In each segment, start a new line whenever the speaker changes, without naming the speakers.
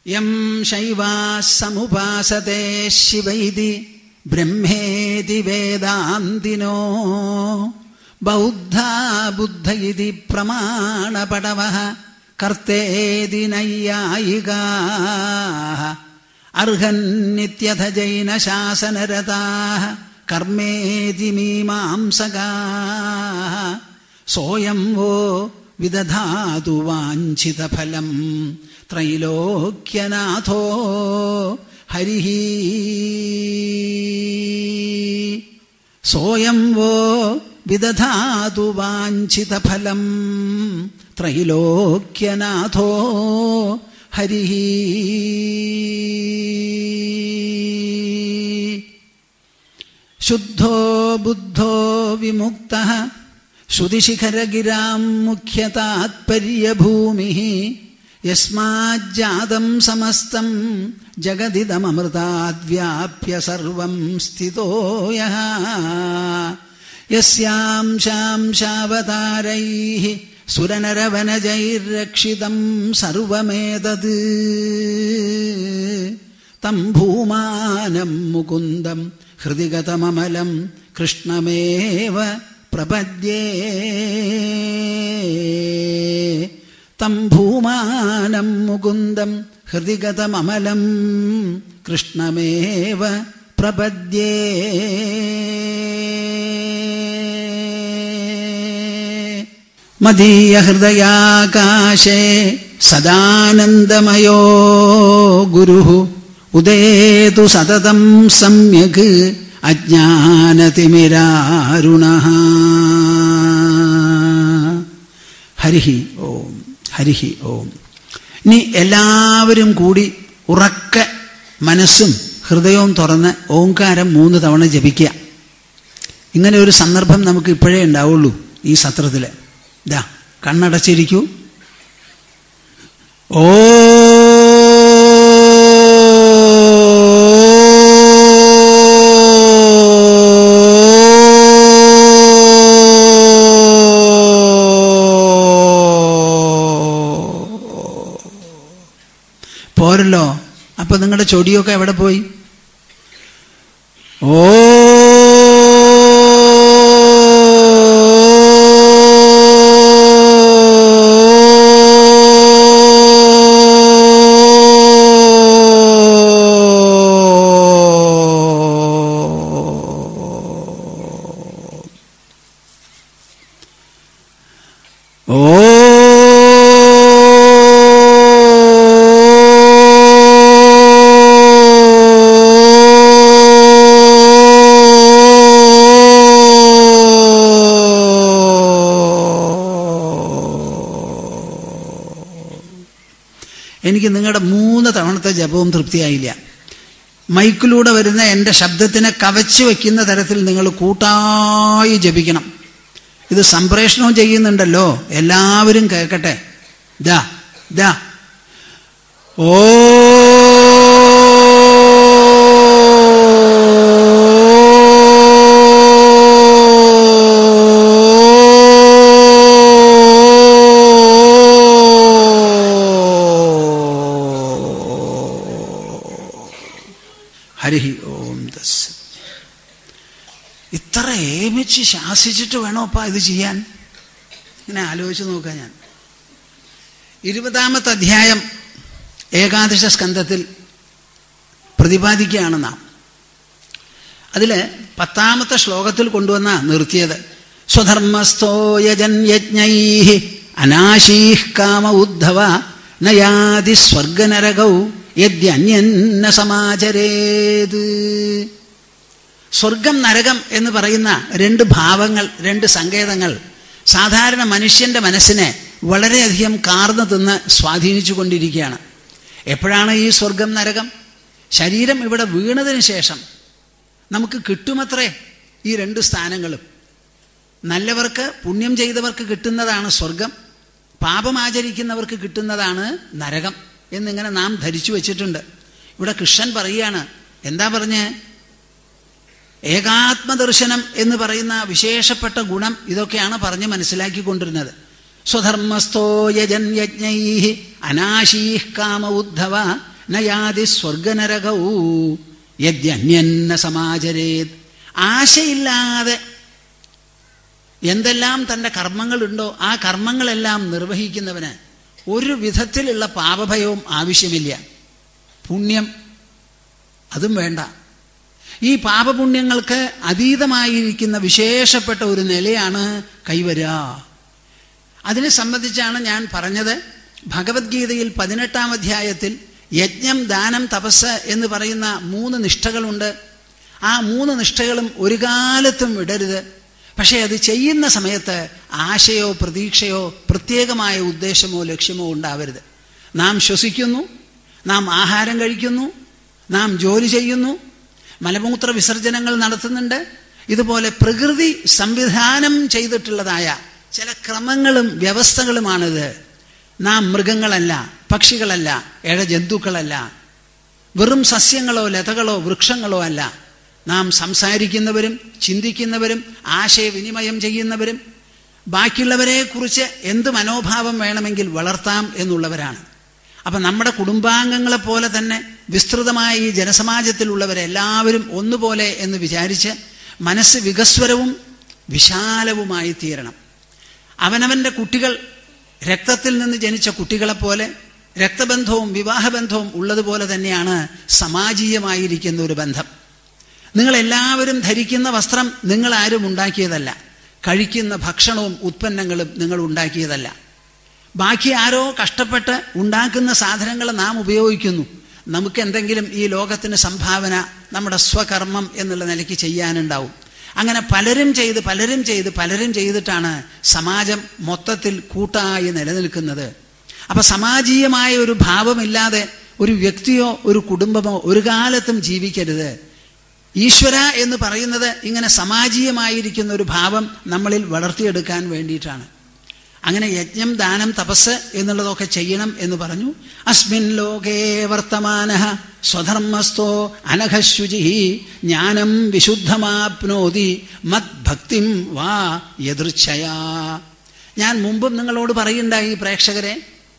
യം ശൈവാः സമുപാസത്തെ ശിവൈതി ബ്രഹ്മേതി വേദാന്തിനോ ബൗദ്ധാ ബുദ്ധ ഇതി പ്രമാണപടവः കർത്തേതി നൈയായികാः അർഹന്നിത്യഥ ജൈനശാസനരതാः കർമ്മേതി മീമാംസകാः സോയം വോ വിദധാതു വാഞ്ചിതഫലം ത്രൈലോക്യനാഥോ ഹരിः സോയം വോ വിദധാതു വാഞ്ചിതഫലം ത്രൈലോക്യനാഥോ ഹരിः ശുദ്ധോ ബുദ്ധോ വിമുക്തഃ ശ്രുതിശിഖരഗിരാം മുഖ്യതാത്പര്യഭൂമിः യസ്മാജ്ജാതം സമസ്തം ജഗദിദമമൃതാദ്വ്യാപ്യ സർവം സ്ഥിതോ യः യസ്യാം ശാംശാവതാരൈः സുരനരവനജൈർരക്ഷിതം സർവമേതത് തം ഭൂമാനം മുകുന്ദം ഹൃദിഗതമമലം കൃഷ്ണമേവ പ്രപദ്യേ തം ഭൂമാനം മുകുന്ദം ഹൃദിഗതമമലം കൃഷ്ണമേവ പ്രപദ്യേ മദീയഹൃദയാകാശേ സദാനന്ദമയോ ഗുരു ഉദേതു സതതം സമ്യക് അജ്ഞാനതിമിരാരുണ ഹരിഹി ഓം ഹരിഹി ഓം ഇനി എല്ലാവരും കൂടി ഉറക്ക മനസ്സും ഹൃദയവും തുറന്ന് ഓങ്കാരം മൂന്ന് തവണ ജപിക്കുക ഇങ്ങനെ ഒരു സന്ദർഭം നമുക്ക് ഇപ്പോഴേ ഉണ്ടാവുള്ളൂ ഈ സത്രത്തിൽ ഇതാ കണ്ണടച്ചിരിക്കൂ ഓ പോരല്ലോ അപ്പൊ നിങ്ങളുടെ ചൊടിയൊക്കെ എവിടെ പോയി ഓ എനിക്ക് നിങ്ങളുടെ മൂന്ന് തവണത്തെ ജപവും തൃപ്തിയായില്ല മൈക്കിലൂടെ വരുന്ന എൻ്റെ ശബ്ദത്തിനെ കവച്ചു വയ്ക്കുന്ന തരത്തിൽ നിങ്ങൾ കൂട്ടായി ജപിക്കണം ഇത് സംപ്രേഷണവും ചെയ്യുന്നുണ്ടല്ലോ എല്ലാവരും കേൾക്കട്ടെ ദാ ദാ ഓ ഹരിഹി ഓം ദസ് ഇത്ര ഏമിച്ച് ശാസിച്ചിട്ട് വേണോപ്പാ ഇത് ചെയ്യാൻ ഇങ്ങനെ ആലോചിച്ച് നോക്കാം ഞാൻ ഇരുപതാമത്തെ അധ്യായം ഏകാദശ സ്കന്ധത്തിൽ പ്രതിപാദിക്കുകയാണ് നാം അതിൽ പത്താമത്തെ ശ്ലോകത്തിൽ കൊണ്ടുവന്ന നിർത്തിയത് സ്വധർമ്മസ്ഥോ യജൻ യജ്ഞൈ അനാശീഹ് കാമ ഉദ്ധവ നയാതി സ്വർഗനരകൗ യദ്യന്യന്ന സമാചരേത് സ്വർഗം നരകം എന്ന് പറയുന്ന രണ്ട് ഭാവങ്ങൾ രണ്ട് സങ്കേതങ്ങൾ സാധാരണ മനുഷ്യന്റെ മനസ്സിനെ വളരെയധികം കാർന്നു തിന്ന് സ്വാധീനിച്ചു കൊണ്ടിരിക്കുകയാണ് എപ്പോഴാണ് ഈ സ്വർഗം നരകം ശരീരം ഇവിടെ വീണതിന് ശേഷം നമുക്ക് കിട്ടുമത്രേ ഈ രണ്ട് സ്ഥാനങ്ങളും നല്ലവർക്ക് പുണ്യം ചെയ്തവർക്ക് കിട്ടുന്നതാണ് സ്വർഗം പാപമാചരിക്കുന്നവർക്ക് കിട്ടുന്നതാണ് നരകം എന്നിങ്ങനെ നാം ധരിച്ചു വച്ചിട്ടുണ്ട് ഇവിടെ കൃഷ്ണൻ പറയുകയാണ് എന്താ പറഞ്ഞ് ഏകാത്മദർശനം എന്ന് പറയുന്ന വിശേഷപ്പെട്ട ഗുണം ഇതൊക്കെയാണ് പറഞ്ഞ് മനസ്സിലാക്കിക്കൊണ്ടിരുന്നത് സ്വധർമ്മസ്ഥോ യജൻ യജ്ഞൈ അനാശീഹ് കാമ ഉദ്ധവ നയാതി സ്വർഗനരകൗ യദ്യന്യന്ന സമാചരേത് ആശയില്ലാതെ എന്തെല്ലാം തൻ്റെ കർമ്മങ്ങളുണ്ടോ ആ കർമ്മങ്ങളെല്ലാം നിർവഹിക്കുന്നവന് ഒരു വിധത്തിലുള്ള പാപഭയവും ആവശ്യമില്ല പുണ്യം അതും വേണ്ട ഈ പാപപുണ്യങ്ങൾക്ക് അതീതമായിരിക്കുന്ന വിശേഷപ്പെട്ട ഒരു നിലയാണ് കൈവരുക അതിനെ സംബന്ധിച്ചാണ് ഞാൻ പറഞ്ഞത് ഭഗവത്ഗീതയിൽ പതിനെട്ടാം അധ്യായത്തിൽ യജ്ഞം ദാനം തപസ് എന്ന് പറയുന്ന മൂന്ന് നിഷ്ഠകളുണ്ട് ആ മൂന്ന് നിഷ്ഠകളും ഒരു കാലത്തും വിടരുത് പക്ഷേ അത് ചെയ്യുന്ന സമയത്ത് ആശയോ പ്രതീക്ഷയോ പ്രത്യേകമായ ഉദ്ദേശമോ ലക്ഷ്യമോ ഉണ്ടാവരുത് നാം ശ്വസിക്കുന്നു നാം ആഹാരം കഴിക്കുന്നു നാം ജോലി ചെയ്യുന്നു മലമൂത്ര വിസർജനങ്ങൾ നടത്തുന്നുണ്ട് ഇതുപോലെ പ്രകൃതി സംവിധാനം ചെയ്തിട്ടുള്ളതായ ചില ക്രമങ്ങളും വ്യവസ്ഥകളുമാണിത് നാം മൃഗങ്ങളല്ല പക്ഷികളല്ല ഇഴജന്തുക്കളല്ല വെറും സസ്യങ്ങളോ ലതകളോ വൃക്ഷങ്ങളോ അല്ല നാം സംസാരിക്കുന്നവരും ചിന്തിക്കുന്നവരും ആശയവിനിമയം ചെയ്യുന്നവരും ബാക്കിയുള്ളവരെ കുറിച്ച് എന്ത് മനോഭാവം വേണമെങ്കിൽ വളർത്താം എന്നുള്ളവരാണ് അപ്പം നമ്മുടെ കുടുംബാംഗങ്ങളെ പോലെ തന്നെ വിസ്തൃതമായ ഈ ജനസമാജത്തിലുള്ളവരെല്ലാവരും ഒന്നുപോലെ എന്ന് വിചാരിച്ച് മനസ്സ് വികസ്വരവും വിശാലവുമായി തീരണം അവനവൻ്റെ കുട്ടികൾ രക്തത്തിൽ നിന്ന് ജനിച്ച കുട്ടികളെപ്പോലെ രക്തബന്ധവും വിവാഹബന്ധവും ഉള്ളതുപോലെ തന്നെയാണ് സമാജീയമായിരിക്കുന്ന ഒരു ബന്ധം നിങ്ങളെല്ലാവരും ധരിക്കുന്ന വസ്ത്രം നിങ്ങളാരും ഉണ്ടാക്കിയതല്ല കഴിക്കുന്ന ഭക്ഷണവും ഉത്പന്നങ്ങളും നിങ്ങൾ ഉണ്ടാക്കിയതല്ല ബാക്കി ആരോ കഷ്ടപ്പെട്ട് ഉണ്ടാക്കുന്ന സാധനങ്ങൾ നാം ഉപയോഗിക്കുന്നു നമുക്ക് എന്തെങ്കിലും ഈ ലോകത്തിന് സംഭാവന നമ്മുടെ സ്വകർമ്മം എന്നുള്ള നിലയ്ക്ക് ചെയ്യാനുണ്ടാവും അങ്ങനെ പലരും ചെയ്ത് പലരും ചെയ്ത് പലരും ചെയ്തിട്ടാണ് സമാജം മൊത്തത്തിൽ കൂട്ടായി നിലനിൽക്കുന്നത് അപ്പൊ സമാജീയമായ ഒരു ഭാവമില്ലാതെ ഒരു വ്യക്തിയോ ഒരു കുടുംബമോ ഒരു കാലത്തും ജീവിക്കരുത് ഈശ്വര എന്ന് പറയുന്നത് ഇങ്ങനെ സമാജീയമായിരിക്കുന്ന ഒരു ഭാവം നമ്മളിൽ വളർത്തിയെടുക്കാൻ വേണ്ടിയിട്ടാണ് അങ്ങനെ യജ്ഞം ദാനം തപസ് എന്നുള്ളതൊക്കെ ചെയ്യണം എന്ന് പറഞ്ഞു അസ്മിൻ ലോകേ വർത്തമാന സ്വധർമ്മസ്ഥോ അനഘശുചി ജ്ഞാനം വിശുദ്ധമാപ്നോതി മദ്ഭക്തിം വാ യദൃച്ഛയാ ഞാൻ മുമ്പും നിങ്ങളോട് പറയുണ്ടായി പ്രേക്ഷകരെ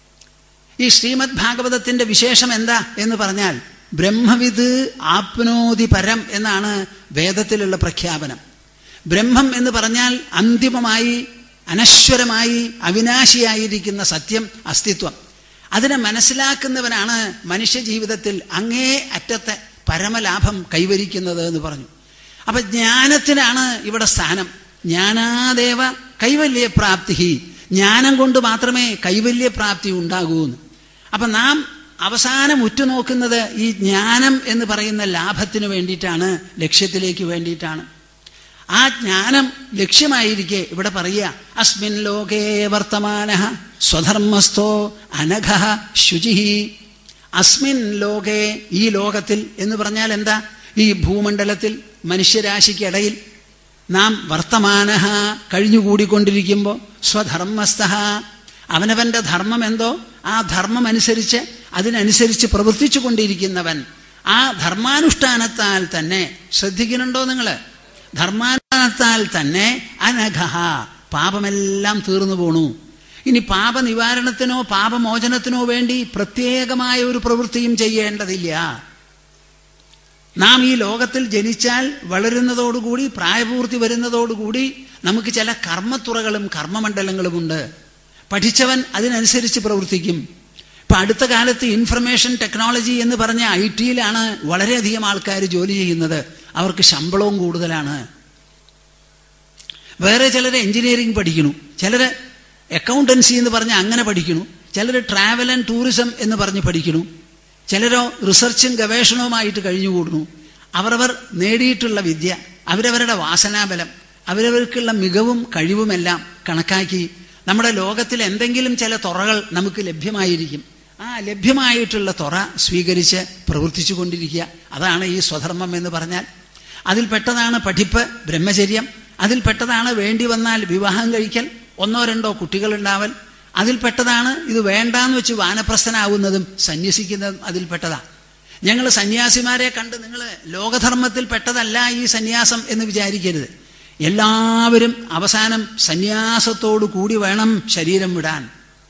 ഈ ശ്രീമദ് ഭാഗവതത്തിന്റെ വിശേഷം എന്താ എന്ന് പറഞ്ഞാൽ ബ്രഹ്മവിത് ആപ്നോതി പരം എന്നാണ് വേദത്തിലുള്ള പ്രഖ്യാപനം ബ്രഹ്മം എന്ന് പറഞ്ഞാൽ അന്തിമമായി അനശ്വരമായി അവിനാശിയായിരിക്കുന്ന സത്യം അസ്തിത്വം അതിനെ മനസ്സിലാക്കുന്നവനാണ് മനുഷ്യജീവിതത്തിൽ അങ്ങേ അറ്റത്തെ പരമലാഭം കൈവരിക്കുന്നത് എന്ന് പറഞ്ഞു അപ്പൊ ജ്ഞാനത്തിനാണ് ഇവിടെ സ്ഥാനം ജ്ഞാനാദേവ കൈവല്യപ്രാപ്തി ജ്ഞാനം കൊണ്ട് മാത്രമേ കൈവല്യപ്രാപ്തി ഉണ്ടാകൂ എന്ന് അപ്പൊ നാം അവസാനം ഉറ്റുനോക്കുന്നത് ഈ ജ്ഞാനം എന്ന് പറയുന്ന ലാഭത്തിന് വേണ്ടിയിട്ടാണ് ലക്ഷ്യത്തിലേക്ക് വേണ്ടിയിട്ടാണ് ആ ജ്ഞാനം ലക്ഷ്യമായിരിക്കെ ഇവിടെ പറയുക അസ്മിൻ ലോകേ വർത്തമാന സ്വധർമ്മസ്ഥോ അനഘ ശുചി അസ്മിൻ ലോകേ ഈ ലോകത്തിൽ എന്ന് പറഞ്ഞാൽ എന്താ ഈ ഭൂമണ്ഡലത്തിൽ മനുഷ്യരാശിക്കിടയിൽ നാം വർത്തമാന കഴിഞ്ഞുകൂടിക്കൊണ്ടിരിക്കുമ്പോൾ സ്വധർമ്മസ്ഥ അവനവന്റെ ധർമ്മം എന്തോ ആ ധർമ്മം അനുസരിച്ച് അതിനനുസരിച്ച് പ്രവർത്തിച്ചു കൊണ്ടിരിക്കുന്നവൻ ആ ധർമാനുഷ്ഠാനത്താൽ തന്നെ ശ്രദ്ധിക്കുന്നുണ്ടോ നിങ്ങൾ ധർമാനുഷ്ഠാനത്താൽ തന്നെ അനഘ പാപമെല്ലാം തീർന്നു പോണു ഇനി പാപനിവാരണത്തിനോ പാപമോചനത്തിനോ വേണ്ടി പ്രത്യേകമായ ഒരു പ്രവൃത്തിയും ചെയ്യേണ്ടതില്ല നാം ഈ ലോകത്തിൽ ജനിച്ചാൽ വളരുന്നതോടുകൂടി പ്രായപൂർത്തി വരുന്നതോടുകൂടി നമുക്ക് ചില കർമ്മത്തുറകളും കർമ്മമണ്ഡലങ്ങളുമുണ്ട് പഠിച്ചവൻ അതിനനുസരിച്ച് പ്രവർത്തിക്കും ഇപ്പൊ അടുത്ത കാലത്ത് ഇൻഫർമേഷൻ ടെക്നോളജി എന്ന് പറഞ്ഞ ഐ ടിയിലാണ് വളരെയധികം ആൾക്കാർ ജോലി ചെയ്യുന്നത് അവർക്ക് ശമ്പളവും കൂടുതലാണ് വേറെ ചിലർ എഞ്ചിനീയറിംഗ് പഠിക്കുന്നു ചിലർ അക്കൗണ്ടൻസി എന്ന് പറഞ്ഞ് അങ്ങനെ പഠിക്കുന്നു ചിലർ ട്രാവൽ ആൻഡ് ടൂറിസം എന്ന് പറഞ്ഞ് പഠിക്കുന്നു ചിലരോ റിസർച്ചും ഗവേഷണവുമായിട്ട് കഴിഞ്ഞുകൂടുന്നു അവരവർ നേടിയിട്ടുള്ള വിദ്യ അവരവരുടെ വാസനാബലം അവരവർക്കുള്ള മികവും കഴിവുമെല്ലാം കണക്കാക്കി നമ്മുടെ ലോകത്തിൽ എന്തെങ്കിലും ചില തുറകൾ നമുക്ക് ലഭ്യമായിരിക്കും ആ ലഭ്യമായിട്ടുള്ള തുറ സ്വീകരിച്ച് പ്രവർത്തിച്ചു കൊണ്ടിരിക്കുക അതാണ് ഈ സ്വധർമ്മം എന്ന് പറഞ്ഞാൽ അതിൽപ്പെട്ടതാണ് പഠിപ്പ് ബ്രഹ്മചര്യം അതിൽപ്പെട്ടതാണ് വേണ്ടി വന്നാൽ വിവാഹം കഴിക്കൽ ഒന്നോ രണ്ടോ കുട്ടികളുണ്ടാവൽ അതിൽപ്പെട്ടതാണ് ഇത് വേണ്ടാന്ന് വെച്ച് വാനപ്രസ്ഥനാവുന്നതും സന്യസിക്കുന്നതും അതിൽപ്പെട്ടതാ ഞങ്ങൾ സന്യാസിമാരെ കണ്ട് നിങ്ങൾ ലോകധർമ്മത്തിൽ പെട്ടതല്ല ഈ സന്യാസം എന്ന് വിചാരിക്കരുത് എല്ലാവരും അവസാനം സന്യാസത്തോടു കൂടി വേണം ശരീരം വിടാൻ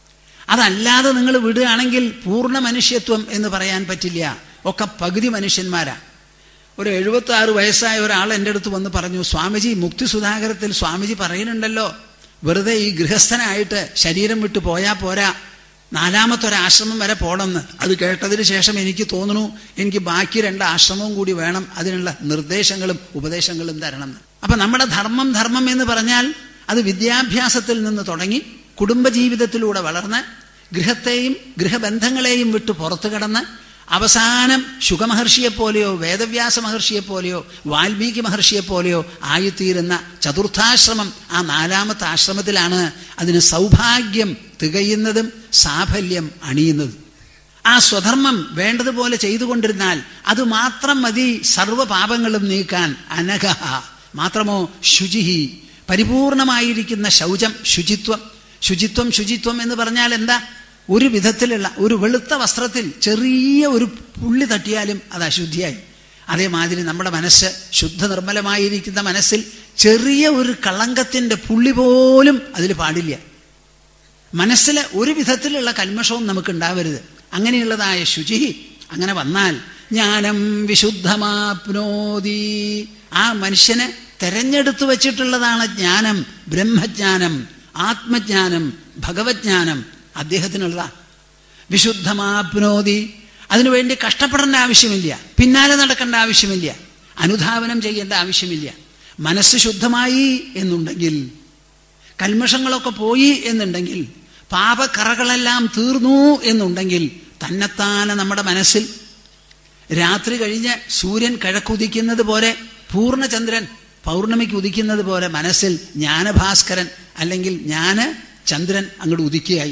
അതല്ലാതെ നിങ്ങൾ വിടുകയാണെങ്കിൽ പൂർണ്ണ മനുഷ്യത്വം എന്ന് പറയാൻ പറ്റില്ല ഒക്കെ പകുതി മനുഷ്യന്മാരാ ഒരു എഴുപത്തി ആറ് വയസ്സായ ഒരാൾ എൻ്റെ അടുത്ത് വന്ന് പറഞ്ഞു സ്വാമിജി മുക്തി സുധാകരത്തിൽ സ്വാമിജി പറയുന്നുണ്ടല്ലോ വെറുതെ ഈ ഗൃഹസ്ഥനായിട്ട് ശരീരം വിട്ടു പോയാ പോരാ നാലാമത്തെ ഒരു ആശ്രമം വരെ പോണമെന്ന് അത് കേട്ടതിന് ശേഷം എനിക്ക് തോന്നുന്നു എനിക്ക് ബാക്കി രണ്ട് ആശ്രമവും കൂടി വേണം അതിനുള്ള നിർദ്ദേശങ്ങളും ഉപദേശങ്ങളും തരണം എന്ന് അപ്പൊ നമ്മുടെ ധർമ്മം ധർമ്മം എന്ന് പറഞ്ഞാൽ അത് വിദ്യാഭ്യാസത്തിൽ നിന്ന് തുടങ്ങി കുടുംബജീവിതത്തിലൂടെ വളർന്ന് ഗൃഹത്തെയും ഗൃഹബന്ധങ്ങളെയും വിട്ട് പുറത്തു കടന്ന് അവസാനം ശുഖമഹർഷിയെപ്പോലെയോ വേദവ്യാസ മഹർഷിയെപ്പോലെയോ വാൽമീകി മഹർഷിയെപ്പോലെയോ ആയിത്തീരുന്ന ചതുർത്ഥാശ്രമം ആ നാലാമത്തെ ആശ്രമത്തിലാണ് അതിന് സൗഭാഗ്യം തികയുന്നതും സാഫല്യം അണിയുന്നതും ആ സ്വധർമ്മം വേണ്ടതുപോലെ ചെയ്തുകൊണ്ടിരുന്നാൽ അത് മാത്രം മതി സർവപാപങ്ങളും നീക്കാൻ അനഘ മാത്രമോ ശുചിഹി പരിപൂർണമായിരിക്കുന്ന ശൗചം ശുചിത്വം ശുചിത്വം ശുചിത്വം എന്ന് പറഞ്ഞാൽ എന്താ ഒരു വിധത്തിലുള്ള ഒരു വെളുത്ത വസ്ത്രത്തിൽ ചെറിയ ഒരു പുള്ളി തട്ടിയാലും അത് അശുദ്ധിയായി അതേമാതിരി നമ്മുടെ മനസ്സ് ശുദ്ധ നിർമ്മലമായിരിക്കുന്ന മനസ്സിൽ ചെറിയ ഒരു കളങ്കത്തിന്റെ പുള്ളി പോലും അതിൽ പാടില്ല മനസ്സിൽ ഒരു വിധത്തിലുള്ള കൽമഷവും നമുക്ക് ഉണ്ടാവരുത് അങ്ങനെയുള്ളതായ ശുചി അങ്ങനെ വന്നാൽ ജ്ഞാനം വിശുദ്ധമാപ്നോതി ആ മനുഷ്യന് തെരഞ്ഞെടുത്തു വച്ചിട്ടുള്ളതാണ് ജ്ഞാനം ബ്രഹ്മജ്ഞാനം ആത്മജ്ഞാനം ഭഗവജ്ഞാനം അദ്ദേഹത്തിനുള്ളതാ വിശുദ്ധമാപ്നോതി അതിനുവേണ്ടി കഷ്ടപ്പെടേണ്ട ആവശ്യമില്ല പിന്നാലെ നടക്കേണ്ട ആവശ്യമില്ല അനുധാവനം ചെയ്യേണ്ട ആവശ്യമില്ല മനസ്സ് ശുദ്ധമായി എന്നുണ്ടെങ്കിൽ കൽമഷങ്ങളൊക്കെ പോയി എന്നുണ്ടെങ്കിൽ പാപക്കറകളെല്ലാം തീർന്നു എന്നുണ്ടെങ്കിൽ തന്നെത്താനെ നമ്മുടെ മനസ്സിൽ രാത്രി കഴിഞ്ഞ് സൂര്യൻ കിഴക്കുദിക്കുന്നത് പോലെ പൂർണ്ണചന്ദ്രൻ പൗർണമിക്ക് ഉദിക്കുന്നത് പോലെ മനസ്സിൽ ജ്ഞാനഭാസ്കരൻ അല്ലെങ്കിൽ ജ്ഞാന ചന്ദ്രൻ അങ്ങോട്ട് ഉദിക്കുകയായി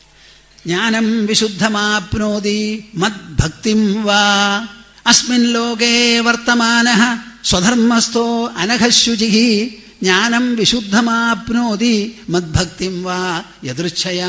ജ്ഞാനം വിശുദ്ധമാപ്നോതി മദ്ഭക്തിം വാ അസ്മിൻ ലോകേ വർത്തമാന സ്വധർമ്മസ്ഥോ അനഘശുചി ജ്ഞാനം വിശുദ്ധമാപ്നോതി മദ്ഭക്തിം വാ യദൃച്ഛയാ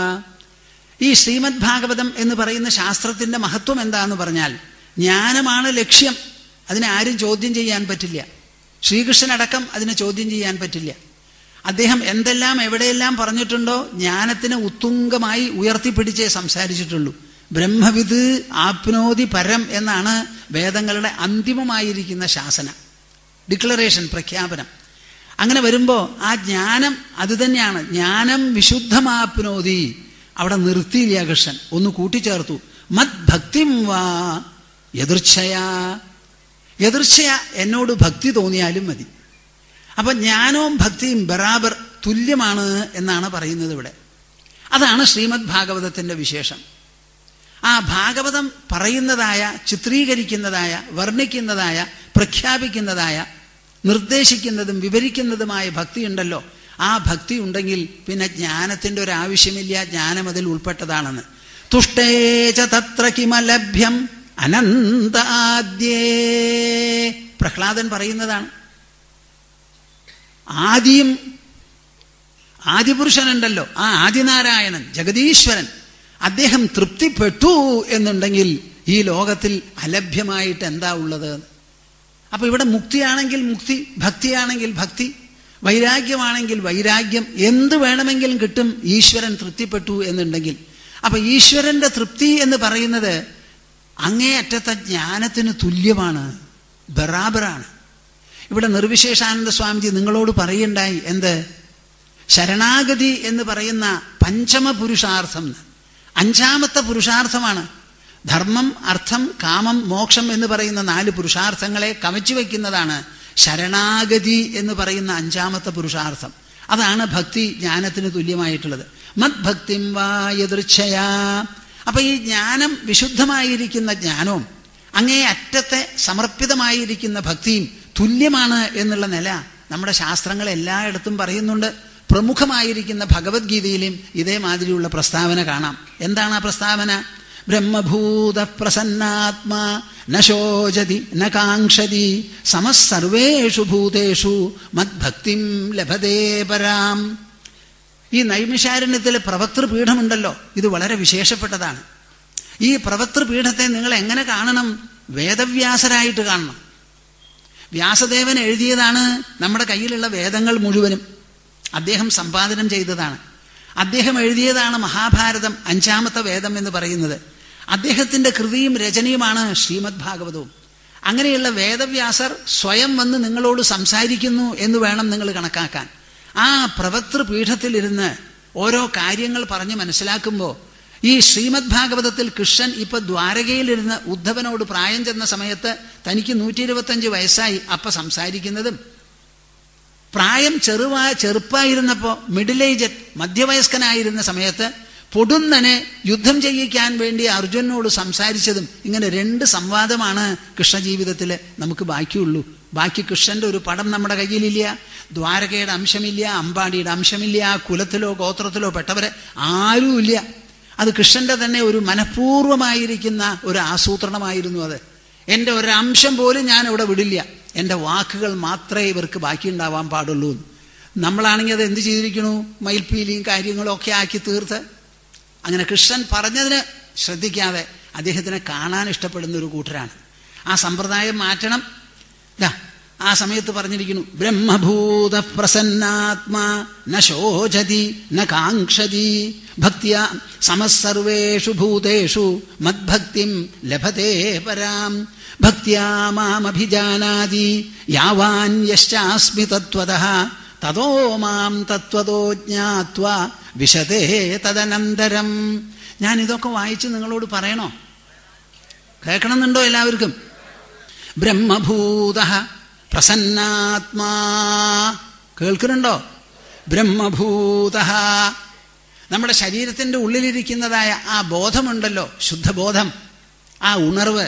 ഈ ശ്രീമദ് ഭാഗവതം എന്ന് പറയുന്ന ശാസ്ത്രത്തിന്റെ മഹത്വം എന്താന്ന് പറഞ്ഞാൽ ജ്ഞാനമാണ് ലക്ഷ്യം അതിനെ ആരും ചോദ്യം ചെയ്യാൻ പറ്റില്ല ശ്രീകൃഷ്ണനടക്കം അതിനെ ചോദ്യം ചെയ്യാൻ പറ്റില്ല അദ്ദേഹം എന്തെല്ലാം എവിടെയെല്ലാം പറഞ്ഞിട്ടുണ്ടോ ജ്ഞാനത്തിന് ഉത്തുംഗമായി ഉയർത്തിപ്പിടിച്ചേ സംസാരിച്ചിട്ടുള്ളൂ ബ്രഹ്മവിത് ആപ്നോതി പരം എന്നാണ് വേദങ്ങളുടെ അന്തിമമായിരിക്കുന്ന ശാസന ഡിക്ലറേഷൻ പ്രഖ്യാപനം അങ്ങനെ വരുമ്പോൾ ആ ജ്ഞാനം അത് തന്നെയാണ് ജ്ഞാനം വിശുദ്ധമാപ്നോതി അവിടെ നിർത്തിയില്ല കൃഷ്ണൻ ഒന്ന് കൂട്ടിച്ചേർത്തു മത് ഭക്തിം വാ എതിർച്ഛയാ എതിർച്ഛയ എന്നോട് ഭക്തി തോന്നിയാലും മതി അപ്പൊ ജ്ഞാനവും ഭക്തിയും ബറാബർ തുല്യമാണ് എന്നാണ് പറയുന്നത് ഇവിടെ അതാണ് ശ്രീമദ് ഭാഗവതത്തിന്റെ വിശേഷം ആ ഭാഗവതം പറയുന്നതായ ചിത്രീകരിക്കുന്നതായ വർണ്ണിക്കുന്നതായ പ്രഖ്യാപിക്കുന്നതായ നിർദ്ദേശിക്കുന്നതും വിവരിക്കുന്നതുമായ ഭക്തി ഉണ്ടല്ലോ ആ ഭക്തി ഉണ്ടെങ്കിൽ പിന്നെ ജ്ഞാനത്തിന്റെ ഒരു ആവശ്യമില്ല ജ്ഞാനം അതിൽ ഉൾപ്പെട്ടതാണെന്ന് തുഷ്ടേച തത്ര കിമലഭ്യം അനന്താദ്യേ പ്രഹ്ലാദൻ പറയുന്നതാണ് ആദിയും ആദിപുരുഷനുണ്ടല്ലോ ആ ആദിനാരായണൻ ജഗദീശ്വരൻ അദ്ദേഹം തൃപ്തിപ്പെട്ടു എന്നുണ്ടെങ്കിൽ ഈ ലോകത്തിൽ അലഭ്യമായിട്ട് എന്താ ഉള്ളത് അപ്പൊ ഇവിടെ മുക്തിയാണെങ്കിൽ മുക്തി ഭക്തിയാണെങ്കിൽ ഭക്തി വൈരാഗ്യമാണെങ്കിൽ വൈരാഗ്യം എന്ത് വേണമെങ്കിലും കിട്ടും ഈശ്വരൻ തൃപ്തിപ്പെട്ടു എന്നുണ്ടെങ്കിൽ അപ്പൊ ഈശ്വരന്റെ തൃപ്തി എന്ന് പറയുന്നത് അങ്ങേയറ്റത്തെ ജ്ഞാനത്തിന് തുല്യമാണ് ബറാബറാണ് ഇവിടെ നിർവിശേഷാനന്ദ സ്വാമിജി നിങ്ങളോട് പറയണ്ടായി എന്ത് ശരണാഗതി എന്ന് പറയുന്ന പഞ്ചമ പുരുഷാർത്ഥം അഞ്ചാമത്തെ പുരുഷാർത്ഥമാണ് ധർമ്മം അർത്ഥം കാമം മോക്ഷം എന്ന് പറയുന്ന നാല് പുരുഷാർത്ഥങ്ങളെ കവച്ചു വയ്ക്കുന്നതാണ് ശരണാഗതി എന്ന് പറയുന്ന അഞ്ചാമത്തെ പുരുഷാർത്ഥം അതാണ് ഭക്തി ജ്ഞാനത്തിന് തുല്യമായിട്ടുള്ളത് മദ്ഭക്തിം വായദൃച്ഛയാ അപ്പൊ ഈ ജ്ഞാനം വിശുദ്ധമായിരിക്കുന്ന ജ്ഞാനവും അങ്ങേ അറ്റത്തെ സമർപ്പിതമായിരിക്കുന്ന ഭക്തിയും തുല്യമാണ് എന്നുള്ള നില നമ്മുടെ ശാസ്ത്രങ്ങൾ എല്ലായിടത്തും പറയുന്നുണ്ട് പ്രമുഖമായിരിക്കുന്ന ഭഗവത്ഗീതയിലും ഇതേമാതിരിയുള്ള പ്രസ്താവന കാണാം എന്താണ് ആ പ്രസ്താവന ബ്രഹ്മഭൂത പ്രസന്നാത്മാ നശോചതി ന കാക്ഷതി സമസ്സർവേഷു ഭൂതേഷു മദ്ഭക്തിം ലഭതേ പരാം ഈ നൈമിഷാരണ്യത്തിലെ പ്രവക്തൃപീഠമുണ്ടല്ലോ ഇത് വളരെ വിശേഷപ്പെട്ടതാണ് ഈ പ്രവക്തൃപീഠത്തെ നിങ്ങൾ എങ്ങനെ കാണണം വേദവ്യാസരായിട്ട് കാണണം വ്യാസദേവൻ എഴുതിയതാണ് നമ്മുടെ കയ്യിലുള്ള വേദങ്ങൾ മുഴുവനും അദ്ദേഹം സമ്പാദനം ചെയ്തതാണ് അദ്ദേഹം എഴുതിയതാണ് മഹാഭാരതം അഞ്ചാമത്തെ വേദം എന്ന് പറയുന്നത് അദ്ദേഹത്തിന്റെ കൃതിയും രചനയുമാണ് ശ്രീമദ് ഭാഗവതവും അങ്ങനെയുള്ള വേദവ്യാസർ സ്വയം വന്ന് നിങ്ങളോട് സംസാരിക്കുന്നു എന്ന് വേണം നിങ്ങൾ കണക്കാക്കാൻ ആ പ്രവക്തൃപീഠത്തിലിരുന്ന് ഓരോ കാര്യങ്ങൾ പറഞ്ഞ് മനസ്സിലാക്കുമ്പോൾ ഈ ശ്രീമദ് ഭാഗവതത്തിൽ കൃഷ്ണൻ ഇപ്പൊ ദ്വാരകയിലിരുന്ന് ഉദ്ധവനോട് പ്രായം ചെന്ന സമയത്ത് തനിക്ക് നൂറ്റി ഇരുപത്തഞ്ച് വയസ്സായി അപ്പൊ സംസാരിക്കുന്നതും പ്രായം ചെറുവായ ചെറുപ്പായിരുന്നപ്പോൾ മിഡിൽ ഏജ് മധ്യവയസ്കനായിരുന്ന സമയത്ത് പൊടുന്നനെ യുദ്ധം ചെയ്യിക്കാൻ വേണ്ടി അർജുനോട് സംസാരിച്ചതും ഇങ്ങനെ രണ്ട് സംവാദമാണ് കൃഷ്ണജീവിതത്തിൽ നമുക്ക് ബാക്കിയുള്ളൂ ബാക്കി കൃഷ്ണന്റെ ഒരു പടം നമ്മുടെ കയ്യിലില്ല ദ്വാരകയുടെ അംശമില്ല അമ്പാടിയുടെ അംശമില്ല കുലത്തിലോ ഗോത്രത്തിലോ പെട്ടവരെ ആരുമില്ല അത് കൃഷ്ണന്റെ തന്നെ ഒരു മനഃപൂർവമായിരിക്കുന്ന ഒരു ആസൂത്രണമായിരുന്നു അത് എൻ്റെ ഒരംശം പോലും ഞാൻ ഇവിടെ വിടില്ല എൻ്റെ വാക്കുകൾ മാത്രമേ ഇവർക്ക് ബാക്കിയുണ്ടാവാൻ പാടുള്ളൂ നമ്മളാണെങ്കിൽ അത് എന്ത് ചെയ്തിരിക്കണു മയിൽപ്പീലിയും കാര്യങ്ങളും ഒക്കെ ആക്കി തീർത്ത് അങ്ങനെ കൃഷ്ണൻ പറഞ്ഞതിന് ശ്രദ്ധിക്കാതെ അദ്ദേഹത്തിനെ കാണാൻ ഇഷ്ടപ്പെടുന്ന ഒരു കൂട്ടരാണ് ആ സമ്പ്രദായം മാറ്റണം ദാ ആ സമയത്ത് പറഞ്ഞിരിക്കുന്നു ബ്രഹ്മഭൂത പ്രസന്നാത്മാ ന ശോചതി ന കാക്ഷതി ഭക്തിയ സമസർവേഷു ഭൂതേഷു മദ്ഭക്തിം ലഭത്തെ പരാം ഭക്തിയാ മാമഭിജാനാതി യാവാൻ യശ്ചാസ്മി തത്വതഃ തതോ മാം തത്വതോ ജ്ഞാത്വ വിശദേ തദനന്തരം ഞാൻ ഇതൊക്കെ വായിച്ച് നിങ്ങളോട് പറയണോ കേൾക്കണമെന്നുണ്ടോ എല്ലാവർക്കും ബ്രഹ്മഭൂത പ്രസന്നാത്മാ കേൾക്കുന്നുണ്ടോ ബ്രഹ്മഭൂത നമ്മുടെ ശരീരത്തിന്റെ ഉള്ളിലിരിക്കുന്നതായ ആ ബോധമുണ്ടല്ലോ ശുദ്ധബോധം ആ ഉണർവ്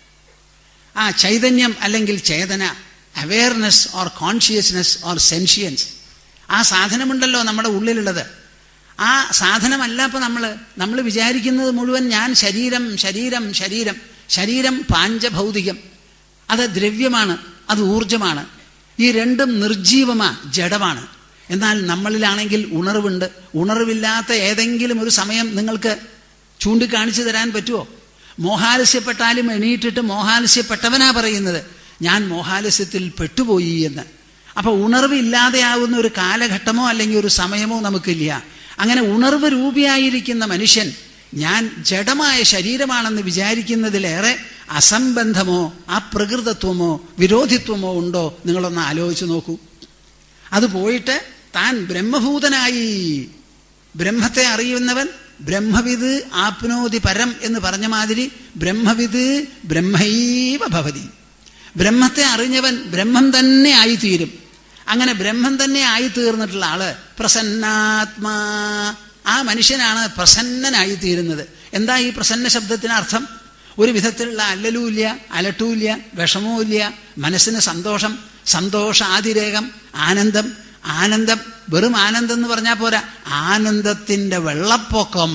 ആ ചൈതന്യം അല്ലെങ്കിൽ ചേതന awareness or consciousness or sentience ആ സാധനമുണ്ടല്ലോ നമ്മുടെ ഉള്ളിലുള്ളത് ആ സാധനമല്ല ഇപ്പം നമ്മൾ നമ്മൾ വിചാരിക്കുന്നത് മുഴുവൻ ഞാൻ ശരീരം ശരീരം ശരീരം ശരീരം പാഞ്ചഭൗതികം അത് ദ്രവ്യമാണ് അത് ഊർജമാണ് ഈ രണ്ടും നിർജീവമാ ജഡമാണ് എന്നാൽ നമ്മളിലാണെങ്കിൽ ഉണർവുണ്ട് ഉണർവില്ലാത്ത ഏതെങ്കിലും ഒരു സമയം നിങ്ങൾക്ക് ചൂണ്ടിക്കാണിച്ചു തരാൻ പറ്റുമോ മോഹാലസ്യപ്പെട്ടാലും എണീറ്റിട്ട് മോഹാലസ്യപ്പെട്ടവനാ പറയുന്നത് ഞാൻ മോഹാലസ്യത്തിൽ പെട്ടുപോയി എന്ന് അപ്പൊ ഉണർവില്ലാതെയാവുന്ന ഒരു കാലഘട്ടമോ അല്ലെങ്കിൽ ഒരു സമയമോ നമുക്കില്ല അങ്ങനെ ഉണർവ് രൂപിയായിരിക്കുന്ന മനുഷ്യൻ ഞാൻ ജഡമായ ശരീരമാണെന്ന് വിചാരിക്കുന്നതിലേറെ അസംബന്ധമോ അപ്രകൃതത്വമോ വിരോധിത്വമോ ഉണ്ടോ നിങ്ങളൊന്ന് ആലോചിച്ച് നോക്കൂ അത് പോയിട്ട് താൻ ബ്രഹ്മഭൂതനായി ബ്രഹ്മത്തെ അറിയുന്നവൻ ബ്രഹ്മവിത് ആപ്നോതി പരം എന്ന് പറഞ്ഞ മാതിരി ബ്രഹ്മവിത് ബ്രഹ്മൈവ ഭവതി ബ്രഹ്മത്തെ അറിഞ്ഞവൻ ബ്രഹ്മം തന്നെ ആയിത്തീരും അങ്ങനെ ബ്രഹ്മം തന്നെ ആയിത്തീർന്നിട്ടുള്ള ആള് പ്രസന്നാത്മാ ആ മനുഷ്യനാണ് പ്രസന്നനായിത്തീരുന്നത് എന്താ ഈ പ്രസന്ന ശബ്ദത്തിന് അർത്ഥം ഒരു വിധത്തിലുള്ള അല്ലലുമില്ല അലട്ടുമില്ല വിഷമവുമില്ല മനസ്സിന് സന്തോഷം സന്തോഷാതിരേകം ആനന്ദം ആനന്ദം വെറും ആനന്ദം എന്ന് പറഞ്ഞാൽ പോരാ ആനന്ദത്തിന്റെ വെള്ളപ്പൊക്കം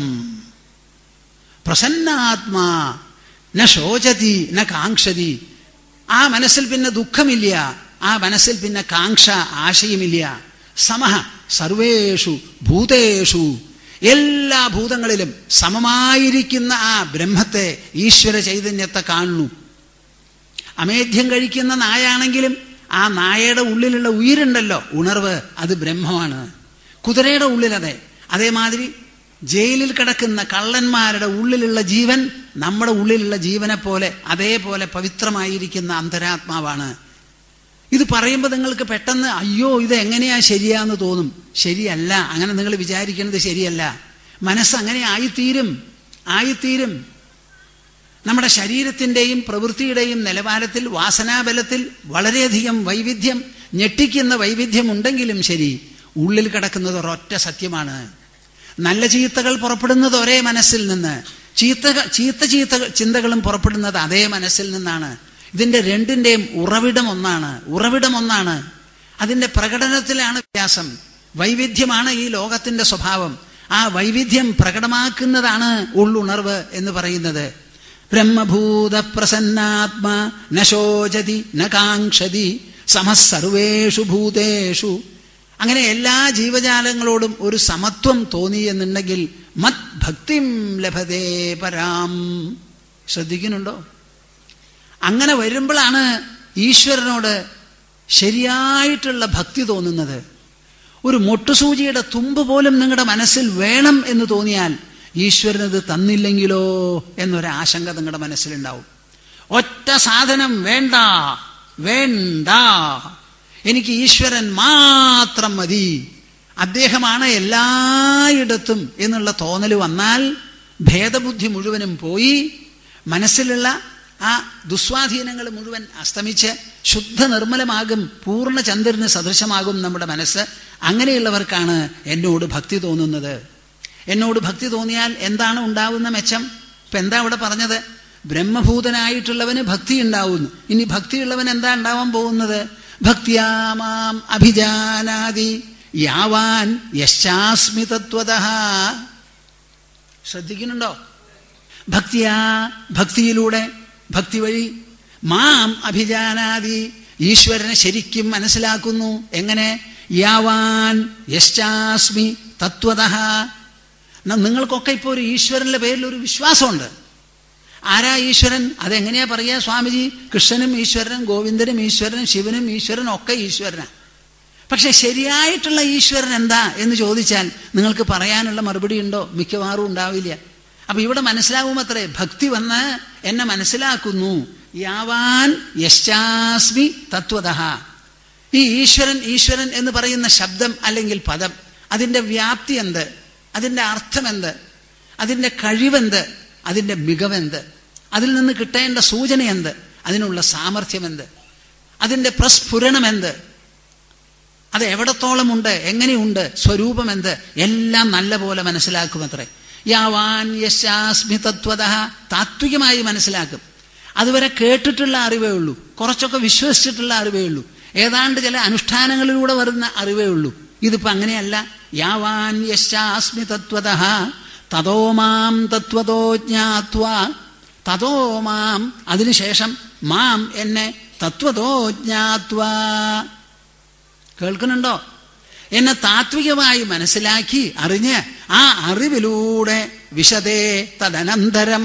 പ്രസന്നാത്മാ ന ശോചതി ന കാക്ഷതി ആ മനസ്സിൽ പിന്നെ ദുഃഖമില്ല ആ മനസ്സിൽ പിന്നെ കാക്ഷ ആശയമില്ല സമഹ സർവേഷു ഭൂതേഷു എല്ലാ ഭൂതങ്ങളിലും സമമായിരിക്കുന്ന ആ ബ്രഹ്മത്തെ ഈശ്വര ചൈതന്യത്തെ കാണുന്നു അമേധ്യം കഴിക്കുന്ന നായാണെങ്കിലും ആ നായയുടെ ഉള്ളിലുള്ള ഉயிருണ്ടല്ലോ ഉണർവ് അത് ബ്രഹ്മമാണ് കുതിരയുടെ ഉള്ളിലതെ അതേമാതിരി ജയിലിൽ കിടക്കുന്ന കള്ളന്മാരുടെ ഉള്ളിലുള്ള ജീവൻ നമ്മുടെ ഉള്ളിലുള്ള ജീവനെ പോലെ അതേപോലെ പവിത്രമായിരിക്കുന്ന അന്തരാത്മാവാണ് ഇത് പറയുമ്പോൾ നിങ്ങൾക്ക് പെട്ടെന്ന് അയ്യോ ഇത് എങ്ങനെയാ ശരിയാന്ന് തോന്നും ശരിയല്ല അങ്ങനെ നിങ്ങൾ വിചാരിക്കുന്നത് ശരിയല്ല മനസ്സ് അങ്ങനെ ആയിത്തീരും ആയിത്തീരും നമ്മുടെ ശരീരത്തിൻ്റെയും പ്രവൃത്തിയുടെയും നിലവാരത്തിൽ വാസനാബലത്തിൽ വളരെയധികം വൈവിധ്യം ഞെട്ടിക്കുന്ന വൈവിധ്യം ഉണ്ടെങ്കിലും ശരി ഉള്ളിൽ കിടക്കുന്നത് ഒരൊറ്റ സത്യമാണ് നല്ല ചീത്തകൾ പുറപ്പെടുന്നത് ഒരേ മനസ്സിൽ നിന്ന് ചീത്ത ചീത്ത ചീത്ത ചിന്തകളും പുറപ്പെടുന്നത് അതേ മനസ്സിൽ നിന്നാണ് ഇതിന്റെ രണ്ടിന്റെയും ഉറവിടം ഒന്നാണ് ഉറവിടം ഒന്നാണ് അതിന്റെ പ്രകടനത്തിലാണ് വ്യത്യാസം വൈവിധ്യമാണ് ഈ ലോകത്തിന്റെ സ്വഭാവം ആ വൈവിധ്യം പ്രകടമാക്കുന്നതാണ് ഉള്ളുണർവ് എന്ന് പറയുന്നത് ബ്രഹ്മഭൂത പ്രസന്നാത്മാ ന ശോചതി ന കാക്ഷതി സമസർവേഷു ഭൂതേഷു അങ്ങനെ എല്ലാ ജീവജാലങ്ങളോടും ഒരു സമത്വം തോന്നി എന്നുണ്ടെങ്കിൽ മത് ഭക്തിം ലഭതേ പരാം ശ്രദ്ധിക്കുന്നുണ്ടോ അങ്ങനെ വരുമ്പോഴാണ് ഈശ്വരനോട് ശരിയായിട്ടുള്ള ഭക്തി തോന്നുന്നത് ഒരു മൊട്ടുസൂചിയുടെ തുമ്പ് പോലും നിങ്ങളുടെ മനസ്സിൽ വേണം എന്ന് തോന്നിയാൽ ഈശ്വരനത് തന്നില്ലെങ്കിലോ എന്നൊരാശങ്ക നിങ്ങളുടെ മനസ്സിലുണ്ടാവും ഒറ്റ സാധനം വേണ്ട വേണ്ട എനിക്ക് ഈശ്വരൻ മാത്രം മതി അദ്ദേഹമാണ് എല്ലായിടത്തും എന്നുള്ള തോന്നൽ വന്നാൽ ഭേദബുദ്ധി മുഴുവനും പോയി മനസ്സിലുള്ള ആ ദുസ്വാധീനങ്ങൾ മുഴുവൻ അസ്തമിച്ച് ശുദ്ധ നിർമ്മലമാകും പൂർണ്ണ ചന്ദ്രന് സദൃശമാകും നമ്മുടെ മനസ്സ് അങ്ങനെയുള്ളവർക്കാണ് എന്നോട് ഭക്തി തോന്നുന്നത് എന്നോട് ഭക്തി തോന്നിയാൽ എന്താണ് ഉണ്ടാവുന്ന മെച്ചം ഇപ്പൊ എന്താ അവിടെ പറഞ്ഞത് ബ്രഹ്മഭൂതനായിട്ടുള്ളവന് ഭക്തി ഉണ്ടാവുന്നു ഇനി ഭക്തിയുള്ളവൻ എന്താ ഉണ്ടാവാൻ പോകുന്നത് ഭക്തിയാമാം അഭിജാനാദി യാവാൻ യശാസ്മി തത്വത ശ്രദ്ധിക്കുന്നുണ്ടോ ഭക്തിയാ ഭക്തിയിലൂടെ ഭക്തി വഴി മാം അഭിജാനാദി ഈശ്വരനെ ശരിക്കും മനസ്സിലാക്കുന്നു എങ്ങനെ യാവാൻ യശ്ചാസ്മി തത്വത നിങ്ങൾക്കൊക്കെ ഇപ്പോൾ ഒരു ഈശ്വരന്റെ പേരിൽ ഒരു വിശ്വാസമുണ്ട് ആരാ ഈശ്വരൻ അതെങ്ങനെയാ പറയാ സ്വാമിജി കൃഷ്ണനും ഈശ്വരനും ഗോവിന്ദനും ഈശ്വരനും ശിവനും ഈശ്വരനും ഒക്കെ ഈശ്വരനാണ് പക്ഷെ ശരിയായിട്ടുള്ള ഈശ്വരൻ എന്താ എന്ന് ചോദിച്ചാൽ നിങ്ങൾക്ക് പറയാനുള്ള മറുപടി ഉണ്ടോ മിക്കവാറും ഉണ്ടാവില്ല അപ്പൊ ഇവിടെ മനസ്സിലാവും അത്രേ ഭക്തി വന്ന് എന്നെ മനസ്സിലാക്കുന്നു യാവാൻ യശ്ചാസ്മി തത്വത ഈ ഈശ്വരൻ ഈശ്വരൻ എന്ന് പറയുന്ന ശബ്ദം അല്ലെങ്കിൽ പദം അതിൻ്റെ വ്യാപ്തി എന്ത് അതിൻ്റെ അർത്ഥം എന്ത് അതിൻ്റെ കഴിവെന്ത് അതിൻ്റെ മികവെന്ത് അതിൽ നിന്ന് കിട്ടേണ്ട സൂചന എന്ത് അതിനുള്ള സാമർഥ്യം എന്ത് അതിൻ്റെ പ്രസ്ഫുരണം എന്ത് അത് എവിടത്തോളം ഉണ്ട് എങ്ങനെയുണ്ട് സ്വരൂപം എന്ത് എല്ലാം നല്ല പോലെ മനസ്സിലാക്കുമത്രേ യാവാൻ യശാസ്മി തത്വത താത്വികമായി മനസ്സിലാക്കും അതുവരെ കേട്ടിട്ടുള്ള അറിവേ ഉള്ളൂ കുറച്ചൊക്കെ വിശ്വസിച്ചിട്ടുള്ള അറിവേ ഉള്ളൂ ഏതാണ്ട് ചില അനുഷ്ഠാനങ്ങളിലൂടെ വരുന്ന അറിവേ ഉള്ളൂ ഇതിപ്പോ അങ്ങനെയല്ല യാവാൻ യശാസ്മി തത്വത തതോ മാം തത്വതോ ജ്ഞാത്വ തതോ മാം അതിനുശേഷം മാം എന്നെ തത്വതോ ജ്ഞാത്വ കേൾക്കുന്നുണ്ടോ എന്നെ താത്വികമായി മനസ്സിലാക്കി അറിഞ്ഞ് ആ അറിവിലൂടെ വിശദേ തദനന്തരം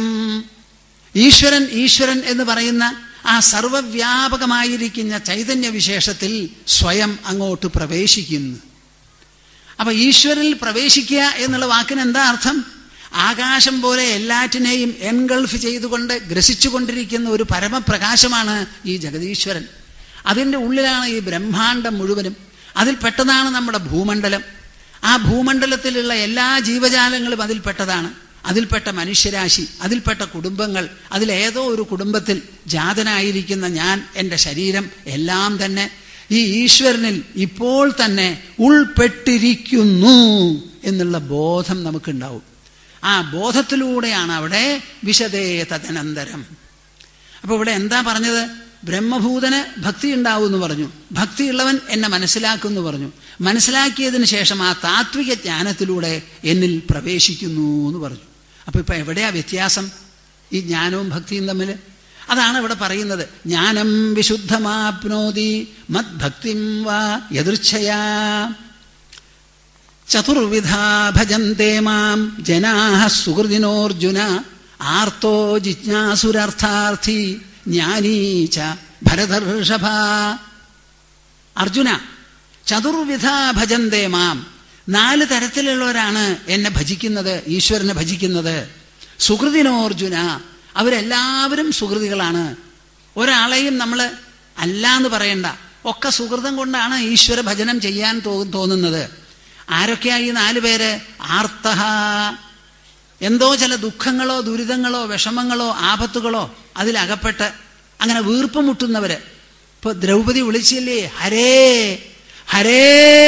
ഈശ്വരൻ ഈശ്വരൻ എന്ന് പറയുന്ന ആ സർവവ്യാപകമായിരിക്കുന്ന ചൈതന്യ വിശേഷത്തിൽ സ്വയം അങ്ങോട്ട് പ്രവേശിക്കുന്നു അപ്പൊ ഈശ്വരനിൽ പ്രവേശിക്കുക എന്നുള്ള വാക്കിന് എന്താ അർത്ഥം ആകാശം പോലെ എല്ലാറ്റിനെയും എൻഗൾഫ് ചെയ്തുകൊണ്ട് ഗ്രസിച്ചുകൊണ്ടിരിക്കുന്ന ഒരു പരമപ്രകാശമാണ് ഈ ജഗതീശ്വരൻ അതിൻ്റെ ഉള്ളിലാണ് ഈ ബ്രഹ്മാണ്ടം മുഴുവനും അതിൽ പെട്ടതാണ് നമ്മുടെ ഭൂമണ്ഡലം ആ ഭൂമണ്ഡലത്തിലുള്ള എല്ലാ ജീവജാലങ്ങളും അതിൽപ്പെട്ടതാണ് അതിൽപ്പെട്ട മനുഷ്യരാശി അതിൽപ്പെട്ട കുടുംബങ്ങൾ അതിലേതോ ഒരു കുടുംബത്തിൽ ജാതനായിരിക്കുന്ന ഞാൻ എൻ്റെ ശരീരം എല്ലാം തന്നെ ഈ ഈശ്വരനിൽ ഇപ്പോൾ തന്നെ ഉൾപ്പെട്ടിരിക്കുന്നു എന്നുള്ള ബോധം നമുക്കുണ്ടാവും ആ ബോധത്തിലൂടെയാണ് അവിടെ വിശദേ തദനന്തരം അപ്പൊ ഇവിടെ എന്താ പറഞ്ഞത് ബ്രഹ്മഭൂതന് ഭക്തി ഉണ്ടാവും എന്ന് പറഞ്ഞു ഭക്തിയുള്ളവൻ എന്നെ മനസ്സിലാക്കുമെന്ന് പറഞ്ഞു മനസ്സിലാക്കിയതിന് ശേഷം ആ താത്വിക ജ്ഞാനത്തിലൂടെ എന്നിൽ പ്രവേശിക്കുന്നു എന്ന് പറഞ്ഞു അപ്പൊ ഇപ്പൊ എവിടെയാ വ്യത്യാസം ഈ ജ്ഞാനവും ഭക്തിയും തമ്മിൽ അതാണ് ഇവിടെ പറയുന്നത് ജ്ഞാനം വിശുദ്ധമാപ്നോതി മദ്ഭക്തിം വാ യദൃച്ഛയാ ചതുർവിധാ ഭജന്തേ മാം ജനാ സുഹൃദിനോർജുന ആർത്തോ ജിജ്ഞാസുരർത്ഥാർത്ഥി ജ്ഞാനീച്ച ഭരതർഷഭ അർജുന ചതുർവിധ ഭജന്തേ മാം നാല് തരത്തിലുള്ളവരാണ് എന്നെ ഭജിക്കുന്നത് ഈശ്വരനെ ഭജിക്കുന്നത് സുഹൃതിനോർജുന അവരെല്ലാവരും സുഹൃതികളാണ് ഒരാളെയും നമ്മൾ അല്ല എന്ന് പറയണ്ട ഒക്കെ സുഹൃതം കൊണ്ടാണ് ഈശ്വര ഭജനം ചെയ്യാൻ തോന്നുന്നത് ആരൊക്കെയാ ഈ നാല് പേര് ആർത്തഹ എന്തോ ചില ദുഃഖങ്ങളോ ദുരിതങ്ങളോ വിഷമങ്ങളോ ആപത്തുകളോ അതിലകപ്പെട്ട് അങ്ങനെ വീർപ്പ് മുട്ടുന്നവര് ഇപ്പൊ ദ്രൗപദി വിളിച്ചില്ലേ ഹരേ ഹരേ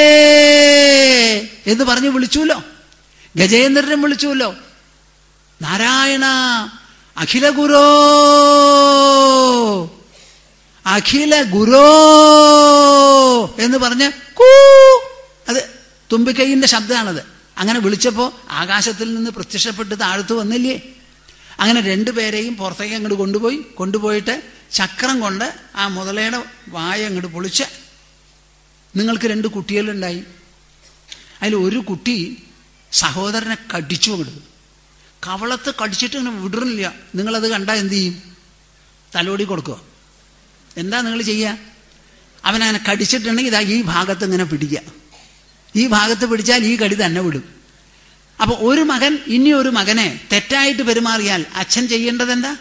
എന്ന് പറഞ്ഞ് വിളിച്ചുല്ലോ ഗജേന്ദ്രനും വിളിച്ചുല്ലോ നാരായണ അഖില ഗുരോ അഖില ഗുരോ എന്ന് പറഞ്ഞ് കൂ അത് തുമ്പിക്കൈയിന്റെ ശബ്ദമാണത് അങ്ങനെ വിളിച്ചപ്പോൾ ആകാശത്തിൽ നിന്ന് പ്രത്യക്ഷപ്പെട്ട് താഴ്ത്തു വന്നില്ലേ അങ്ങനെ രണ്ടുപേരെയും പുറത്തേക്ക് അങ്ങോട്ട് കൊണ്ടുപോയി കൊണ്ടുപോയിട്ട് ചക്രം കൊണ്ട് ആ മുതലയുടെ വായ അങ്ങോട്ട് പൊളിച്ച് നിങ്ങൾക്ക് രണ്ട് കുട്ടികളുണ്ടായി അതിൽ ഒരു കുട്ടി സഹോദരനെ കടിച്ചു അങ്ങോട്ട് കവളത്ത് കടിച്ചിട്ട് ഇങ്ങനെ വിടറില്ല നിങ്ങളത് കണ്ടാൽ എന്ത് ചെയ്യും തലോടി കൊടുക്കുക എന്താ നിങ്ങൾ ചെയ്യുക അവനങ്ങനെ കടിച്ചിട്ടുണ്ടെങ്കിൽ ഇതാ ഈ ഭാഗത്ത് ഇങ്ങനെ പിടിക്കുക ഈ ഭാഗത്ത് പിടിച്ചാൽ ഈ കടി തന്നെ വിടും അപ്പൊ ഒരു മകൻ ഇനി ഒരു മകനെ തെറ്റായിട്ട് പെരുമാറിയാൽ അച്ഛൻ ചെയ്യേണ്ടത് എന്താ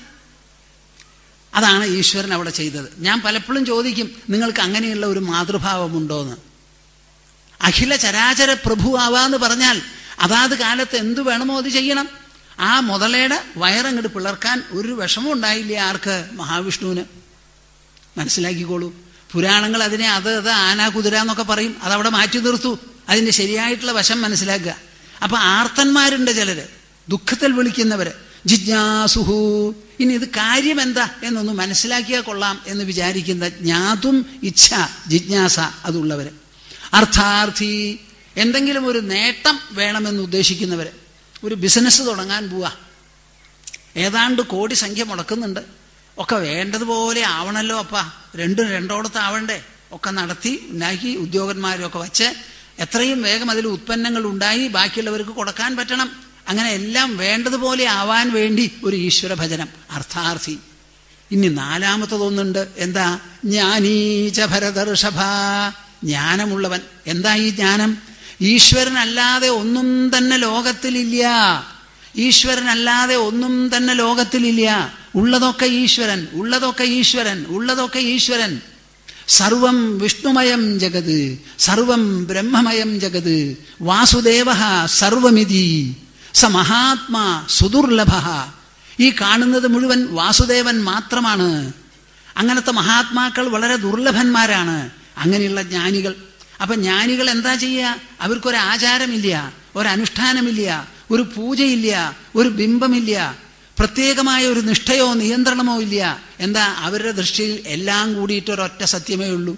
അതാണ് ഈശ്വരൻ അവിടെ ചെയ്തത് ഞാൻ പലപ്പോഴും ചോദിക്കും നിങ്ങൾക്ക് അങ്ങനെയുള്ള ഒരു മാതൃഭാവമുണ്ടോന്ന് അഖില ചരാചര പ്രഭു ആവാന്ന് പറഞ്ഞാൽ അതാത് കാലത്ത് എന്തു വേണമോ അത് ചെയ്യണം ആ മുതലയുടെ വയറങ്ങോട്ട് പിളർക്കാൻ ഒരു വിഷമം ഉണ്ടായില്ല ആർക്ക് മഹാവിഷ്ണുവിന് മനസ്സിലാക്കിക്കോളൂ പുരാണങ്ങൾ അതിനെ അത് അത് ആന കുതിര എന്നൊക്കെ പറയും അതവിടെ മാറ്റി നിർത്തു അതിൻ്റെ ശരിയായിട്ടുള്ള വശം മനസ്സിലാക്കുക അപ്പൊ ആർത്തന്മാരുണ്ട് ചിലര് ദുഃഖത്തിൽ വിളിക്കുന്നവര് ജിജ്ഞാസുഹു ഇനി ഇത് കാര്യം എന്താ എന്നൊന്ന് മനസ്സിലാക്കിയാൽ കൊള്ളാം എന്ന് വിചാരിക്കുന്ന ജ്ഞാതും ഇച്ഛ ജിജ്ഞാസ അതുള്ളവര് അർത്ഥാർത്ഥി എന്തെങ്കിലും ഒരു നേട്ടം വേണമെന്ന് ഉദ്ദേശിക്കുന്നവര് ഒരു ബിസിനസ് തുടങ്ങാൻ പോവാ ഏതാണ്ട് കോടി സംഖ്യ മുടക്കുന്നുണ്ട് ഒക്കെ വേണ്ടതുപോലെ ആവണല്ലോ അപ്പ രണ്ടും രണ്ടോടത്ത് ആവണ്ടേ ഒക്കെ നടത്തി ഉണ്ടാക്കി ഉദ്യോഗന്മാരൊക്കെ വച്ച് എത്രയും വേഗം അതിൽ ഉത്പന്നങ്ങൾ ഉണ്ടായി ബാക്കിയുള്ളവർക്ക് കൊടുക്കാൻ പറ്റണം അങ്ങനെ എല്ലാം വേണ്ടതുപോലെ ആവാൻ വേണ്ടി ഒരു ഈശ്വര ഭജനം അർത്ഥാർത്ഥി ഇനി നാലാമത്തതൊന്നുണ്ട് എന്താ ജ്ഞാനീച ഭരതർഷഭ ജ്ഞാനമുള്ളവൻ എന്താ ഈ ജ്ഞാനം ഈശ്വരനല്ലാതെ ഒന്നും തന്നെ ലോകത്തിലില്ല ഈശ്വരനല്ലാതെ ഒന്നും തന്നെ ലോകത്തിലില്ല ഉള്ളതൊക്കെ ഈശ്വരൻ ഉള്ളതൊക്കെ ഈശ്വരൻ ഉള്ളതൊക്കെ ഈശ്വരൻ സർവം വിഷ്ണുമയം ജഗത് സർവം ബ്രഹ്മമയം ജഗത് വാസുദേവ സർവമിതി സ മഹാത്മാ സുദുർലഭ ഈ കാണുന്നത് മുഴുവൻ വാസുദേവൻ മാത്രമാണ് അങ്ങനത്തെ മഹാത്മാക്കൾ വളരെ ദുർലഭന്മാരാണ് അങ്ങനെയുള്ള ജ്ഞാനികൾ അപ്പൊ ജ്ഞാനികൾ എന്താ ചെയ്യുക അവർക്കൊരു ആചാരമില്ല ഒരനുഷ്ഠാനമില്ല ഒരു പൂജയില്ല ഒരു ബിംബമില്ല പ്രത്യേകമായ ഒരു നിഷ്ഠയോ നിയന്ത്രണമോ ഇല്ല എന്താ അവരുടെ ദൃഷ്ടിയിൽ എല്ലാം കൂടിയിട്ട് ഒരൊറ്റ സത്യമേ ഉള്ളൂ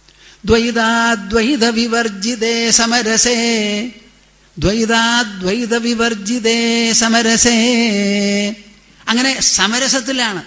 ദ്വൈതാദ്വൈത വിവർജിതേ സമരസേ ദ്വൈതാദ്വൈത വിവർജിതേ സമരസേ അങ്ങനെ സമരസത്തിലാണ്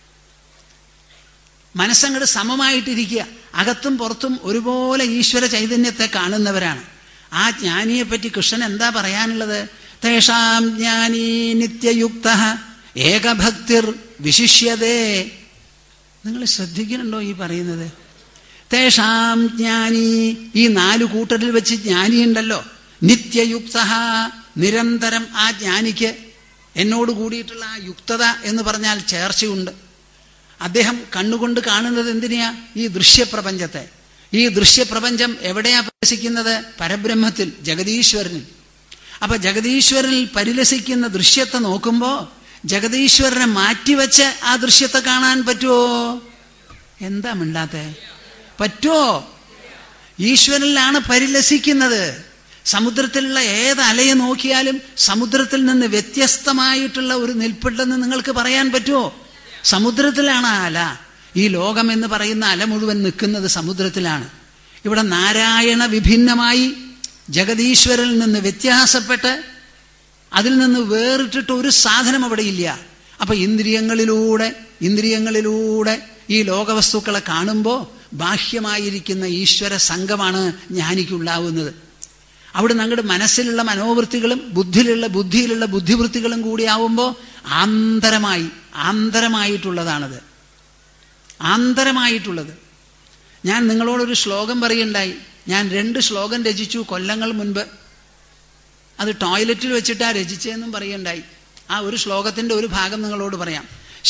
മനസ്സങ്ങട് സമമായിട്ടിരിക്കുക അകത്തും പുറത്തും ഒരുപോലെ ഈശ്വര ചൈതന്യത്തെ കാണുന്നവരാണ് ആ ജ്ഞാനിയെപ്പറ്റി കൃഷ്ണൻ എന്താ പറയാനുള്ളത് തേഷാം ജ്ഞാനീ നിത്യയുക്ത ഏകഭക്തിർ വിശിഷ്യതേ നിങ്ങൾ ശ്രദ്ധിക്കുന്നുണ്ടോ ഈ പറയുന്നത് തേഷാം ജ്ഞാനി ഈ നാലു കൂട്ടരിൽ വെച്ച് ജ്ഞാനിയുണ്ടല്ലോ നിത്യയുക്ത നിരന്തരം ആ ജ്ഞാനിക്ക് എന്നോട് കൂടിയിട്ടുള്ള ആ യുക്തത എന്ന് പറഞ്ഞാൽ ചേർച്ചയുണ്ട് അദ്ദേഹം കണ്ണുകൊണ്ട് കാണുന്നത് എന്തിനാ ഈ ദൃശ്യപ്രപഞ്ചത്തെ ഈ ദൃശ്യപ്രപഞ്ചം എവിടെയാ പരിലസിക്കുന്നത് പരബ്രഹ്മത്തിൽ ജഗതീശ്വരനിൽ അപ്പൊ ജഗതീശ്വരനിൽ പരിലസിക്കുന്ന ദൃശ്യത്തെ നോക്കുമ്പോ ജഗതീശ്വരനെ മാറ്റിവെച്ച് ആ ദൃശ്യത്തെ കാണാൻ പറ്റുമോ എന്താ മിണ്ടാത്തെ പറ്റുമോ ഈശ്വരനിലാണ് പരിലസിക്കുന്നത് സമുദ്രത്തിലുള്ള ഏത് അലയെ നോക്കിയാലും സമുദ്രത്തിൽ നിന്ന് വ്യത്യസ്തമായിട്ടുള്ള ഒരു നിൽപ്പുണ്ടെന്ന് നിങ്ങൾക്ക് പറയാൻ പറ്റുമോ സമുദ്രത്തിലാണ് ആ അല ഈ ലോകം എന്ന് പറയുന്ന അല മുഴുവൻ നിൽക്കുന്നത് സമുദ്രത്തിലാണ് ഇവിടെ നാരായണ വിഭിന്നമായി ജഗതീശ്വരനിൽ നിന്ന് വ്യത്യാസപ്പെട്ട് അതിൽ നിന്ന് വേറിട്ടിട്ട് ഒരു സാധനം അവിടെ ഇല്ല അപ്പൊ ഇന്ദ്രിയങ്ങളിലൂടെ ഇന്ദ്രിയങ്ങളിലൂടെ ഈ ലോകവസ്തുക്കളെ കാണുമ്പോൾ ബാഹ്യമായിരിക്കുന്ന ഈശ്വര സംഘമാണ് ജ്ഞാനിക്കുണ്ടാവുന്നത് അവിടെ ഞങ്ങളുടെ മനസ്സിലുള്ള മനോവൃത്തികളും ബുദ്ധിയിലുള്ള ബുദ്ധിയിലുള്ള ബുദ്ധിവൃത്തികളും കൂടിയാവുമ്പോൾ ആന്തരമായി ആന്തരമായിട്ടുള്ളതാണത് ആന്തരമായിട്ടുള്ളത് ഞാൻ നിങ്ങളോടൊരു ശ്ലോകം പറയുണ്ടായി ഞാൻ രണ്ട് ശ്ലോകം രചിച്ചു കൊല്ലങ്ങൾ മുൻപ് അത് ടോയ്ലറ്റിൽ വെച്ചിട്ടാ രചിച്ചതെന്നും പറയുണ്ടായി ആ ഒരു ശ്ലോകത്തിന്റെ ഒരു ഭാഗം നിങ്ങളോട് പറയാം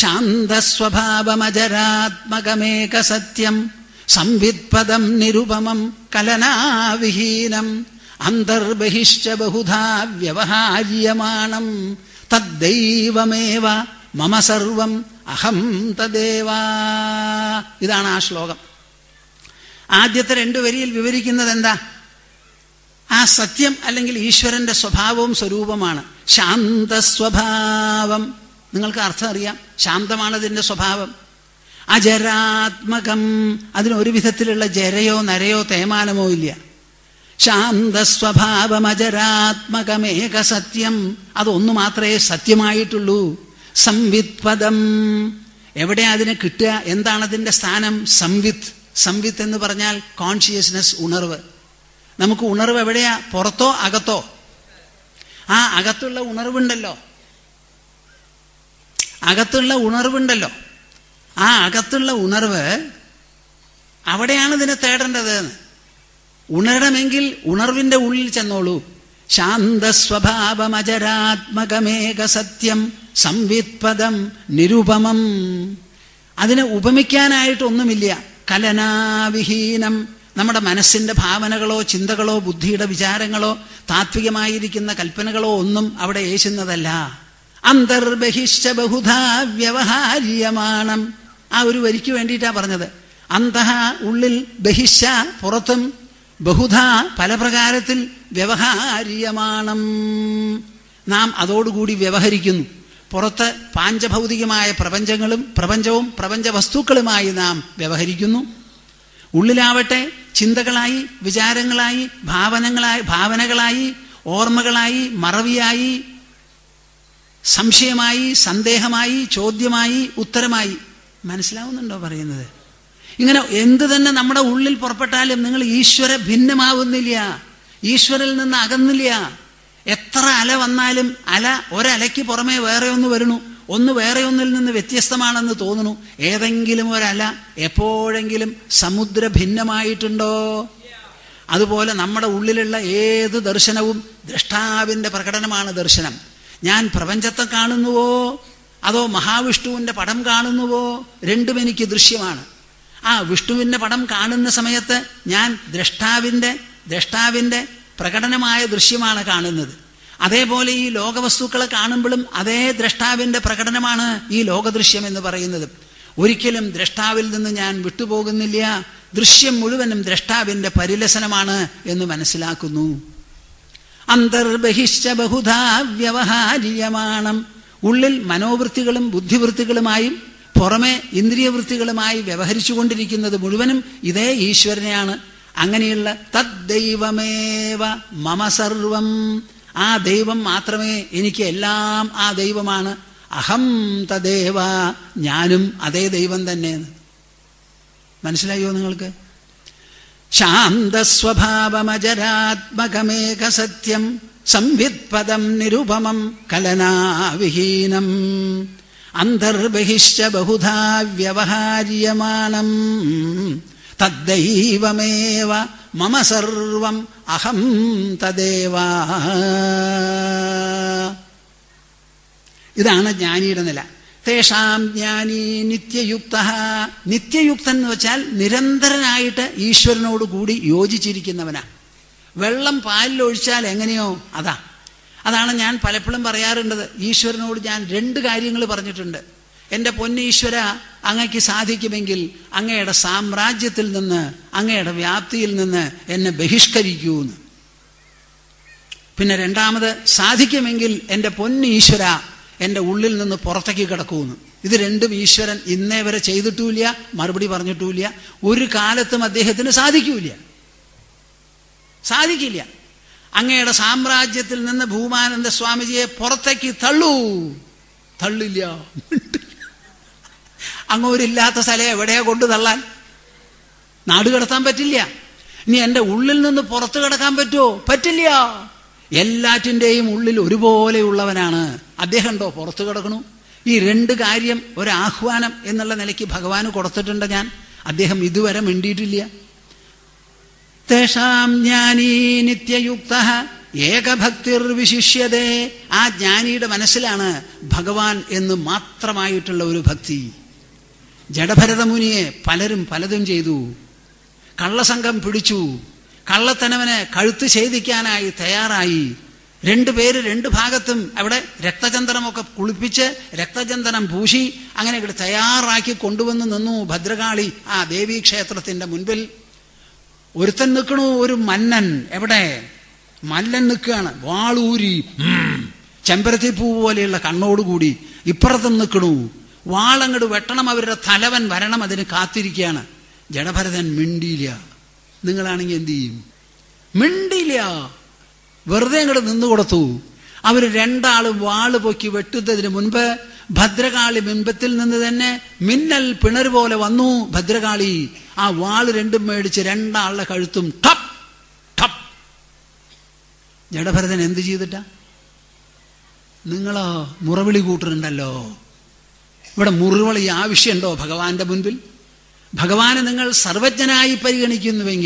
ശാന്തസ്വഭാവമജരാത്മകമേക സത്യം സംവിത്പദം നിരുപമം കലനാവിഹീനം അന്തർബഹിശ്ച ബഹുധാ വ്യവഹാര്യമാണം തദ്ദൈവമേവ മമ സർവം അഹം തദേവാ ഇതാണ് ആ ശ്ലോകം ആദ്യത്തെ രണ്ടു വരിയിൽ വിവരിക്കുന്നത് എന്താ ആ സത്യം അല്ലെങ്കിൽ ഈശ്വരന്റെ സ്വഭാവവും സ്വരൂപമാണ് ശാന്തസ്വഭാവം നിങ്ങൾക്ക് അർത്ഥം അറിയാം ശാന്തമാണ് അതിന്റെ സ്വഭാവം അജരാത്മകം അതിന് ഒരു വിധത്തിലുള്ള ജരയോ നരയോ തേമാനമോ ഇല്ല ശാന്തസ്വഭാവമജരാത്മകമേക സത്യം അതൊന്നു മാത്രമേ സത്യമായിട്ടുള്ളൂ സംവിത്പദം എവിടെ അതിനെ കിട്ടുക എന്താണ് അതിന്റെ സ്ഥാനം സംവിത്ത് സംവിത്ത് എന്ന് പറഞ്ഞാൽ കോൺഷ്യസ്നെസ് ഉണർവ് നമുക്ക് ഉണർവ് എവിടെയാ പുറത്തോ അകത്തോ ആ അകത്തുള്ള ഉണർവുണ്ടല്ലോ അകത്തുള്ള ഉണർവുണ്ടല്ലോ ആ അകത്തുള്ള ഉണർവ് അവിടെയാണ് ഇതിനെ തേടേണ്ടത് ഉണരണമെങ്കിൽ ഉണർവിന്റെ ഉള്ളിൽ ചെന്നോളൂ ശാന്തസ്വഭാവമജരാത്മകമേക സത്യം സംവിത്പദം നിരുപമം അതിനെ ഉപമിക്കാനായിട്ടൊന്നുമില്ല കലനാവിഹീനം നമ്മുടെ മനസ്സിന്റെ ഭാവനകളോ ചിന്തകളോ ബുദ്ധിയുടെ വിചാരങ്ങളോ താത്വികമായിരിക്കുന്ന കൽപ്പനകളോ ഒന്നും അവിടെ ഏശുന്നതല്ല അന്തർബഹിശ്ച ബഹുധാ വ്യവഹാര്യമാണം ആ ഒരു വരിക്ക് വേണ്ടിയിട്ടാ പറഞ്ഞത് അന്തഹ ഉള്ളിൽ ബഹിശ്ച പുറത്തും ബഹുധ പല പ്രകാരത്തിൽ വ്യവഹാര്യമാണം നാം അതോടുകൂടി വ്യവഹരിക്കുന്നു പുറത്ത് പാഞ്ചഭൗതികമായ പ്രപഞ്ചങ്ങളും പ്രപഞ്ചവും പ്രപഞ്ച വസ്തുക്കളുമായി നാം വ്യവഹരിക്കുന്നു ഉള്ളിലാവട്ടെ ചിന്തകളായി വിചാരങ്ങളായി ഭാവനങ്ങളായി ഭാവനകളായി ഓർമ്മകളായി മറവിയായി സംശയമായി സന്ദേഹമായി ചോദ്യമായി ഉത്തരമായി മനസ്സിലാവുന്നുണ്ടോ പറയുന്നത് ഇങ്ങനെ എന്ത് തന്നെ നമ്മുടെ ഉള്ളിൽ പുറപ്പെട്ടാലും നിങ്ങൾ ഈശ്വര ഭിന്നമാവുന്നില്ല ഈശ്വരിൽ നിന്ന് അകന്നില്ല എത്ര അല വന്നാലും അല ഒരലയ്ക്ക് പുറമെ വേറെ ഒന്ന് വരുന്നു ഒന്ന് വേറെ ഒന്നിൽ നിന്ന് വ്യത്യസ്തമാണെന്ന് തോന്നുന്നു ഏതെങ്കിലും ഒരല എപ്പോഴെങ്കിലും സമുദ്ര ഭിന്നമായിട്ടുണ്ടോ അതുപോലെ നമ്മുടെ ഉള്ളിലുള്ള ഏത് ദർശനവും ദ്രഷ്ടാവിന്റെ പ്രകടനമാണ് ദർശനം ഞാൻ പ്രപഞ്ചത്തെ കാണുന്നുവോ അതോ മഹാവിഷ്ണുവിന്റെ പടം കാണുന്നുവോ രണ്ടും എനിക്ക് ദൃശ്യമാണ് ആ വിഷ്ണുവിന്റെ പടം കാണുന്ന സമയത്ത് ഞാൻ ദ്രഷ്ടാവിന്റെ ദ്രഷ്ടാവിന്റെ പ്രകടനമായ ദൃശ്യമാണ് കാണുന്നത് അതേപോലെ ഈ ലോകവസ്തുക്കളെ കാണുമ്പോഴും അതേ ദ്രഷ്ടാവിന്റെ പ്രകടനമാണ് ഈ ലോകദൃശ്യം എന്ന് പറയുന്നത് ഒരിക്കലും ദ്രഷ്ടാവിൽ നിന്ന് ഞാൻ വിട്ടുപോകുന്നില്ല ദൃശ്യം മുഴുവനും ദ്രഷ്ടാവിന്റെ പരിലസനമാണ് എന്ന് മനസ്സിലാക്കുന്നു അന്തർബഹിശ്ച ബഹുധാ വ്യവഹാരീയമാണം ഉള്ളിൽ മനോവൃത്തികളും ബുദ്ധിവൃത്തികളുമായും പുറമെ ഇന്ദ്രിയവൃത്തികളുമായി വ്യവഹരിച്ചുകൊണ്ടിരിക്കുന്നത് മുഴുവനും ഇതേ ഈശ്വരനെയാണ് അങ്ങനെയുള്ള തദ്ദൈവമേവ മമ സർവം ആ ദൈവം മാത്രമേ എനിക്ക് എല്ലാം ആ ദൈവമാണ് അഹം തദേവ ഞാനും അതേ ദൈവം തന്നെ മനസ്സിലായോ നിങ്ങൾക്ക് ശാന്തസ്വഭാവമജരാത്മകമേക സത്യം സംവിത്പദം നിരുപമം കലനാവിഹീനം അന്തർബഹിശ്ച ബഹുധാ വ്യവഹാര്യമാണം തദ്ദൈവമേവ മമ സർവം അഹം തദേവ ഇതാണ് ജ്ഞാനിയുടെ നില തേഷാം ജ്ഞാനി നിത്യയുക്ത നിത്യയുക്തൻ എന്ന് വെച്ചാൽ നിരന്തരനായിട്ട് ഈശ്വരനോട് കൂടി യോജിച്ചിരിക്കുന്നവനാ വെള്ളം പാലിലൊഴിച്ചാൽ എങ്ങനെയോ അതാ അതാണ് ഞാൻ പലപ്പോഴും പറയാറുണ്ടത് ഈശ്വരനോട് ഞാൻ രണ്ട് കാര്യങ്ങൾ പറഞ്ഞിട്ടുണ്ട് എൻ്റെ പൊന്ന ഈശ്വര അങ്ങയ്ക്ക് സാധിക്കുമെങ്കിൽ അങ്ങയുടെ സാമ്രാജ്യത്തിൽ നിന്ന് അങ്ങയുടെ വ്യാപ്തിയിൽ നിന്ന് എന്നെ ബഹിഷ്കരിക്കൂ എന്ന് പിന്നെ രണ്ടാമത് സാധിക്കുമെങ്കിൽ എൻ്റെ പൊന്ന ഈശ്വര എൻ്റെ ഉള്ളിൽ നിന്ന് പുറത്തേക്ക് കിടക്കുമെന്ന് ഇത് രണ്ടും ഈശ്വരൻ ഇന്നേ വരെ ചെയ്തിട്ടുമില്ല മറുപടി പറഞ്ഞിട്ടുമില്ല ഒരു കാലത്തും അദ്ദേഹത്തിന് സാധിക്കൂല സാധിക്കില്ല അങ്ങയുടെ സാമ്രാജ്യത്തിൽ നിന്ന് ഭൂമാനന്ദ സ്വാമിജിയെ പുറത്തേക്ക് തള്ളൂ തള്ളില്ല അങ്ങോരില്ലാത്ത സ്ഥലം എവിടെയാ കൊണ്ടു തള്ളാൻ നാട് കിടത്താൻ പറ്റില്ല ഇനി എൻ്റെ ഉള്ളിൽ നിന്ന് പുറത്തു കിടക്കാൻ പറ്റുമോ പറ്റില്ല എല്ലാറ്റിൻ്റെയും ഉള്ളിൽ ഒരുപോലെയുള്ളവനാണ് അദ്ദേഹം ഉണ്ടോ പുറത്തു കിടക്കണു ഈ രണ്ട് കാര്യം ഒരാഹ്വാനം എന്നുള്ള നിലയ്ക്ക് ഭഗവാന് കൊടുത്തിട്ടുണ്ട് ഞാൻ അദ്ദേഹം ഇതുവരെ മിണ്ടിയിട്ടില്ല തേഷാം ജ്ഞാനീ നിത്യയുക്ത ഏകഭക്തിർ വിശിഷ്യതേ ആ ജ്ഞാനിയുടെ മനസ്സിലാണ് ഭഗവാൻ എന്ന് മാത്രമായിട്ടുള്ള ഒരു ഭക്തി ജഡഭരതമുനിയെ പലരും പലതും ചെയ്തു കള്ളസംഘം പിടിച്ചു കള്ളത്തനവനെ കഴുത്ത് ഛേദിക്കാനായി തയ്യാറായി രണ്ടു പേര് രണ്ട് ഭാഗത്തും അവിടെ രക്തചന്ദനമൊക്കെ കുളിപ്പിച്ച് രക്തചന്ദനം പൂശി അങ്ങനെ ഇവിടെ തയ്യാറാക്കി കൊണ്ടുവന്ന് നിന്നു ഭദ്രകാളി ആ ദേവീ ക്ഷേത്രത്തിന്റെ മുൻപിൽ ഒരുത്തൻ നിൽക്കണു ഒരു മന്നൻ എവിടെ മല്ലൻ നിൽക്കുകയാണ് വാളൂരി ചെമ്പരത്തി പൂ പോലെയുള്ള കണ്ണോടുകൂടി ഇപ്പുറത്തും നിൽക്കണു വാളങ്ങട് വെട്ടണം അവരുടെ തലവൻ വരണം അതിന് കാത്തിരിക്കുകയാണ് ജഡഭരതൻ മിണ്ടിയില്ല നിങ്ങളാണെങ്കിൽ എന്ത് ചെയ്യും മിണ്ടിയില്ല വെറുതെ അങ്ങോട്ട് നിന്നു കൊടുത്തു അവർ രണ്ടാളും വാള് പൊക്കി വെട്ടുന്നതിന് മുൻപ് ഭദ്രകാളി ബിംബത്തിൽ നിന്ന് തന്നെ മിന്നൽ പിണർ പോലെ വന്നു ഭദ്രകാളി ആ വാള് രണ്ടും മേടിച്ച് രണ്ടാളുടെ കഴുത്തും ടപ്പ് ടപ്പ് ജഡഭരതൻ എന്ത് ചെയ്തിട്ടാ നിങ്ങളോ മുറവിളി കൂട്ടുന്നുണ്ടല്ലോ ഇവിടെ മുറിവിളി ആവശ്യമുണ്ടോ ഭഗവാന്റെ മുൻപിൽ ഭഗവാനെ നിങ്ങൾ സർവജ്ഞനായി പരിഗണിക്കുന്നുവെങ്കിൽ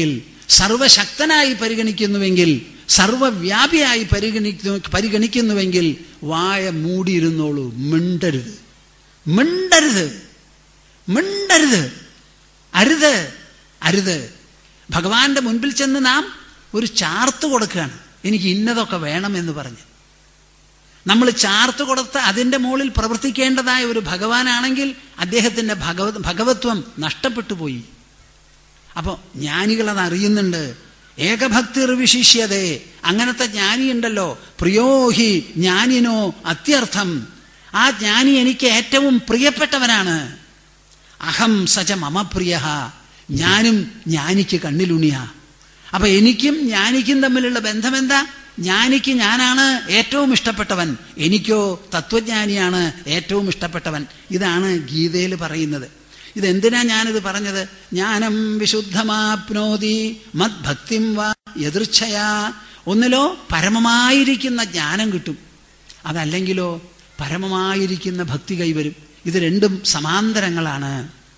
സർവശക്തനായി പരിഗണിക്കുന്നുവെങ്കിൽ സർവവ്യാപിയായി പരിഗണിക്കുന്നു പരിഗണിക്കുന്നുവെങ്കിൽ വായ മൂടിയിരുന്നോളൂ മിണ്ടരുത് മിണ്ടരുത് മിണ്ടരുത് അരുത് അരുത് ഭഗവാന്റെ മുൻപിൽ ചെന്ന് നാം ഒരു ചാർത്ത് കൊടുക്കുകയാണ് എനിക്ക് ഇന്നതൊക്കെ വേണമെന്ന് പറഞ്ഞ് നമ്മൾ ചാർത്ത് കൊടുത്ത് അതിൻ്റെ മുകളിൽ പ്രവർത്തിക്കേണ്ടതായ ഒരു ഭഗവാനാണെങ്കിൽ അദ്ദേഹത്തിൻ്റെ ഭഗവത് ഭഗവത്വം നഷ്ടപ്പെട്ടു പോയി അപ്പോൾ ജ്ഞാനികൾ അത് അറിയുന്നുണ്ട് ഏകഭക്തിർ വിശിഷ്യതേ അങ്ങനത്തെ ജ്ഞാനിയുണ്ടല്ലോ പ്രിയോഹി ജ്ഞാനിനോ അത്യർത്ഥം ആ ജ്ഞാനി എനിക്ക് ഏറ്റവും പ്രിയപ്പെട്ടവനാണ് അഹം സജ മമ പ്രിയ ഞാനും ജ്ഞാനിക്ക് കണ്ണിലുണിയ അപ്പൊ എനിക്കും ജ്ഞാനിക്കും തമ്മിലുള്ള ബന്ധം എന്താ ജ്ഞാനിക്ക് ഞാനാണ് ഏറ്റവും ഇഷ്ടപ്പെട്ടവൻ എനിക്കോ തത്വജ്ഞാനിയാണ് ഏറ്റവും ഇഷ്ടപ്പെട്ടവൻ ഇതാണ് ഗീതയിൽ പറയുന്നത് ഇതെന്തിനാ ഞാനിത് പറഞ്ഞത് ജ്ഞാനം വിശുദ്ധമാപ്നോതി മദ്ഭക്തിം വാ എതിർച്ഛയാ ഒന്നിലോ പരമമായിരിക്കുന്ന ജ്ഞാനം കിട്ടും അതല്ലെങ്കിലോ പരമമായിരിക്കുന്ന ഭക്തി കൈവരും ഇത് രണ്ടും സമാന്തരങ്ങളാണ്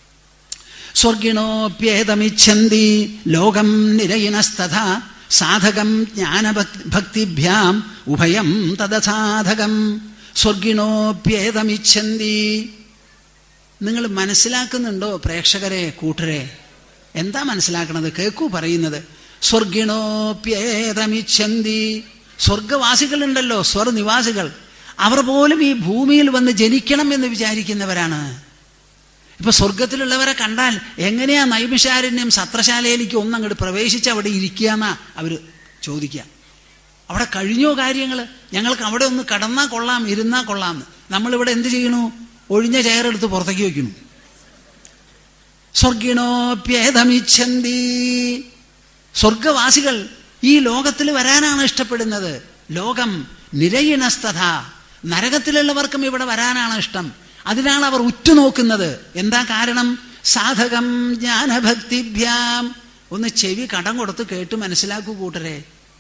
സ്വർഗിണോപ്യേതമിച്ഛന്തി ലോകം നിരയിനസ്തഥ സാധകം ജ്ഞാനഭക്തിഭ്യാം ഉഭയം തദസാധകം സ്വർഗിണോപ്യേതമിച്ഛന്തി നിങ്ങൾ മനസ്സിലാക്കുന്നുണ്ടോ പ്രേക്ഷകരെ കൂട്ടരെ എന്താ മനസ്സിലാക്കണത് കേക്കൂ പറയുന്നത് സ്വർഗിണോപ്യേതമിച്ഛന്തി സ്വർഗവാസികളുണ്ടല്ലോ സ്വർനിവാസികൾ അവർ പോലും ഈ ഭൂമിയിൽ വന്ന് ജനിക്കണം എന്ന് വിചാരിക്കുന്നവരാണ് ഇപ്പൊ സ്വർഗത്തിലുള്ളവരെ കണ്ടാൽ എങ്ങനെയാ നൈമിഷാരണ്യം സത്രശാലയിലേക്ക് ഒന്നങ്ങോട്ട് പ്രവേശിച്ച് അവിടെ ഇരിക്കുകയെന്നാ അവര് ചോദിക്കുക അവിടെ കഴിഞ്ഞോ കാര്യങ്ങൾ ഞങ്ങൾക്ക് അവിടെ ഒന്ന് കടന്നാ കൊള്ളാം ഇരുന്നാ കൊള്ളാം നമ്മളിവിടെ എന്ത് ചെയ്യണു ഒഴിഞ്ഞ ചെയറെടുത്ത് പുറത്തേക്ക് വെക്കുന്നു സ്വർഗിണോപ്യേതമിച്ഛന്തി സ്വർഗവാസികൾ ഈ ലോകത്തിൽ വരാനാണ് ഇഷ്ടപ്പെടുന്നത് ലോകം നിരയിണസ്തഥ നരകത്തിലുള്ളവർക്കും ഇവിടെ വരാനാണ് ഇഷ്ടം അതിനാണ് അവർ ഉറ്റുനോക്കുന്നത് എന്താ കാരണം സാധകം ജ്ഞാനഭക്തിഭ്യാം ഒന്ന് ചെവി കടം കൊടുത്ത് കേട്ട് മനസ്സിലാക്കൂ കൂട്ടരെ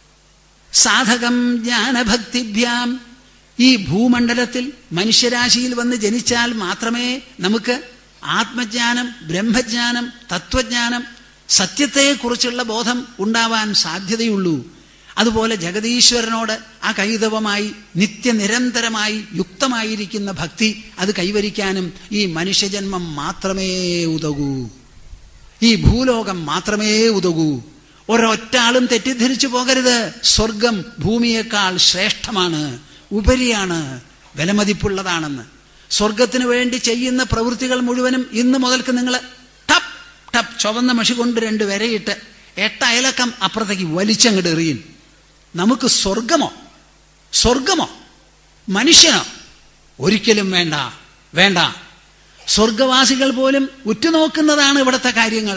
സാധകം ജ്ഞാനഭക്തിഭ്യാം ഈ ഭൂമണ്ഡലത്തിൽ മനുഷ്യരാശിയിൽ വന്ന് ജനിച്ചാൽ മാത്രമേ നമുക്ക് ആത്മജ്ഞാനം ബ്രഹ്മജ്ഞാനം തത്വജ്ഞാനം സത്യത്തെക്കുറിച്ചുള്ള ബോധം ഉണ്ടാവാൻ സാധ്യതയുള്ളൂ അതുപോലെ ജഗതീശ്വരനോട് ആ കൈതവമായി നിത്യനിരന്തരമായി യുക്തമായിരിക്കുന്ന ഭക്തി അത് കൈവരിക്കാനും ഈ മനുഷ്യജന്മം മാത്രമേ ഉതകൂ ഈ ഭൂലോകം മാത്രമേ ഉതകൂ ഒരൊറ്റ ആളും തെറ്റിദ്ധരിച്ചു പോകരുത് സ്വർഗം ഭൂമിയേക്കാൾ ശ്രേഷ്ഠമാണ് ഉപരിയാണ് വിലമതിപ്പുള്ളതാണെന്ന് സ്വർഗത്തിന് വേണ്ടി ചെയ്യുന്ന പ്രവൃത്തികൾ മുഴുവനും ഇന്ന് മുതൽക്ക് നിങ്ങൾ ടപ്പ് ടപ്പ് ചുവന്ന മഷി കൊണ്ട് രണ്ട് വരയിട്ട് എട്ട അയലക്കം അപ്പുറത്തേക്ക് വലിച്ചങ്ങോട്ട് എറിയും നമുക്ക് സ്വർഗമോ സ്വർഗമോ മനുഷ്യനോ ഒരിക്കലും വേണ്ട വേണ്ട സ്വർഗവാസികൾ പോലും ഉറ്റുനോക്കുന്നതാണ് ഇവിടുത്തെ കാര്യങ്ങൾ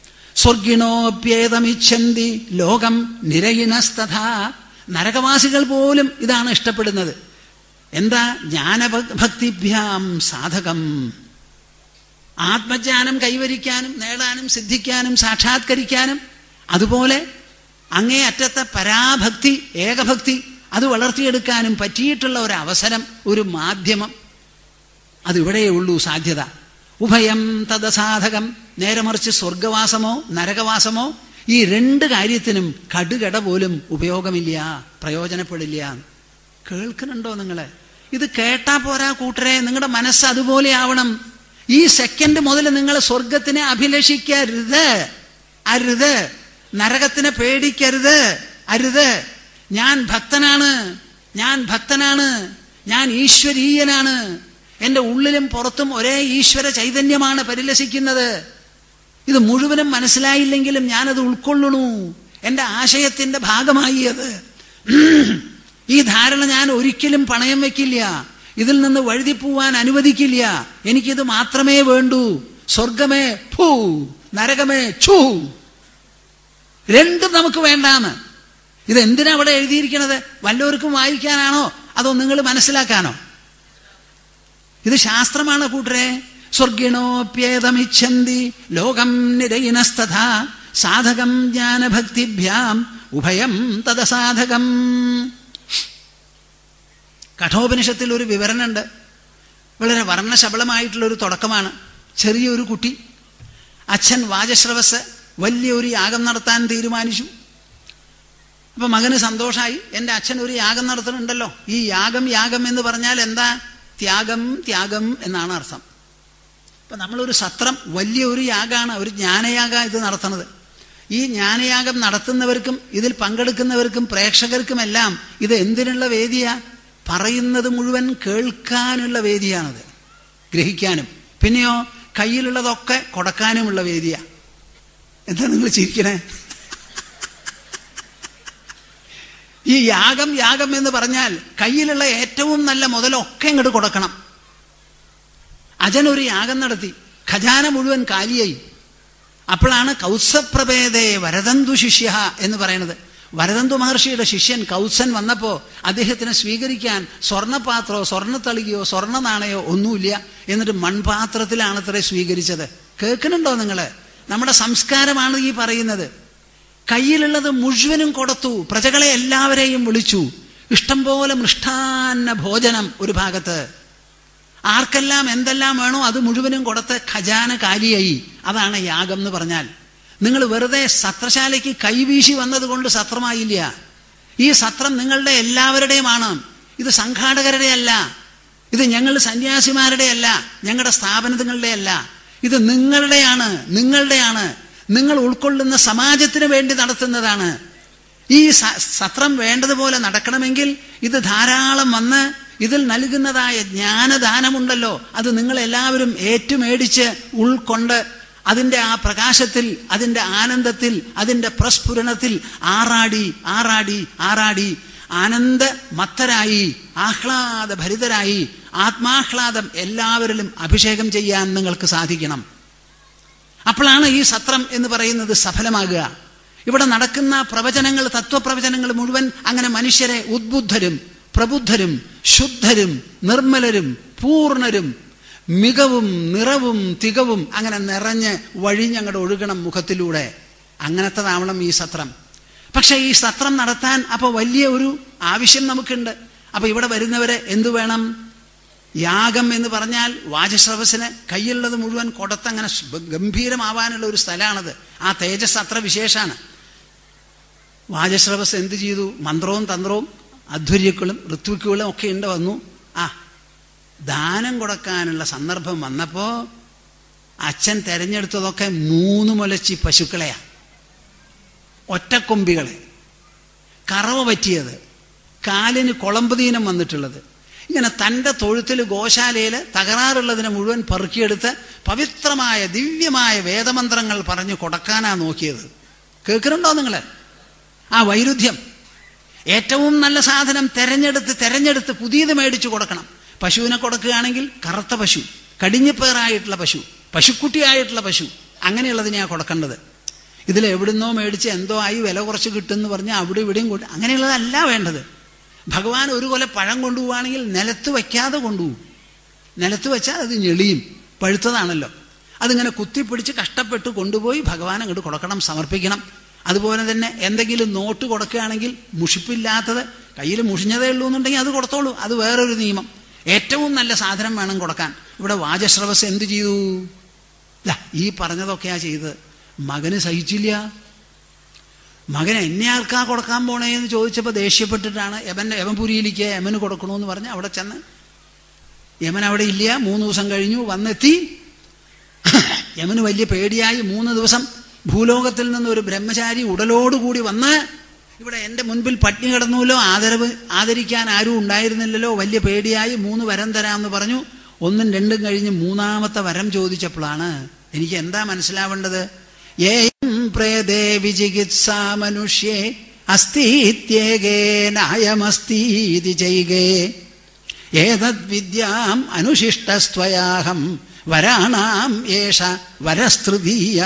സ്വർഗിണോപ്യേതമിച്ഛന്തി ലോകം നിരയിനസ്തഥ നരകവാസികൾ പോലും ഇതാണ് ഇഷ്ടപ്പെടുന്നത് എന്താ ജ്ഞാനഭക്തിഭ്യാം സാധകം ആത്മജ്ഞാനം കൈവരിക്കാനും നേടാനും സിദ്ധിക്കാനും സാക്ഷാത്കരിക്കാനും അതുപോലെ അങ്ങേ അറ്റത്തെ പരാഭക്തി ഏകഭക്തി അത് വളർത്തിയെടുക്കാനും പറ്റിയിട്ടുള്ള ഒരു അവസരം ഒരു മാധ്യമം അതിവിടെയേ ഉള്ളൂ സാധ്യത ഉഭയം തദസാധകം നേരെ മറിച്ച് സ്വർഗവാസമോ നരകവാസമോ ഈ രണ്ട് കാര്യത്തിനും കടുകട പോലും ഉപയോഗമില്ല പ്രയോജനപ്പെടില്ല കേൾക്കുന്നുണ്ടോ നിങ്ങള് ഇത് കേട്ടാ പോരാ കൂട്ടരെ നിങ്ങളുടെ മനസ്സ് അതുപോലെ ആവണം ഈ സെക്കൻഡ് മുതൽ നിങ്ങൾ സ്വർഗത്തിനെ അഭിലഷിക്കരുത് അരുത് നരകത്തിനെ പേടിക്കരുത് അരുത് ഞാൻ ഭക്തനാണ് ഞാൻ ഭക്തനാണ് ഞാൻ ഈശ്വരീയനാണ് എൻ്റെ ഉള്ളിലും പുറത്തും ഒരേ ഈശ്വര ചൈതന്യമാണ് പരിലസിക്കുന്നത് ഇത് മുഴുവനും മനസ്സിലായില്ലെങ്കിലും ഞാനത് ഉൾക്കൊള്ളണു എൻ്റെ ആശയത്തിന്റെ ഭാഗമായി അത് ഈ ധാരണ ഞാൻ ഒരിക്കലും പണയം വെക്കില്ല ഇതിൽ നിന്ന് വഴുതിപ്പോവാൻ അനുവദിക്കില്ല എനിക്കിത് മാത്രമേ വേണ്ടൂ സ്വർഗമേ ഫൂ നരകമേ ഛൂ രണ്ടും നമുക്ക് വേണ്ടാന്ന് ഇത് എന്തിനാ അവിടെ എഴുതിയിരിക്കണത് വല്ലവർക്കും വായിക്കാനാണോ അതോ നിങ്ങൾ മനസ്സിലാക്കാനോ ഇത് ശാസ്ത്രമാണ് കൂട്ടരെ സ്വർഗിണോപ്യേതമിച്ഛന്തി ലോകം നിരയിനസ്തഥ സാധകം ജ്ഞാനഭക്തിഭ്യാം ഉഭയം തദസാധകം കഠോപനിഷത്തിൽ ഒരു വിവരണമുണ്ട് വളരെ വർണ്ണശബളമായിട്ടുള്ള ഒരു തുടക്കമാണ് ചെറിയൊരു കുട്ടി അച്ഛൻ വാജശ്രവസ് വലിയൊരു യാഗം നടത്താൻ തീരുമാനിച്ചു അപ്പൊ മകന് സന്തോഷമായി എൻ്റെ അച്ഛൻ ഒരു യാഗം നടത്തുന്നുണ്ടല്ലോ ഈ യാഗം യാഗം എന്ന് പറഞ്ഞാൽ എന്താ ത്യാഗം ത്യാഗം എന്നാണ് അർത്ഥം ഇപ്പൊ നമ്മളൊരു സത്രം വലിയൊരു യാഗമാണ് ഒരു ജ്ഞാനയാഗ ഇത് നടത്തുന്നത് ഈ ജ്ഞാനയാഗം നടത്തുന്നവർക്കും ഇതിൽ പങ്കെടുക്കുന്നവർക്കും പ്രേക്ഷകർക്കുമെല്ലാം ഇത് എന്തിനുള്ള വേദിയാ പറയുന്നത് മുഴുവൻ കേൾക്കാനുള്ള വേദിയാണത് ഗ്രഹിക്കാനും പിന്നെയോ കയ്യിലുള്ളതൊക്കെ കൊടുക്കാനുമുള്ള വേദിയാ എന്താ നിങ്ങൾ ചിരിക്കണേ ഈ യാഗം യാഗം എന്ന് പറഞ്ഞാൽ കയ്യിലുള്ള ഏറ്റവും നല്ല മുതലൊക്കെ ഇങ്ങോട്ട് കൊടുക്കണം അജൻ ഒരു യാഗം നടത്തി ഖജാന മുഴുവൻ കാലിയായി അപ്പോഴാണ് കൗസപ്രഭേദേ വരതന്തു ശിഷ്യ എന്ന് പറയുന്നത് വരതന്തു മഹർഷിയുടെ ശിഷ്യൻ കൗസൻ വന്നപ്പോ അദ്ദേഹത്തിനെ സ്വീകരിക്കാൻ സ്വർണ്ണപാത്രമോ സ്വർണ്ണത്തളികയോ സ്വർണ്ണ നാണയോ ഒന്നുമില്ല എന്നിട്ട് മൺപാത്രത്തിലാണ് അത്രേ സ്വീകരിച്ചത് കേൾക്കുന്നുണ്ടോ നിങ്ങള് നമ്മുടെ സംസ്കാരമാണ് ഈ പറയുന്നത് കയ്യിലുള്ളത് മുഴുവനും കൊടുത്തു പ്രജകളെ എല്ലാവരെയും വിളിച്ചു ഇഷ്ടം പോലെ മൃഷ്ടാന്ന ഭോജനം ഒരു ഭാഗത്ത് ആർക്കെല്ലാം എന്തെല്ലാം വേണോ അത് മുഴുവനും കൊടുത്ത് ഖജാന കാലിയായി അതാണ് യാഗം എന്ന് പറഞ്ഞാൽ നിങ്ങൾ വെറുതെ സത്രശാലയ്ക്ക് കൈവീശി വന്നതുകൊണ്ട് സത്രമായില്ല ഈ സത്രം നിങ്ങളുടെ എല്ലാവരുടെയുമാണ് ഇത് സംഘാടകരുടെ അല്ല ഇത് ഞങ്ങൾ സന്യാസിമാരുടെ അല്ല ഞങ്ങളുടെ സ്ഥാപനങ്ങളുടെ അല്ല ഇത് നിങ്ങളുടെയാണ് നിങ്ങളുടെയാണ് നിങ്ങൾ ഉൾക്കൊള്ളുന്ന സമാജത്തിന് വേണ്ടി നടത്തുന്നതാണ് ഈ സത്രം വേണ്ടതുപോലെ നടക്കണമെങ്കിൽ ഇത് ധാരാളം വന്ന് ഇതിൽ നൽകുന്നതായ ജ്ഞാനദാനമുണ്ടല്ലോ അത് നിങ്ങൾ എല്ലാവരും ഏറ്റുമേടിച്ച് ഉൾക്കൊണ്ട് അതിൻ്റെ ആ പ്രകാശത്തിൽ അതിൻ്റെ ആനന്ദത്തിൽ അതിൻ്റെ പ്രസ്ഫുരണത്തിൽ ആറാടി ആറാടി ആറാടി ആനന്ദ മത്തരായി ആഹ്ലാദഭരിതരായി ആത്മാഹ്ലാദം എല്ലാവരിലും അഭിഷേകം ചെയ്യാൻ നിങ്ങൾക്ക് സാധിക്കണം അപ്പോഴാണ് ഈ സത്രം എന്ന് പറയുന്നത് സഫലമാകുക ഇവിടെ നടക്കുന്ന പ്രവചനങ്ങൾ തത്വപ്രവചനങ്ങൾ മുഴുവൻ അങ്ങനെ മനുഷ്യരെ ഉദ്ബുദ്ധരും പ്രബുദ്ധരും ശുദ്ധരും നിർമ്മലരും പൂർണ്ണരും മികവും നിറവും തികവും അങ്ങനെ നിറഞ്ഞ് വഴിഞ്ഞങ്ങടെ ഒഴുകണം മുഖത്തിലൂടെ അങ്ങനത്തതാവണം ഈ സത്രം പക്ഷെ ഈ സത്രം നടത്താൻ അപ്പോൾ വലിയ ഒരു ആവശ്യം നമുക്കുണ്ട് അപ്പൊ ഇവിടെ വരുന്നവരെ എന്തു വേണം യാഗം എന്ന് പറഞ്ഞാൽ വാചസ്രവസിന് കയ്യിലുള്ളത് മുഴുവൻ കൊടുത്തങ്ങനെ ഗംഭീരമാവാനുള്ള ഒരു സ്ഥലമാണത് ആ തേജസ് അത്ര വിശേഷമാണ് വാചസ്രവസ് എന്ത് ചെയ്തു മന്ത്രവും തന്ത്രവും അധ്വര്യക്കളും ഋത്വിക്കുകളും ഒക്കെ ഉണ്ട് വന്നു ആ ദാനം കൊടുക്കാനുള്ള സന്ദർഭം വന്നപ്പോ അച്ഛൻ തെരഞ്ഞെടുത്തതൊക്കെ മൂന്ന് മുലച്ചി പശുക്കളെയാ ഒറ്റക്കൊമ്പികളെ കറവ പറ്റിയത് കാലിന് കുളമ്പുദീനം വന്നിട്ടുള്ളത് ഇങ്ങനെ തൻ്റെ തൊഴുത്തിൽ ഗോശാലയിൽ തകരാറുള്ളതിനെ മുഴുവൻ പെറുക്കിയെടുത്ത് പവിത്രമായ ദിവ്യമായ വേദമന്ത്രങ്ങൾ പറഞ്ഞു കൊടുക്കാനാ നോക്കിയത് കേൾക്കുന്നുണ്ടോ നിങ്ങൾ ആ വൈരുദ്ധ്യം ഏറ്റവും നല്ല സാധനം തെരഞ്ഞെടുത്ത് തെരഞ്ഞെടുത്ത് പുതിയത് മേടിച്ചു കൊടുക്കണം പശുവിനെ കൊടുക്കുകയാണെങ്കിൽ കറുത്ത പശു കടിഞ്ഞപ്പേറായിട്ടുള്ള പശു പശുക്കുട്ടിയായിട്ടുള്ള പശു അങ്ങനെയുള്ളതിനെയാണ് കൊടുക്കേണ്ടത് ഇതിൽ എവിടുന്നോ മേടിച്ച് എന്തോ ആയി വില കുറച്ച് കിട്ടുമെന്ന് പറഞ്ഞ് അവിടെ ഇവിടെയും കൊണ്ട് അങ്ങനെയുള്ളതല്ല വേണ്ടത് ഭഗവാൻ ഒരു കൊല പഴം കൊണ്ടുപോവുകയാണെങ്കിൽ നിലത്ത് വയ്ക്കാതെ കൊണ്ടുപോകും നിലത്ത് വെച്ചാൽ അത് ഞെളിയും പഴുത്തതാണല്ലോ അതിങ്ങനെ കുത്തിപ്പിടിച്ച് കഷ്ടപ്പെട്ട് കൊണ്ടുപോയി ഭഗവാൻ അങ്ങോട്ട് കൊടുക്കണം സമർപ്പിക്കണം അതുപോലെ തന്നെ എന്തെങ്കിലും നോട്ട് കൊടുക്കുകയാണെങ്കിൽ മുഷിപ്പില്ലാത്തത് കയ്യിൽ മുഷിഞ്ഞതേ ഉള്ളൂ എന്നുണ്ടെങ്കിൽ അത് കൊടുത്തോളൂ അത് വേറൊരു നിയമം ഏറ്റവും നല്ല സാധനം വേണം കൊടുക്കാൻ ഇവിടെ വാചശ്രവസ് എന്ത് ചെയ്തു ഈ പറഞ്ഞതൊക്കെയാ ചെയ്തത് മകന് സഹിച്ചില്ല മകൻ എന്നെ ആർക്കാ കൊടുക്കാൻ പോണേ എന്ന് ചോദിച്ചപ്പോൾ ദേഷ്യപ്പെട്ടിട്ടാണ് യമൻ യമപുരിയിലേക്ക് യമന് കൊടുക്കണമെന്ന് പറഞ്ഞ് അവിടെ ചെന്ന് യമൻ അവിടെ ഇല്ല മൂന്ന് ദിവസം കഴിഞ്ഞു വന്നെത്തി യമന് വലിയ പേടിയായി മൂന്ന് ദിവസം ഭൂലോകത്തിൽ നിന്ന് ഒരു ബ്രഹ്മചാരി ഉടലോടുകൂടി വന്ന് ഇവിടെ എൻ്റെ മുൻപിൽ പട്ടിണി കിടന്നുല്ലോ ആദരവ് ആദരിക്കാൻ ആരും ഉണ്ടായിരുന്നില്ലല്ലോ വലിയ പേടിയായി മൂന്ന് വരം തരാമെന്ന് പറഞ്ഞു ഒന്നും രണ്ടും കഴിഞ്ഞ് മൂന്നാമത്തെ വരം ചോദിച്ചപ്പോഴാണ് എനിക്ക് എന്താ മനസ്സിലാവേണ്ടത് ഏം പ്രേതേ വിചികിത്സാ മനുഷ്യേ അസ്തീത്യേകേ നായമസ്തീതി ചെയ്കേ ഏതദ്വിദ്യാം അനുശിഷ്ടസ്ത്വയാഹം വരാണാം ഏഷ വരസ്തൃതീയ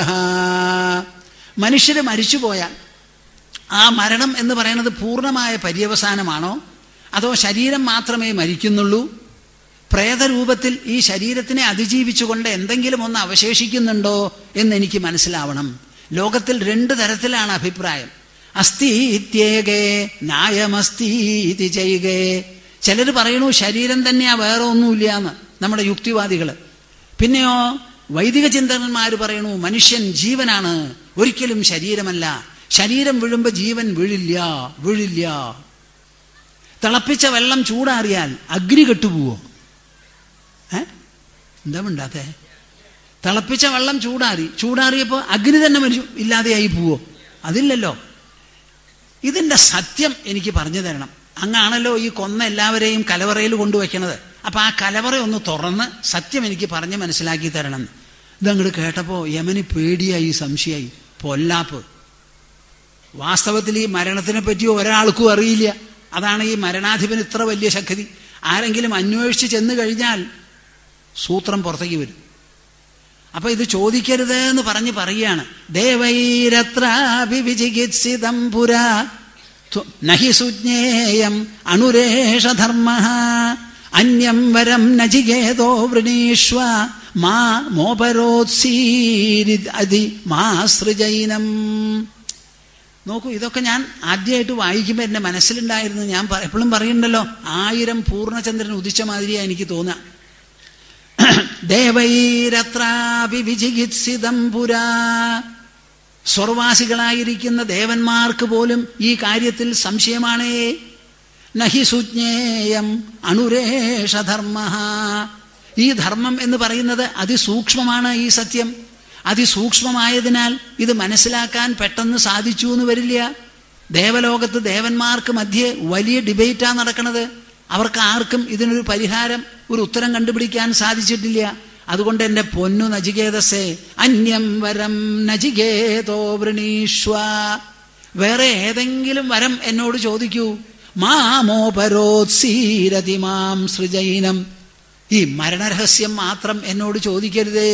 മനുഷ്യര് മരിച്ചുപോയാൽ ആ മരണം എന്ന് പറയുന്നത് പൂർണ്ണമായ പര്യവസാനമാണോ അതോ ശരീരം മാത്രമേ മരിക്കുന്നുള്ളൂ പ്രേതരൂപത്തിൽ ഈ ശരീരത്തിനെ അതിജീവിച്ചുകൊണ്ട് എന്തെങ്കിലും ഒന്ന് അവശേഷിക്കുന്നുണ്ടോ എന്ന് എനിക്ക് മനസ്സിലാവണം ലോകത്തിൽ രണ്ട് തരത്തിലാണ് അഭിപ്രായം അസ്ഥി ഇത്യേകേ ന്യായമസ്തി ഇത് ചെയ്യുകേ ചിലർ പറയണു ശരീരം തന്നെയാ വേറെ ഒന്നുമില്ല എന്ന് നമ്മുടെ യുക്തിവാദികൾ പിന്നെയോ വൈദിക ചിന്തകന്മാർ പറയണു മനുഷ്യൻ ജീവനാണ് ഒരിക്കലും ശരീരമല്ല ശരീരം വീഴുമ്പോൾ ജീവൻ വീഴില്ല വീഴില്ല തിളപ്പിച്ച വെള്ളം ചൂടാറിയാൽ അഗ്നി കെട്ടുപോവോ ഏ എന്താ മിണ്ടാത്തേ തിളപ്പിച്ച വെള്ളം ചൂടാറി ചൂടാറിയപ്പോൾ അഗ്നി തന്നെ മരിച്ചു ഇല്ലാതെയായി പോവോ അതില്ലല്ലോ ഇതിൻ്റെ സത്യം എനിക്ക് പറഞ്ഞു തരണം അങ്ങാണല്ലോ ഈ കൊന്ന എല്ലാവരെയും കലവറയിൽ കൊണ്ടുവയ്ക്കണത് അപ്പം ആ കലവറ ഒന്ന് തുറന്ന് സത്യം എനിക്ക് പറഞ്ഞ് മനസ്സിലാക്കി തരണം ഇതങ്ങോട്ട് കേട്ടപ്പോൾ യമന് പേടിയായി സംശയമായി പൊല്ലാപ്പ് വാസ്തവത്തിൽ ഈ മരണത്തിനെ പറ്റി ഒരാൾക്കും അറിയില്ല അതാണ് ഈ മരണാധിപന് ഇത്ര വലിയ ശക്തി ആരെങ്കിലും അന്വേഷിച്ച് ചെന്ന് കഴിഞ്ഞാൽ സൂത്രം പുറത്തേക്ക് വരും അപ്പൊ ഇത് ചോദിക്കരുത് എന്ന് പറഞ്ഞ് പറയുകയാണ് ദേവൈരത്രാഭിവിചികിത്സിതം പുരാ നഹി സുജ്ഞേയം അണുരേഷധർമ്മ അന്യം വരം നചികേതോ വൃണീഷ്വ മാ മോപരോത്സീരി അതി മാ സൃജൈനം നോക്കൂ ഇതൊക്കെ ഞാൻ ആദ്യമായിട്ട് വായിക്കുമ്പോൾ എൻ്റെ മനസ്സിലുണ്ടായിരുന്നു ഞാൻ എപ്പോഴും പറയുന്നുണ്ടല്ലോ ആയിരം പൂർണ്ണചന്ദ്രൻ ഉദിച്ച മാതിരിയാണ് എനിക്ക് തോന്നുക ദേവൈരത്രാപി വിചികിത്സിതം പുരാ സ്വർവാസികളായിരിക്കുന്ന ദേവന്മാർക്ക് പോലും ഈ കാര്യത്തിൽ സംശയമാണേ നഹി സുജ്ഞേയം അണുരേഷധർമ്മ ഈ ധർമ്മം എന്ന് പറയുന്നത് അതിസൂക്ഷ്മമാണ് ഈ സത്യം അതിസൂക്ഷ്മമായതിനാൽ ഇത് മനസ്സിലാക്കാൻ പെട്ടെന്ന് സാധിച്ചു എന്ന് വരില്ല ദേവലോകത്ത് ദേവന്മാർക്ക് മധ്യേ വലിയ ഡിബേറ്റാണ് നടക്കുന്നത് അവർക്ക് ആർക്കും ഇതിനൊരു പരിഹാരം ഒരു ഉത്തരം കണ്ടുപിടിക്കാൻ സാധിച്ചിട്ടില്ല അതുകൊണ്ട് എൻ്റെ പൊന്നു നചികേതസേ അന്യം വരം നചികേതോ വൃണീഷ്വ വേറെ ഏതെങ്കിലും വരം എന്നോട് ചോദിക്കൂ മാമോപരോത്സീരതി മാം സൃജൈനം ഈ മരണരഹസ്യം മാത്രം എന്നോട് ചോദിക്കരുതേ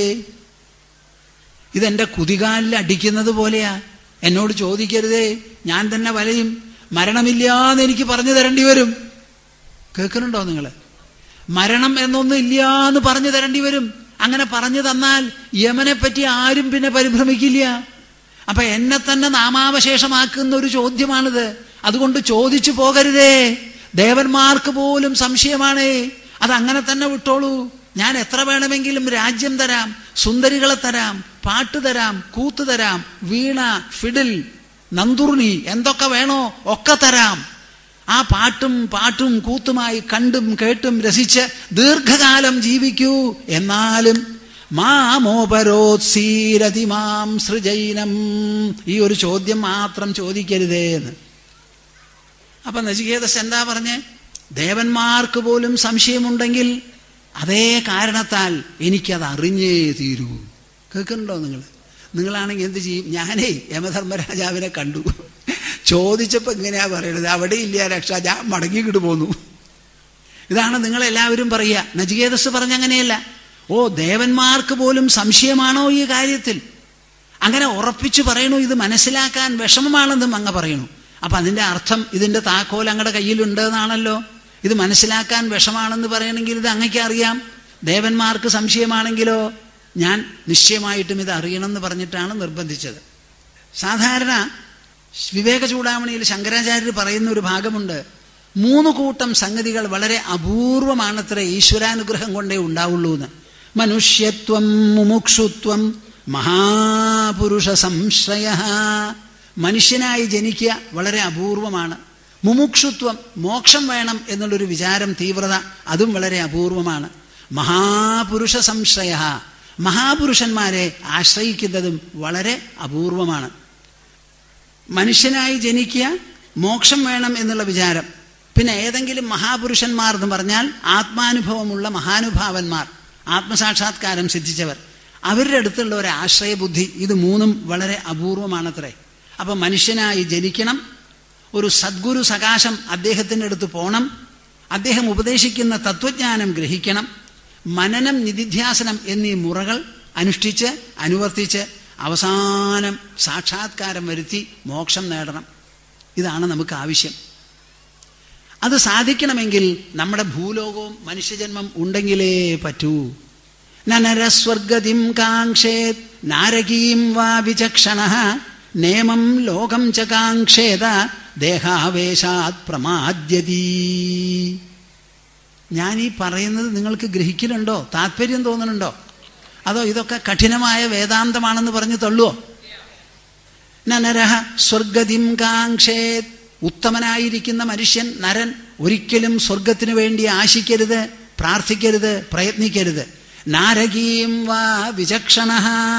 ഇതെന്റെ കുതികാലിൽ അടിക്കുന്നത് പോലെയാ എന്നോട് ചോദിക്കരുതേ ഞാൻ തന്നെ വലയും മരണമില്ലാന്ന് എനിക്ക് പറഞ്ഞു തരേണ്ടി വരും കേൾക്കുന്നുണ്ടോ നിങ്ങൾ മരണം എന്നൊന്നും ഇല്ലാന്ന് പറഞ്ഞു തരേണ്ടി വരും അങ്ങനെ പറഞ്ഞു തന്നാൽ യമനെ പറ്റി ആരും പിന്നെ പരിഭ്രമിക്കില്ല അപ്പൊ എന്നെ തന്നെ നാമാവശേഷമാക്കുന്ന ഒരു ചോദ്യമാണിത് അതുകൊണ്ട് ചോദിച്ചു പോകരുതേ ദേവന്മാർക്ക് പോലും സംശയമാണേ അത് അങ്ങനെ തന്നെ വിട്ടോളൂ ഞാൻ എത്ര വേണമെങ്കിലും രാജ്യം തരാം സുന്ദരികളെ തരാം പാട്ട് തരാം കൂത്ത് തരാം വീണ ഫിഡിൽ നന്ദുർണി എന്തൊക്കെ വേണോ ഒക്കെ തരാം ആ പാട്ടും പാട്ടും കൂത്തുമായി കണ്ടും കേട്ടും രസിച്ച് ദീർഘകാലം ജീവിക്കൂ എന്നാലും മാമോപരോത്സീരതി മാം സൃജൈനം ഈ ഒരു ചോദ്യം മാത്രം ചോദിക്കരുതേ എന്ന് അപ്പൊ നചികേതസ് എന്താ പറഞ്ഞേ ദേവന്മാർക്ക് പോലും സംശയമുണ്ടെങ്കിൽ അതേ കാരണത്താൽ എനിക്കത് അറിഞ്ഞേ തീരൂ കേൾക്കുന്നുണ്ടോ നിങ്ങൾ നിങ്ങളാണെങ്കിൽ എന്ത് ചെയ്യും ഞാനേ യമധർമ്മരാജാവിനെ കണ്ടു ചോദിച്ചപ്പോൾ ഇങ്ങനെയാ പറയണത് അവിടെ ഇല്ല രക്ഷ ഞാൻ മടങ്ങിക്കിട്ട് പോന്നു ഇതാണ് നിങ്ങളെല്ലാവരും പറയുക നചികേതസ് പറഞ്ഞ അങ്ങനെയല്ല ഓ ദേവന്മാർക്ക് പോലും സംശയമാണോ ഈ കാര്യത്തിൽ അങ്ങനെ ഉറപ്പിച്ചു പറയണു ഇത് മനസ്സിലാക്കാൻ വിഷമമാണെന്നും അങ്ങ് പറയണു അപ്പൊ അതിന്റെ അർത്ഥം ഇതിന്റെ താക്കോൽ അങ്ങയുടെ കയ്യിലുണ്ട് എന്നാണല്ലോ ഇത് മനസ്സിലാക്കാൻ വിഷമാണെന്ന് പറയണമെങ്കിൽ ഇത് അങ്ങയ്ക്ക് അറിയാം ദേവന്മാർക്ക് സംശയമാണെങ്കിലോ ഞാൻ നിശ്ചയമായിട്ടും ഇത് അറിയണമെന്ന് പറഞ്ഞിട്ടാണ് നിർബന്ധിച്ചത് സാധാരണ വിവേക ചൂടാമണിയിൽ ശങ്കരാചാര്യർ പറയുന്ന ഒരു ഭാഗമുണ്ട് മൂന്ന് കൂട്ടം സംഗതികൾ വളരെ അപൂർവമാണത്ര ഈശ്വരാനുഗ്രഹം കൊണ്ടേ ഉണ്ടാവുള്ളൂ എന്ന് മനുഷ്യത്വം മുമുക്ഷുത്വം മഹാപുരുഷ സംശ്രയ മനുഷ്യനായി ജനിക്കുക വളരെ അപൂർവമാണ് മുമുക്ഷുത്വം മോക്ഷം വേണം എന്നുള്ളൊരു വിചാരം തീവ്രത അതും വളരെ അപൂർവമാണ് മഹാപുരുഷ സംശ്രയ മഹാപുരുഷന്മാരെ ആശ്രയിക്കുന്നതും വളരെ അപൂർവമാണ് മനുഷ്യനായി ജനിക്കുക മോക്ഷം വേണം എന്നുള്ള വിചാരം പിന്നെ ഏതെങ്കിലും മഹാപുരുഷന്മാർ എന്ന് പറഞ്ഞാൽ ആത്മാനുഭവമുള്ള മഹാനുഭാവന്മാർ ആത്മസാക്ഷാത്കാരം സിദ്ധിച്ചവർ അവരുടെ അടുത്തുള്ള ഒരു ആശ്രയബുദ്ധി ഇത് മൂന്നും വളരെ അപൂർവമാണത്രേ അപ്പൊ മനുഷ്യനായി ജനിക്കണം ഒരു സദ്ഗുരു സകാശം അദ്ദേഹത്തിൻ്റെ അടുത്ത് പോകണം അദ്ദേഹം ഉപദേശിക്കുന്ന തത്വജ്ഞാനം ഗ്രഹിക്കണം മനനം നിധിധ്യാസനം എന്നീ മുറകൾ അനുഷ്ഠിച്ച് അനുവർത്തിച്ച് അവസാനം സാക്ഷാത്കാരം വരുത്തി മോക്ഷം നേടണം ഇതാണ് നമുക്ക് ആവശ്യം അത് സാധിക്കണമെങ്കിൽ നമ്മുടെ ഭൂലോകവും മനുഷ്യജന്മം ഉണ്ടെങ്കിലേ പറ്റൂ നനരസ്വർഗതിം കാക്ഷേത് നാരകീം വാ വിചക്ഷണ നേമം ലോകം ച കാക്ഷേത ദേഹാവേശാത് പ്രമാദ്യതീ ഞാൻ ഈ പറയുന്നത് നിങ്ങൾക്ക് ഗ്രഹിക്കലുണ്ടോ താല്പര്യം തോന്നുന്നുണ്ടോ അതോ ഇതൊക്കെ കഠിനമായ വേദാന്തമാണെന്ന് പറഞ്ഞ് തള്ളുവോ നനരഹ സ്വർഗതിം കാക്ഷേത് ഉത്തമനായിരിക്കുന്ന മനുഷ്യൻ നരൻ ഒരിക്കലും സ്വർഗത്തിനു വേണ്ടി ആശിക്കരുത് പ്രാർത്ഥിക്കരുത് പ്രയത്നിക്കരുത് നാരകീം വാ വിചക്ഷണ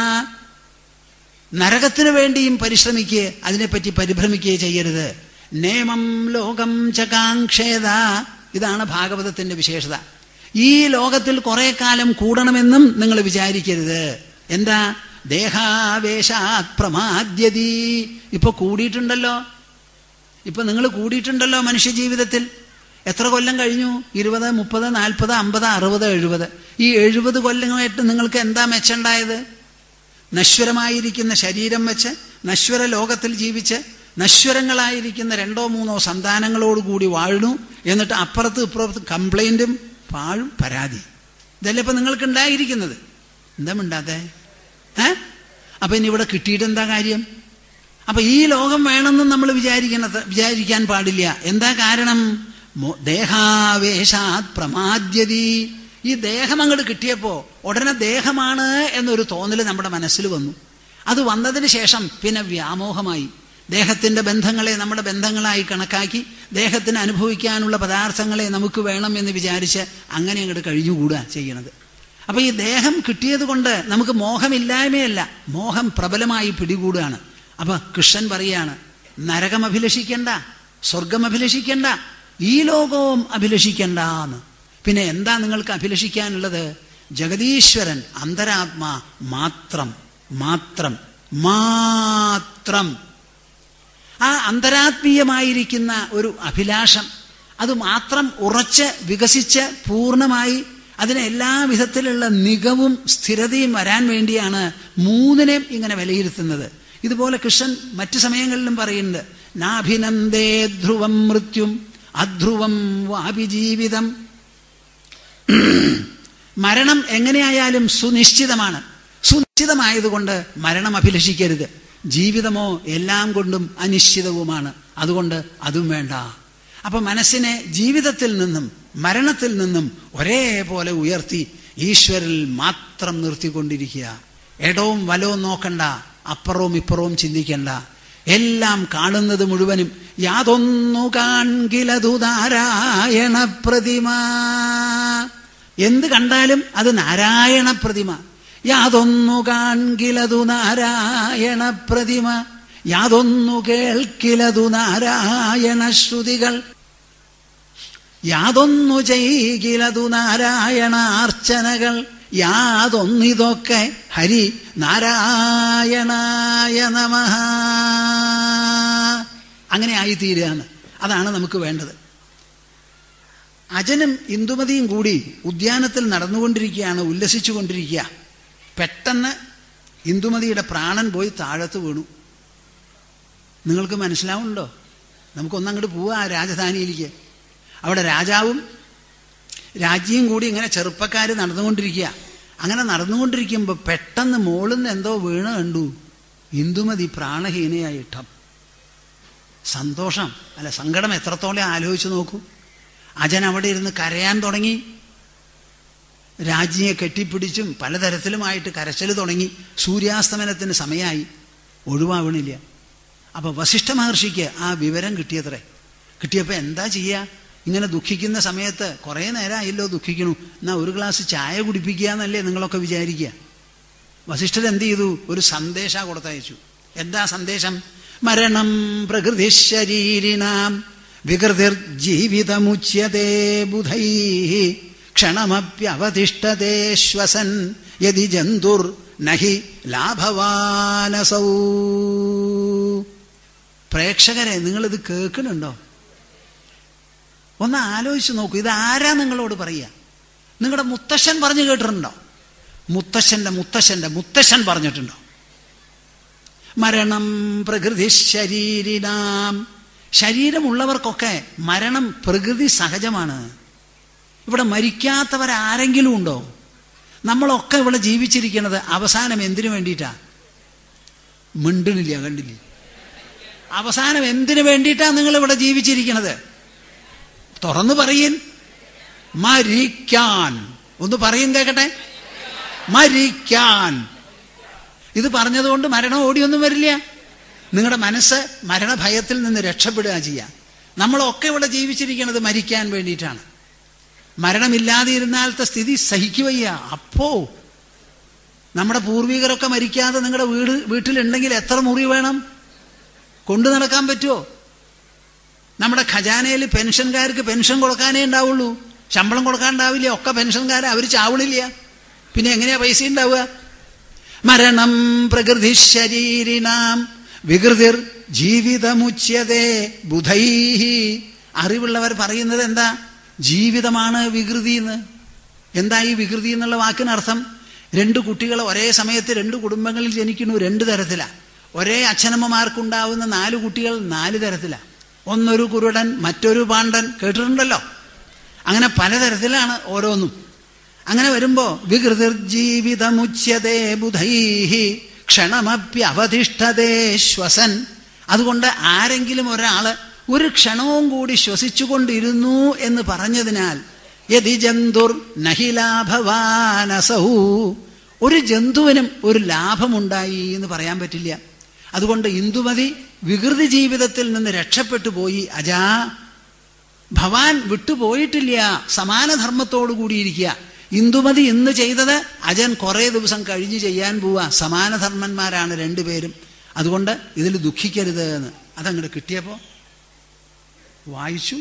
നരകത്തിനു വേണ്ടിയും പരിശ്രമിക്കുക അതിനെപ്പറ്റി പരിഭ്രമിക്കുകയോ ചെയ്യരുത് നേമം ലോകം ചകാക്ഷേത ഇതാണ് ഭാഗവതത്തിന്റെ വിശേഷത ഈ ലോകത്തിൽ കുറെ കാലം കൂടണമെന്നും നിങ്ങൾ വിചാരിക്കരുത് എന്താ ദേഹാവേശാത് പ്രമാദ്യതി ഇപ്പൊ കൂടിയിട്ടുണ്ടല്ലോ ഇപ്പൊ നിങ്ങൾ കൂടിയിട്ടുണ്ടല്ലോ മനുഷ്യ ജീവിതത്തിൽ എത്ര കൊല്ലം കഴിഞ്ഞു ഇരുപത് മുപ്പത് നാൽപ്പത് അമ്പത് അറുപത് എഴുപത് ഈ എഴുപത് കൊല്ലമായിട്ട് നിങ്ങൾക്ക് എന്താ മെച്ചുണ്ടായത് നശ്വരമായിരിക്കുന്ന ശരീരം വെച്ച് നശ്വര ലോകത്തിൽ ജീവിച്ച് നശ്വരങ്ങളായിരിക്കുന്ന രണ്ടോ മൂന്നോ സന്താനങ്ങളോടുകൂടി വാഴുന്നു എന്നിട്ട് അപ്പുറത്ത് ഇപ്പുറത്ത് കംപ്ലൈൻറ്റും പാഴും പരാതി ഇതല്ലേ ഇപ്പൊ നിങ്ങൾക്ക് ഉണ്ടായിരിക്കുന്നത് എന്താ മിണ്ടാത്തെ ഏ അപ്പൊ ഇനി ഇവിടെ കിട്ടിയിട്ട് എന്താ കാര്യം അപ്പൊ ഈ ലോകം വേണമെന്ന് നമ്മൾ വിചാരിക്കണത് വിചാരിക്കാൻ പാടില്ല എന്താ കാരണം ദേഹാവേശാത് പ്രമാദ്യതി ഈ ദേഹം അങ്ങോട്ട് കിട്ടിയപ്പോ ഉടനെ ദേഹമാണ് എന്നൊരു തോന്നൽ നമ്മുടെ മനസ്സിൽ വന്നു അത് വന്നതിന് ശേഷം പിന്നെ വ്യാമോഹമായി ദേഹത്തിന്റെ ബന്ധങ്ങളെ നമ്മുടെ ബന്ധങ്ങളായി കണക്കാക്കി ദേഹത്തിന് അനുഭവിക്കാനുള്ള പദാർത്ഥങ്ങളെ നമുക്ക് വേണം എന്ന് വിചാരിച്ച് അങ്ങനെ അങ്ങോട്ട് കഴിഞ്ഞുകൂടുക ചെയ്യണത് അപ്പൊ ഈ ദേഹം കിട്ടിയത് കൊണ്ട് നമുക്ക് മോഹമില്ലായ്മയല്ല മോഹം പ്രബലമായി പിടികൂടുകയാണ് അപ്പൊ കൃഷ്ണൻ പറയാണ് നരകം അഭിലഷിക്കണ്ട സ്വർഗം അഭിലഷിക്കണ്ട ഈ ലോകവും അഭിലഷിക്കണ്ട എന്ന് പിന്നെ എന്താ നിങ്ങൾക്ക് അഭിലഷിക്കാനുള്ളത് ജഗദീശ്വരൻ അന്തരാത്മാ മാത്രം മാത്രം മാത്രം ആ അന്തരാത്മീയമായിരിക്കുന്ന ഒരു അഭിലാഷം അത് മാത്രം ഉറച്ച് വികസിച്ച് പൂർണ്ണമായി അതിന് എല്ലാ വിധത്തിലുള്ള മികവും സ്ഥിരതയും വരാൻ വേണ്ടിയാണ് മൂന്നിനെയും ഇങ്ങനെ വിലയിരുത്തുന്നത് ഇതുപോലെ കൃഷ്ണൻ മറ്റു സമയങ്ങളിലും പറയുന്നുണ്ട് നാഭിനന്ദേ ധ്രുവം മൃത്യും അധ്രുവം വാപിജീവിതം മരണം എങ്ങനെയായാലും സുനിശ്ചിതമാണ് സുനിശ്ചിതമായതുകൊണ്ട് മരണം അഭിലഷിക്കരുത് ജീവിതമോ എല്ലാം കൊണ്ടും അനിശ്ചിതവുമാണ് അതുകൊണ്ട് അതും വേണ്ട അപ്പൊ മനസ്സിനെ ജീവിതത്തിൽ നിന്നും മരണത്തിൽ നിന്നും ഒരേപോലെ ഉയർത്തി ഈശ്വരിൽ മാത്രം നിർത്തിക്കൊണ്ടിരിക്കുക ഇടവും വലവും നോക്കണ്ട അപ്പുറവും ഇപ്പുറവും ചിന്തിക്കണ്ട എല്ലാം കാണുന്നത് മുഴുവനും യാതൊന്നു കാൺകിലതു നാരായണ പ്രതിമ എന്ത് കണ്ടാലും അത് നാരായണ പ്രതിമ യാതൊന്നു കാൺകിലതു നാരായണ പ്രതിമ യാതൊന്നു കേൾക്കിലതു നാരായണ ശ്രുതികൾ യാതൊന്നു ചെയ്കിലതു നാരായണ അർച്ചനകൾ യാതൊന്നിതൊക്കെ ഹരി നാരായണായ നമ അങ്ങനെ ആയിത്തീരുകയാണ് അതാണ് നമുക്ക് വേണ്ടത് അജനും ഇന്ദുമതിയും കൂടി ഉദ്യാനത്തിൽ നടന്നുകൊണ്ടിരിക്കുകയാണ് ഉല്ലസിച്ചു കൊണ്ടിരിക്കുക പെട്ടെന്ന് ഇന്ദുമതിയുടെ പ്രാണൻ പോയി താഴത്ത് വീണു നിങ്ങൾക്ക് മനസ്സിലാവുന്നുണ്ടോ നമുക്കൊന്നങ്ങോട്ട് പോവാ രാജധാനിയിലേക്ക് അവിടെ രാജാവും രാജ്യം കൂടി ഇങ്ങനെ ചെറുപ്പക്കാർ നടന്നുകൊണ്ടിരിക്കുക അങ്ങനെ നടന്നുകൊണ്ടിരിക്കുമ്പോൾ പെട്ടെന്ന് മോളിൽ നിന്ന് എന്തോ വീണ് കണ്ടു ഇന്ദുമതി പ്രാണഹീനയായിട്ടം സന്തോഷം അല്ല സങ്കടം എത്രത്തോളം ആലോചിച്ച് നോക്കൂ അജൻ അവിടെ ഇരുന്ന് കരയാൻ തുടങ്ങി രാജ്ഞിയെ കെട്ടിപ്പിടിച്ചും പലതരത്തിലുമായിട്ട് കരച്ചൽ തുടങ്ങി സൂര്യാസ്തമനത്തിന് സമയമായി ഒഴിവാവണില്ല അപ്പൊ വസിഷ്ഠ മഹർഷിക്ക് ആ വിവരം കിട്ടിയത്രേ കിട്ടിയപ്പോൾ എന്താ ചെയ്യുക ഇങ്ങനെ ദുഃഖിക്കുന്ന സമയത്ത് കുറേ നേരമായല്ലോ ദുഃഖിക്കണു എന്നാ ഒരു ഗ്ലാസ് ചായ കുടിപ്പിക്കുക എന്നല്ലേ നിങ്ങളൊക്കെ വിചാരിക്കുക വസിഷ്ഠർ എന്ത് ചെയ്തു ഒരു സന്ദേശ കൊടുത്തയച്ചു എന്താ സന്ദേശം മരണം പ്രകൃതി ശരീരിനാം വികൃതിർ ജീവിതമുച്യത്തെ ബുധൈ ക്ഷണമപ്യവതിഷ്ഠത്തെ ശ്വസൻ യതി ജന്തുർ നഹി ലാഭവാനസൗ പ്രേക്ഷകരെ നിങ്ങളിത് കേൾക്കുന്നുണ്ടോ ഒന്ന് ആലോചിച്ച് നോക്കൂ ഇത് ആരാ നിങ്ങളോട് പറയുക നിങ്ങളുടെ മുത്തശ്ശൻ പറഞ്ഞു കേട്ടിട്ടുണ്ടോ മുത്തശ്ശന്റെ മുത്തശ്ശന്റെ മുത്തശ്ശൻ പറഞ്ഞിട്ടുണ്ടോ മരണം പ്രകൃതി ശരീരിനാം ശരീരമുള്ളവർക്കൊക്കെ മരണം പ്രകൃതി സഹജമാണ് ഇവിടെ മരിക്കാത്തവരാരെങ്കിലും ഉണ്ടോ നമ്മളൊക്കെ ഇവിടെ ജീവിച്ചിരിക്കുന്നത് അവസാനം എന്തിനു വേണ്ടിയിട്ടാ മിണ്ടണില്ല കണ്ടില്ല അവസാനം എന്തിനു വേണ്ടിയിട്ടാ നിങ്ങൾ ഇവിടെ ജീവിച്ചിരിക്കുന്നത് തുറന്നു പറയൻ മരിക്കാൻ ഒന്ന് പറയും കേക്കട്ടെ മരിക്കാൻ ഇത് പറഞ്ഞതുകൊണ്ട് മരണം ഓടിയൊന്നും വരില്ല നിങ്ങളുടെ മനസ്സ് മരണഭയത്തിൽ നിന്ന് രക്ഷപ്പെടുക ചെയ്യുക നമ്മളൊക്കെ ഇവിടെ ജീവിച്ചിരിക്കുന്നത് മരിക്കാൻ വേണ്ടിയിട്ടാണ് മരണമില്ലാതെ ഇരുന്നാലത്തെ സ്ഥിതി സഹിക്കുകയ്യ അപ്പോ നമ്മുടെ പൂർവികരൊക്കെ മരിക്കാതെ നിങ്ങളുടെ വീട് വീട്ടിലുണ്ടെങ്കിൽ എത്ര മുറി വേണം കൊണ്ടു നടക്കാൻ പറ്റുമോ നമ്മുടെ ഖജാനയിൽ പെൻഷൻകാർക്ക് പെൻഷൻ കൊടുക്കാനേ ഉണ്ടാവുള്ളൂ ശമ്പളം കൊടുക്കാൻ ഉണ്ടാവില്ല ഒക്കെ പെൻഷൻകാരെ അവർ ചാവണില്ല പിന്നെ എങ്ങനെയാ പൈസ ഉണ്ടാവുക മരണം പ്രകൃതി ശരീരിനാം വികൃതിർ ജീവിതമുച്യതേ ബുധൈഹി അറിവുള്ളവർ പറയുന്നത് എന്താ ജീവിതമാണ് വികൃതി എന്ന് എന്താ ഈ വികൃതി എന്നുള്ള വാക്കിനർത്ഥം രണ്ട് കുട്ടികൾ ഒരേ സമയത്ത് രണ്ട് കുടുംബങ്ങളിൽ ജനിക്കുന്നു രണ്ട് തരത്തിലാണ് ഒരേ അച്ഛനമ്മമാർക്കുണ്ടാവുന്ന നാല് കുട്ടികൾ നാല് തരത്തിലാണ് ഒന്നൊരു കുരുടൻ മറ്റൊരു പാണ്ഡൻ കേട്ടിട്ടുണ്ടല്ലോ അങ്ങനെ പലതരത്തിലാണ് ഓരോന്നും അങ്ങനെ വരുമ്പോ വികൃതിർ ജീവിതമുച്യതേ ബുധൈഹി ക്ഷണമപ്യവധിഷ്ഠതേ ശ്വസൻ അതുകൊണ്ട് ആരെങ്കിലും ഒരാള് ഒരു ക്ഷണവും കൂടി ശ്വസിച്ചുകൊണ്ടിരുന്നു എന്ന് പറഞ്ഞതിനാൽ യതി ജന്തുർ നഹിലാഭവാനസൗ ഒരു ജന്തുവിനും ഒരു ലാഭമുണ്ടായി എന്ന് പറയാൻ പറ്റില്ല അതുകൊണ്ട് ഇന്ദുമതി വികൃതി ജീവിതത്തിൽ നിന്ന് രക്ഷപ്പെട്ടു പോയി അജാ ഭവാൻ വിട്ടുപോയിട്ടില്ല സമാനധർമ്മത്തോടു കൂടിയിരിക്കുക ഇന്ദുമതി ഇന്ന് ചെയ്തത് അജൻ കുറേ ദിവസം കഴിഞ്ഞ് ചെയ്യാൻ പോവാ സമാനധർമ്മന്മാരാണ് രണ്ടുപേരും അതുകൊണ്ട് ഇതിൽ ദുഃഖിക്കരുത് എന്ന് അതങ്ങോട്ട് കിട്ടിയപ്പോൾ വായിച്ചു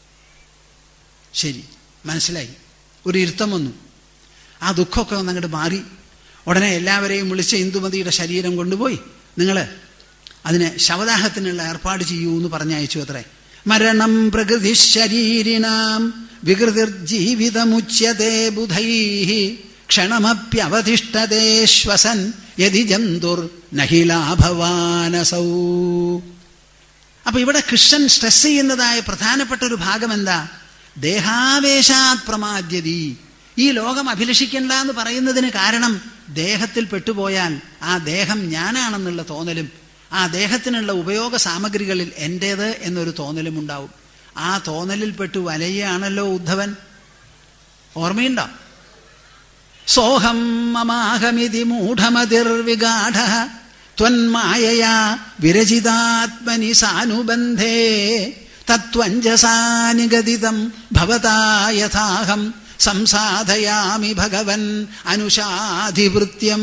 ശരി മനസ്സിലായി ഒരു ഇരുത്തം വന്നു ആ ദുഃഖമൊക്കെ ഒന്ന് അങ്ങോട്ട് മാറി ഉടനെ എല്ലാവരെയും വിളിച്ച് ഇന്ദുമതിയുടെ ശരീരം കൊണ്ടുപോയി നിങ്ങൾ അതിന് ശവദാഹത്തിനുള്ള ഏർപ്പാട് ചെയ്യൂ എന്ന് പറഞ്ഞയച്ചു അത്രേ മരണം പ്രകൃതി ശരീരിനാം വികൃതിർ ജീവിതമുച്യതേ ബുധൈ ക്ഷണമപ്യവധിഷ്ഠതേ ശ്വസൻ യതി ജന്തുർ നഹിലാഭവാനസൗ അപ്പൊ ഇവിടെ കൃഷ്ണൻ സ്ട്രെസ് ചെയ്യുന്നതായ പ്രധാനപ്പെട്ട ഒരു ഭാഗം എന്താ ദേഹാവേശാത് പ്രമാദ്യതി ഈ ലോകം അഭിലഷിക്കണ്ട എന്ന് പറയുന്നതിന് കാരണം ദേഹത്തിൽ പെട്ടുപോയാൽ ആ ദേഹം ഞാനാണെന്നുള്ള തോന്നലും ആ ദേഹത്തിനുള്ള ഉപയോഗ സാമഗ്രികളിൽ എൻ്റേത് എന്നൊരു തോന്നലും ഉണ്ടാവും ആ തോന്നലിൽ പെട്ടു വലയാണല്ലോ ഉദ്ധവൻ ഓർമ്മയുണ്ടോ സോഹം മമാഹമിതി മൂഢമതിർവിഗാഠ ത്വന്മായയാ വിരചിതാത്മനി സാനുബന്ധേ തത്വഞ്ജസാനിഗതിതം ഭവതാ യഥാഹം സംസാധയാമി ഭഗവൻ അനുഷാധിവൃത്യം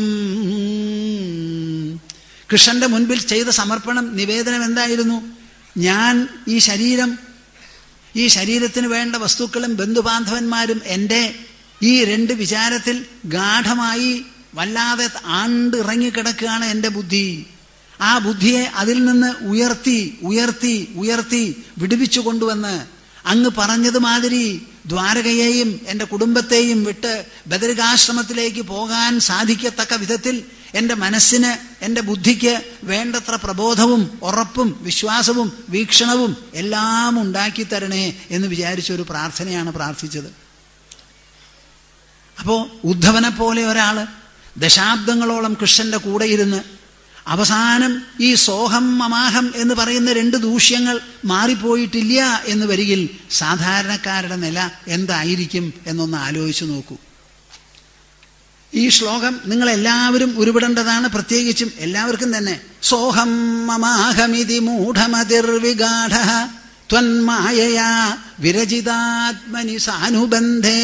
കൃഷ്ണന്റെ മുൻപിൽ ചെയ്ത സമർപ്പണം നിവേദനം എന്തായിരുന്നു ഞാൻ ഈ ശരീരം ഈ ശരീരത്തിന് വേണ്ട വസ്തുക്കളും ബന്ധുബാന്ധവന്മാരും എൻ്റെ ഈ രണ്ട് വിചാരത്തിൽ ഗാഠമായി വല്ലാതെ ആണ്ടിറങ്ങിക്കിടക്കുകയാണ് എൻ്റെ ബുദ്ധി ആ ബുദ്ധിയെ അതിൽ നിന്ന് ഉയർത്തി ഉയർത്തി ഉയർത്തി വിടുവിച്ചു കൊണ്ടുവന്ന് അങ്ങ് പറഞ്ഞത് മാതിരി ദ്വാരകയെയും എൻ്റെ കുടുംബത്തെയും വിട്ട് ബദരികാശ്രമത്തിലേക്ക് പോകാൻ സാധിക്കത്തക്ക വിധത്തിൽ എൻ്റെ മനസ്സിന് എൻ്റെ ബുദ്ധിക്ക് വേണ്ടത്ര പ്രബോധവും ഉറപ്പും വിശ്വാസവും വീക്ഷണവും എല്ലാം ഉണ്ടാക്കി തരണേ എന്ന് വിചാരിച്ച ഒരു പ്രാർത്ഥനയാണ് പ്രാർത്ഥിച്ചത് അപ്പോ ഉദ്ധവനെ പോലെ ഒരാള് ദശാബ്ദങ്ങളോളം കൃഷ്ണന്റെ കൂടെ ഇരുന്ന് അവസാനം ഈ സോഹം മമാഹം എന്ന് പറയുന്ന രണ്ട് ദൂഷ്യങ്ങൾ മാറിപ്പോയിട്ടില്ല എന്ന് വരികിൽ സാധാരണക്കാരുടെ നില എന്തായിരിക്കും എന്നൊന്ന് ആലോചിച്ചു നോക്കൂ ഈ ശ്ലോകം നിങ്ങൾ എല്ലാവരും ഉരുവിടേണ്ടതാണ് പ്രത്യേകിച്ചും എല്ലാവർക്കും തന്നെ സോഹം മമാഹമിതി മൂഢമതിർവിഗാഠ ത്വന്മായയാ വിരചിതാത്മനി സാനുബന്ധേ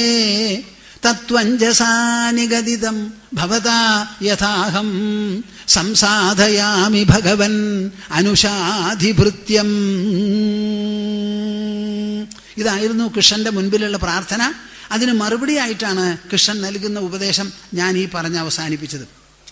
തത്വഞ്ജസാനിഗതിതം ഭവതാ യഥാഹം സംസാധയാമി ഭഗവൻ അനുഷാധിഭൃത്യം ഇതായിരുന്നു കൃഷ്ണന്റെ മുൻപിലുള്ള പ്രാർത്ഥന അതിന് മറുപടിയായിട്ടാണ് കൃഷ്ണൻ നൽകുന്ന ഉപദേശം ഞാൻ ഈ പറഞ്ഞ് അവസാനിപ്പിച്ചത്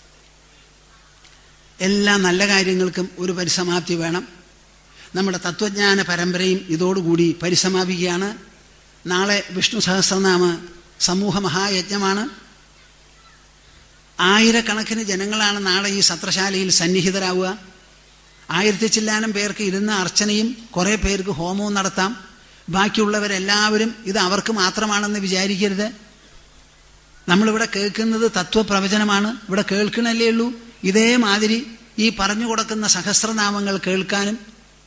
എല്ലാ നല്ല കാര്യങ്ങൾക്കും ഒരു പരിസമാപ്തി വേണം നമ്മുടെ തത്വജ്ഞാന പരമ്പരയും ഇതോടുകൂടി പരിസമാപിക്കുകയാണ് നാളെ വിഷ്ണു സഹസ്രനാമ സമൂഹ മഹായജ്ഞമാണ് ആയിരക്കണക്കിന് ജനങ്ങളാണ് നാളെ ഈ സത്രശാലയിൽ സന്നിഹിതരാവുക ആയിരത്തി ചില്ലാനം പേർക്ക് ഇരുന്ന അർച്ചനയും കുറേ പേർക്ക് ഹോമവും നടത്താം ബാക്കിയുള്ളവരെല്ലാവരും ഇത് അവർക്ക് മാത്രമാണെന്ന് വിചാരിക്കരുത് നമ്മളിവിടെ കേൾക്കുന്നത് തത്വപ്രവചനമാണ് ഇവിടെ കേൾക്കണല്ലേ ഉള്ളൂ ഇതേമാതിരി ഈ പറഞ്ഞു കൊടുക്കുന്ന സഹസ്രനാമങ്ങൾ കേൾക്കാനും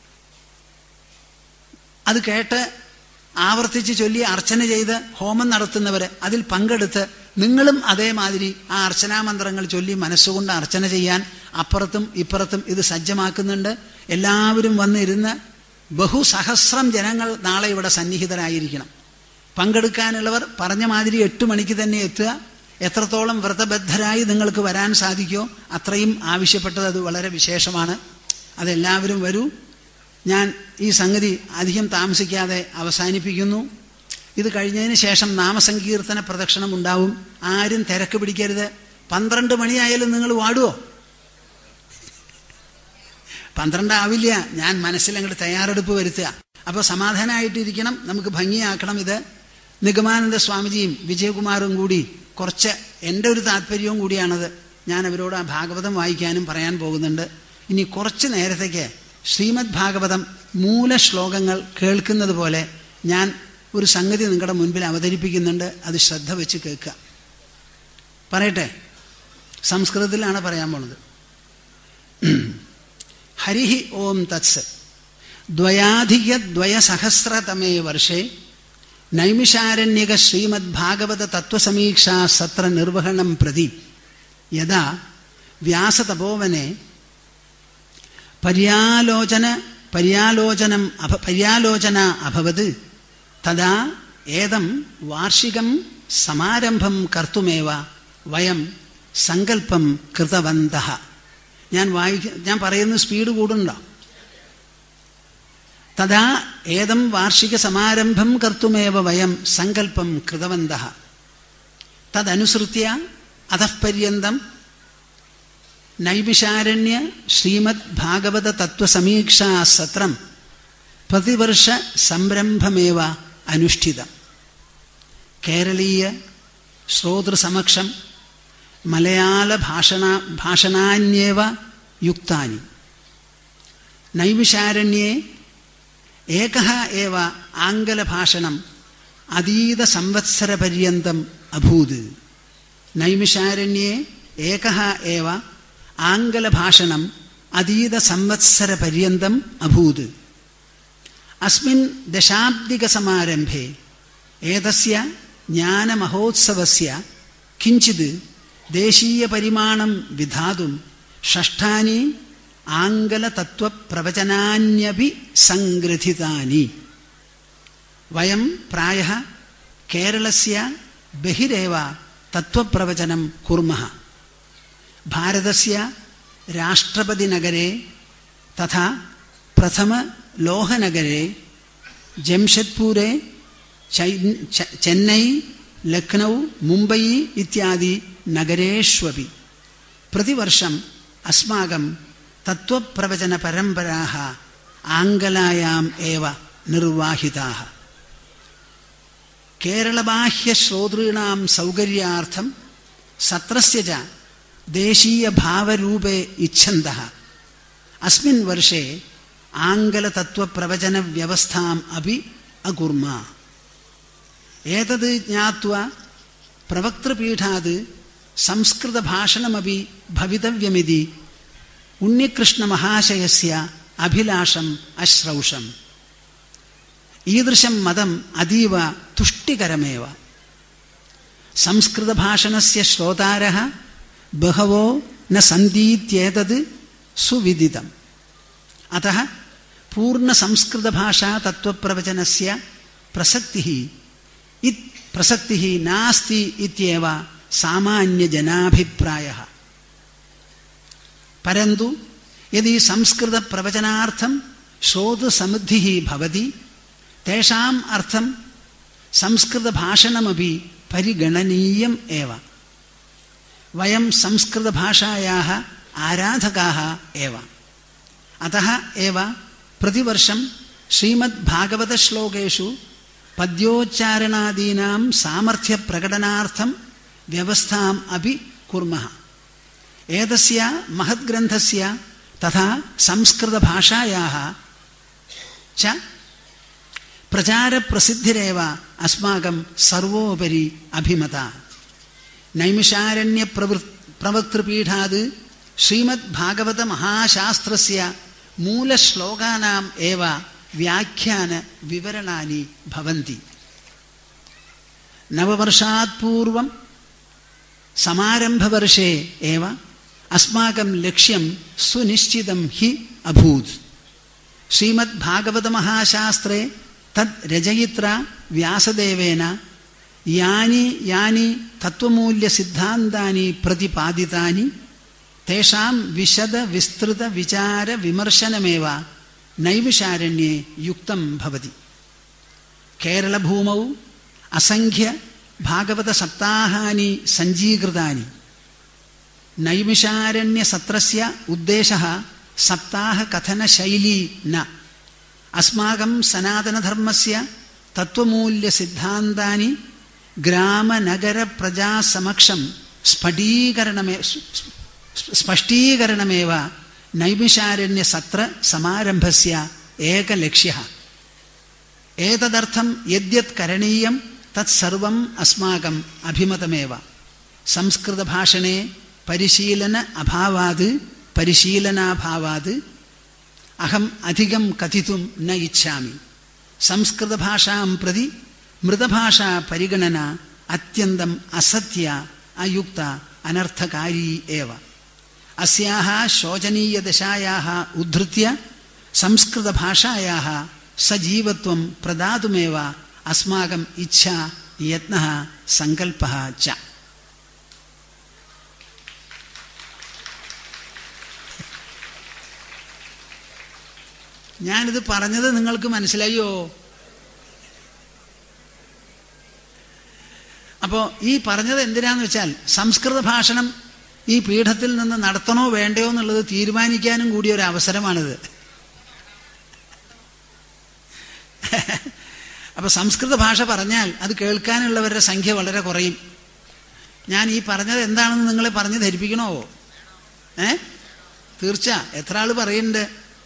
അത് കേട്ട് ആവർത്തിച്ച് ചൊല്ലി അർച്ചന ചെയ്ത് ഹോമം നടത്തുന്നവർ അതിൽ പങ്കെടുത്ത് നിങ്ങളും അതേമാതിരി ആ അർച്ചനാമന്ത്രങ്ങൾ ചൊല്ലി മനസ്സുകൊണ്ട് അർച്ചന ചെയ്യാൻ അപ്പുറത്തും ഇപ്പുറത്തും ഇത് സജ്ജമാക്കുന്നുണ്ട് എല്ലാവരും വന്നിരുന്ന് ബഹുസഹസ്രം ജനങ്ങൾ നാളെ ഇവിടെ സന്നിഹിതരായിരിക്കണം പങ്കെടുക്കാനുള്ളവർ പറഞ്ഞ മാതിരി എട്ട് മണിക്ക് തന്നെ എത്തുക എത്രത്തോളം വ്രതബദ്ധരായി നിങ്ങൾക്ക് വരാൻ സാധിക്കുമോ അത്രയും ആവശ്യപ്പെട്ടത് അത് വളരെ വിശേഷമാണ് അതെല്ലാവരും വരൂ ഞാൻ ഈ സംഗതി അധികം താമസിക്കാതെ അവസാനിപ്പിക്കുന്നു ഇത് കഴിഞ്ഞതിന് ശേഷം നാമസങ്കീർത്തന പ്രദക്ഷിണം ഉണ്ടാവും ആരും തിരക്ക് പിടിക്കരുത് പന്ത്രണ്ട് മണിയായാലും നിങ്ങൾ വാടുവോ പന്ത്രണ്ട് ആവില്ല ഞാൻ മനസ്സിൽ അങ്ങോട്ട് തയ്യാറെടുപ്പ് വരുത്തുക അപ്പോൾ സമാധാനമായിട്ടിരിക്കണം നമുക്ക് ഭംഗിയാക്കണം ഇത് നിഗമാനന്ദ സ്വാമിജിയും വിജയകുമാറും കൂടി കുറച്ച് എൻ്റെ ഒരു താല്പര്യവും കൂടിയാണത് ഞാൻ അവരോട് ആ ഭാഗവതം വായിക്കാനും പറയാൻ പോകുന്നുണ്ട് ഇനി കുറച്ച് നേരത്തേക്ക് ശ്രീമദ് ഭാഗവതം മൂല ശ്ലോകങ്ങൾ കേൾക്കുന്നത് പോലെ ഞാൻ ഒരു സംഗതി നിങ്ങളുടെ മുൻപിൽ അവതരിപ്പിക്കുന്നുണ്ട് അത് ശ്രദ്ധ വെച്ച് കേൾക്കുക പറയട്ടെ സംസ്കൃതത്തിലാണ് പറയാൻ പോണത് ഹരിഹി ഓം തത്സ് ദ്വയാധികദ്വയസഹസ്രതമേ വർഷേ നൈമിഷാരണ്യക ശ്രീമദ് ഭാഗവത തത്വസമീക്ഷാ സത്ര നിർവഹണം പ്രതി യഥാ വ്യാസതപോവനെ പര്യാലോചന പര്യാലോചനം അഭ പര്യാലോചന അഭവത് തഥാ ഏതം വാർഷികം സമാരംഭം കർത്തുമേവ വയം സങ്കല്പം കൃതവന്ത ഞാൻ വായിക്ക ഞാൻ പറയുന്ന സ്പീഡ് കൂടുണ്ടോ തഥാ ഏതം വാർഷിക സമാരംഭം കർത്തുമേവ വയം സങ്കല്പം കൃതവന്ത തദനുസൃത്യ അധഃപര്യന്തം നൈമിഷാരണ്യ ശ്രീമദ് ഭാഗവത തത്വസമീക്ഷാ സത്രം പ്രതിവർഷ സംരംഭമേവ അനുഷ്ഠിതം കേരളീയ ശ്രോതൃസമക്ഷം മലയാള ഭാഷണ ഭാഷണാന്യേവ യുക്താനി നൈമിഷാരണ്യേ ഏക ഏവ ആംഗലഭാഷണം അതീത സംവത്സരപര്യന്തം അഭൂത് നൈമിഷാരണ്യേ ഏക ഏവ ആംഗലഭാഷണം അതീത സംവത്സരപര്യന്തം അഭൂത് അസ്മിൻ ദശാബ്ദികസമാരംഭേ ഏതസ്യ ജ്ഞാനമഹോത്സവസ്യ കിഞ്ചിത് ദേശീയപരിമാണം വിധാതും ഷഷ്ഠാനി ആംഗലതത്വപ്രവചനാന്യപി സംഗ്രഥിതാനി വയം പ്രായ കേരളസ്യ ബഹിരേവ തത്വപ്രവചനം കുർമഃ ഭാരതസ്യ രാഷ്ട്രപതിനഗരെ തഥാ പ്രഥമലോഹനഗരെ ജംഷഡ്പൂരെ ചെന്നൈ ലക്നൗ മുംബൈ ഇത്യാദി നഗരേഷ്വപി പ്രതിവർഷം അസ്മാകം തത്വപ്രവചനപരമ്പരാः ആംഗലായാം ഏവ നിർവാഹിതാः കേരളബാഹ്യശ്രോതॄണാം സൗകര്യാർത്ഥം സത്രസ്യ ച ദേശീയഭാവരൂപേ ഇച്ഛന്തः അസ്മിൻ വർഷേ ആംഗലതത്വപ്രവചനവ്യവസ്ഥാം അപി അകുർമ ഏതത് ജ്ഞാത്വാ പ്രവക്തൃപീഠാത് സംസ്കൃതഭാഷണമപി ഭവിതവ്യമിതി ഉണ്ണികൃഷ്ണമഹാശയസ്യ അഭിലാഷം അശ്രൗഷം ഈദൃശം മതം അതീവ തുഷ്ടികരമേവ സംസ്കൃതഭാഷണസ്യ ശ്രോതാരः ബഹവോ ന സന്തീത്യേതത് സുവിദിതം അतः പൂർണ്ണസംസ്കൃതഭാഷാ തത്വപ്രവചനസ്യ പ്രസക്തിः ഇത് പ്രസക്തിः നാസ്തി ഇത്യേവ സാമാന്യജനാഭിപ്രായः परन्तु यदि संस्कृतप्रवचनार्थं श्रोतसमृद्धिः भवति तेषाम् अर्थं संस्कृतभाषणमपि परिगणनीयम् एव वयं संस्कृतभाषायाः आराधकाः एव अतः एव प्रतिवर्षं श्रीमद्भागवतश्लोकेषु पद्योच्चारणादीनां सामर्थ्यप्रकटनार्थं व्यवस्थाम् अपि कुर्मः एतस्य महद्ग्रन्थस्य तथा संस्कृतभाषायाः च प्रचारप्रसिद्धिरेव अस्माकं सर्वोपरि अभिमता नैमिषारण्यप्रवृ प्रवक्तृपीठात् श्रीमद्भागवतमहाशास्त्रस्य मूलश्लोकानाम् एव व्याख्यानविवरणानि भवन्ति नववर्षात् पूर्वं സമാരംഭവർഷേ ഏവ അസ്മാകം ലക്ഷ്യം സുനിശ്ചിതം ഹി അഭൂത് ശ്രീമദ് ഭാഗവത മഹാശാസ്ത്രേ തദ് രചയിത്ര വ്യാസദേവേന യാനി യാനി തത്വമൂല്യ സിദ്ധാന്താനി പ്രതിപാദിതാനി തേഷാം വിശദ വിസ്തൃത വിചാര വിമർശനമേവ നൈവിഷാരണ്യേ യുക്തം ഭവതി കേരളഭൂമൗ അസംഖ്യ ഭാഗവത സപ്താഹാനി സഞ്ജീകൃതാനി നൈമിഷാരണ്യസത്രസ്യ ഉദ്ദേശः സപ്താഹകഥനശൈലീ ന അസ്മാകം സനാതനധർമ്മസ്യ തത്വമൂല്യസിദ്ധാന്താനി ഗ്രാമനഗരപ്രജാസമക്ഷം സ്ഫടീകരണമേ സ്പഷ്ടീകരണമേവ നൈമിഷാരണ്യസത്ര സമാരംഭസ്യ ഏകലക്ഷ്യः ഏതദർത്ഥം യദ്യത് കരണീയം തത്സർവം അസ്മാകം അഭിമതമേവ സംസ്കൃതഭാഷണേ പരിശീലന അഭാവാത് പരിശീലനാഭാവാത് അഹം അധികം കഥിതും ന ഇച്ഛാമി സംസ്കൃതഭാഷാം പ്രതി മൃതഭാഷാ പരിഗണന അത്യന്തം അസത്യ അയുക്ത അനർത്ഥകാരി ഏവ അസ്യാഹ ശോചനീയദശായാഹ ഉദ്ധൃത്യ സംസ്കൃതഭാഷായാഹ സജീവത്വം പ്രദാതുമേവ അസ്മാകം ഇച്ഛ യത്ന സങ്കൽപ്പ ച ഞാനിത് പറഞ്ഞത് നിങ്ങൾക്ക് മനസ്സിലായോ അപ്പോൾ ഈ പറഞ്ഞത് എന്തിനാന്ന് വെച്ചാൽ സംസ്കൃത ഭാഷണം ഈ പീഠത്തിൽ നിന്ന് നടത്തണോ വേണ്ടയോ എന്നുള്ളത് തീരുമാനിക്കാനും കൂടിയ ഒരു അവസരമാണിത് അപ്പൊ സംസ്കൃത ഭാഷ പറഞ്ഞാൽ അത് കേൾക്കാനുള്ളവരുടെ സംഖ്യ വളരെ കുറയും ഞാൻ ഈ പറഞ്ഞത് എന്താണെന്ന് നിങ്ങളെ പറഞ്ഞ് ധരിപ്പിക്കണോ ഏ തീർച്ച എത്ര ആള് പറയുന്നുണ്ട്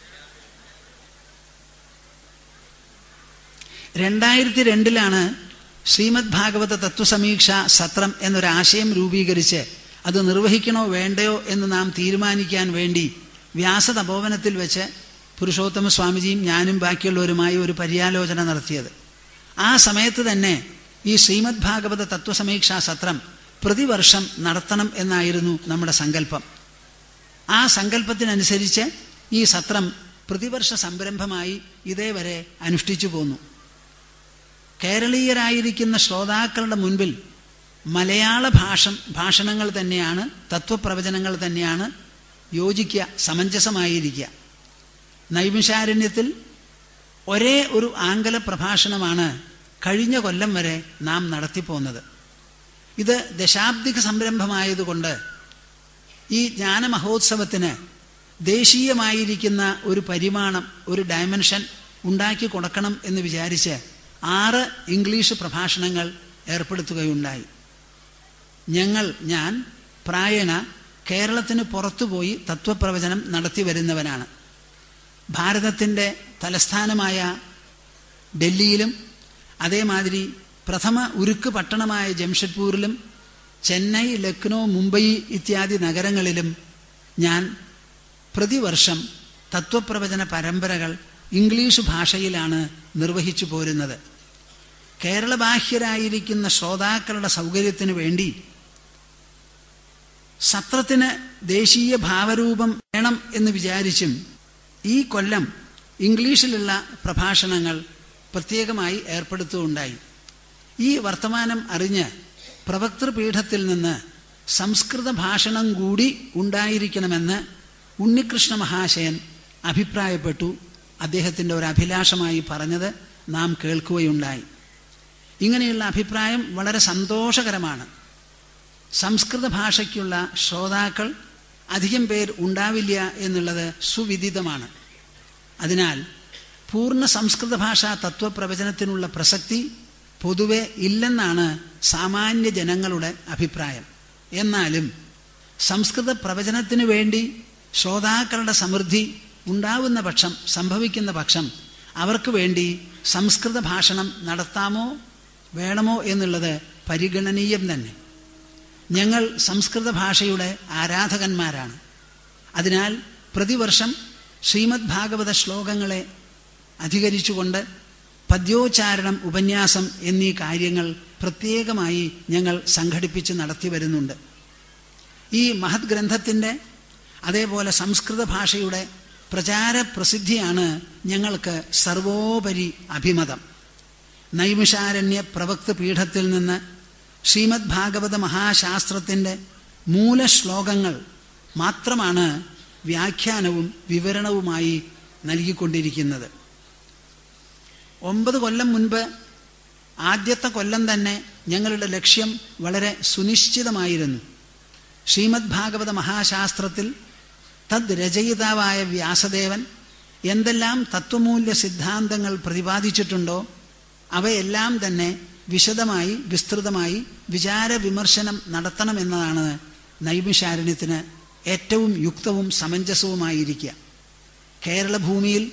രണ്ടായിരത്തി രണ്ടിലാണ് ശ്രീമദ് ഭാഗവത തത്വസമീക്ഷ സത്രം എന്നൊരാശയം രൂപീകരിച്ച് അത് നിർവഹിക്കണോ വേണ്ടയോ എന്ന് നാം തീരുമാനിക്കാൻ വേണ്ടി വ്യാസതപോവനത്തിൽ വെച്ച് പുരുഷോത്തമ സ്വാമിജിയും ഞാനും ബാക്കിയുള്ളവരുമായി ഒരു പര്യാലോചന നടത്തിയത് ആ സമയത്ത് തന്നെ ഈ ശ്രീമദ് ഭാഗവത തത്വസമീക്ഷാ സത്രം പ്രതിവർഷം നടത്തണം എന്നായിരുന്നു നമ്മുടെ സങ്കല്പം ആ സങ്കല്പത്തിനനുസരിച്ച് ഈ സത്രം പ്രതിവർഷ സംരംഭമായി ഇതേവരെ അനുഷ്ഠിച്ചു പോന്നു കേരളീയരായിരിക്കുന്ന ശ്രോതാക്കളുടെ മുൻപിൽ മലയാള ഭാഷ ഭാഷണങ്ങൾ തന്നെയാണ് തത്വപ്രവചനങ്ങൾ തന്നെയാണ് യോജിക്കുക സമഞ്ജസമായിരിക്കുക നൈമിഷാരണ്യത്തിൽ ഒരേ ഒരു ആംഗല പ്രഭാഷണമാണ് കഴിഞ്ഞ കൊല്ലം വരെ നാം നടത്തിപ്പോന്നത് ഇത് ദശാബ്ദിക സംരംഭമായതുകൊണ്ട് ഈ ജ്ഞാനമഹോത്സവത്തിന് ദേശീയമായിരിക്കുന്ന ഒരു പരിമാണം ഒരു ഡയമെൻഷൻ ഉണ്ടാക്കി കൊടുക്കണം എന്ന് വിചാരിച്ച് ആറ് ഇംഗ്ലീഷ് പ്രഭാഷണങ്ങൾ ഏർപ്പെടുത്തുകയുണ്ടായി ഞങ്ങൾ ഞാൻ പ്രായണ കേരളത്തിന് പുറത്തുപോയി തത്വപ്രവചനം നടത്തി വരുന്നവനാണ് ഭാരതത്തിൻ്റെ തലസ്ഥാനമായ ഡൽഹിയിലും അതേമാതിരി പ്രഥമ ഉരുക്ക് പട്ടണമായ ജംഷഡ്പൂരിലും ചെന്നൈ ലക്നോ മുംബൈ ഇത്യാദി നഗരങ്ങളിലും ഞാൻ പ്രതിവർഷം തത്വപ്രവചന പരമ്പരകൾ ഇംഗ്ലീഷ് ഭാഷയിലാണ് നിർവഹിച്ചു പോരുന്നത് കേരളബാഹ്യരായിരിക്കുന്ന ശ്രോതാക്കളുടെ സൗകര്യത്തിനു വേണ്ടി സത്രത്തിന് ദേശീയ ഭാവരൂപം വേണം എന്ന് വിചാരിച്ചും ഈ കൊല്ലം ഇംഗ്ലീഷിലുള്ള പ്രഭാഷണങ്ങൾ പ്രത്യേകമായി ഏർപ്പെടുത്തുകയുണ്ടായി ഈ വർത്തമാനം അറിഞ്ഞ് പ്രവക്തൃപീഠത്തിൽ നിന്ന് സംസ്കൃത ഭാഷണം കൂടി ഉണ്ടായിരിക്കണമെന്ന് ഉണ്ണികൃഷ്ണ മഹാശയൻ അഭിപ്രായപ്പെട്ടു അദ്ദേഹത്തിൻ്റെ ഒരു അഭിലാഷമായി പറഞ്ഞത് നാം കേൾക്കുകയുണ്ടായി ഇങ്ങനെയുള്ള അഭിപ്രായം വളരെ സന്തോഷകരമാണ് സംസ്കൃത ഭാഷയ്ക്കുള്ള ശ്രോതാക്കൾ അധികം പേർ ഉണ്ടാവില്ല എന്നുള്ളത് സുവിദിതമാണ് അതിനാൽ പൂർണ്ണ സംസ്കൃത ഭാഷാ തത്വപ്രവചനത്തിനുള്ള പ്രസക്തി പൊതുവെ ഇല്ലെന്നാണ് സാമാന്യ ജനങ്ങളുടെ അഭിപ്രായം എന്നാലും സംസ്കൃത പ്രവചനത്തിനു വേണ്ടി ശ്രോതാക്കളുടെ സമൃദ്ധി ഉണ്ടാവുന്ന പക്ഷം സംഭവിക്കുന്ന പക്ഷം അവർക്ക് വേണ്ടി സംസ്കൃത ഭാഷണം നടത്താമോ വേണമോ എന്നുള്ളത് പരിഗണനീയം തന്നെ ഞങ്ങൾ സംസ്കൃത ഭാഷയുടെ ആരാധകന്മാരാണ് അതിനാൽ പ്രതിവർഷം ശ്രീമദ് ഭാഗവത ശ്ലോകങ്ങളെ അധികരിച്ചുകൊണ്ട് പദ്യോച്ചാരണം ഉപന്യാസം എന്നീ കാര്യങ്ങൾ പ്രത്യേകമായി ഞങ്ങൾ സംഘടിപ്പിച്ച് നടത്തി വരുന്നുണ്ട് ഈ മഹത് ഗ്രന്ഥത്തിൻ്റെ അതേപോലെ സംസ്കൃത ഭാഷയുടെ പ്രചാര പ്രസിദ്ധിയാണ് ഞങ്ങൾക്ക് സർവോപരി അഭിമതം നൈമിഷാരണ്യ പ്രവക്ത പീഠത്തിൽ നിന്ന് ശ്രീമദ് ഭാഗവത മഹാശാസ്ത്രത്തിൻ്റെ മൂലശ്ലോകങ്ങൾ മാത്രമാണ് വ്യാഖ്യാനവും വിവരണവുമായി നൽകിക്കൊണ്ടിരിക്കുന്നത് ഒമ്പത് കൊല്ലം മുൻപ് ആദ്യത്തെ കൊല്ലം തന്നെ ഞങ്ങളുടെ ലക്ഷ്യം വളരെ സുനിശ്ചിതമായിരുന്നു ശ്രീമദ് ഭാഗവത മഹാശാസ്ത്രത്തിൽ തദ് രചയിതാവായ വ്യാസദേവൻ എന്തെല്ലാം തത്വമൂല്യ സിദ്ധാന്തങ്ങൾ പ്രതിപാദിച്ചിട്ടുണ്ടോ അവയെല്ലാം തന്നെ വിശദമായി വിസ്തൃതമായി വിചാര വിമർശനം നടത്തണമെന്നതാണ് നൈമിഷാരണ്യത്തിന് ഏറ്റവും യുക്തവും സമഞ്ജസവുമായിരിക്കുക കേരളഭൂമിയിൽ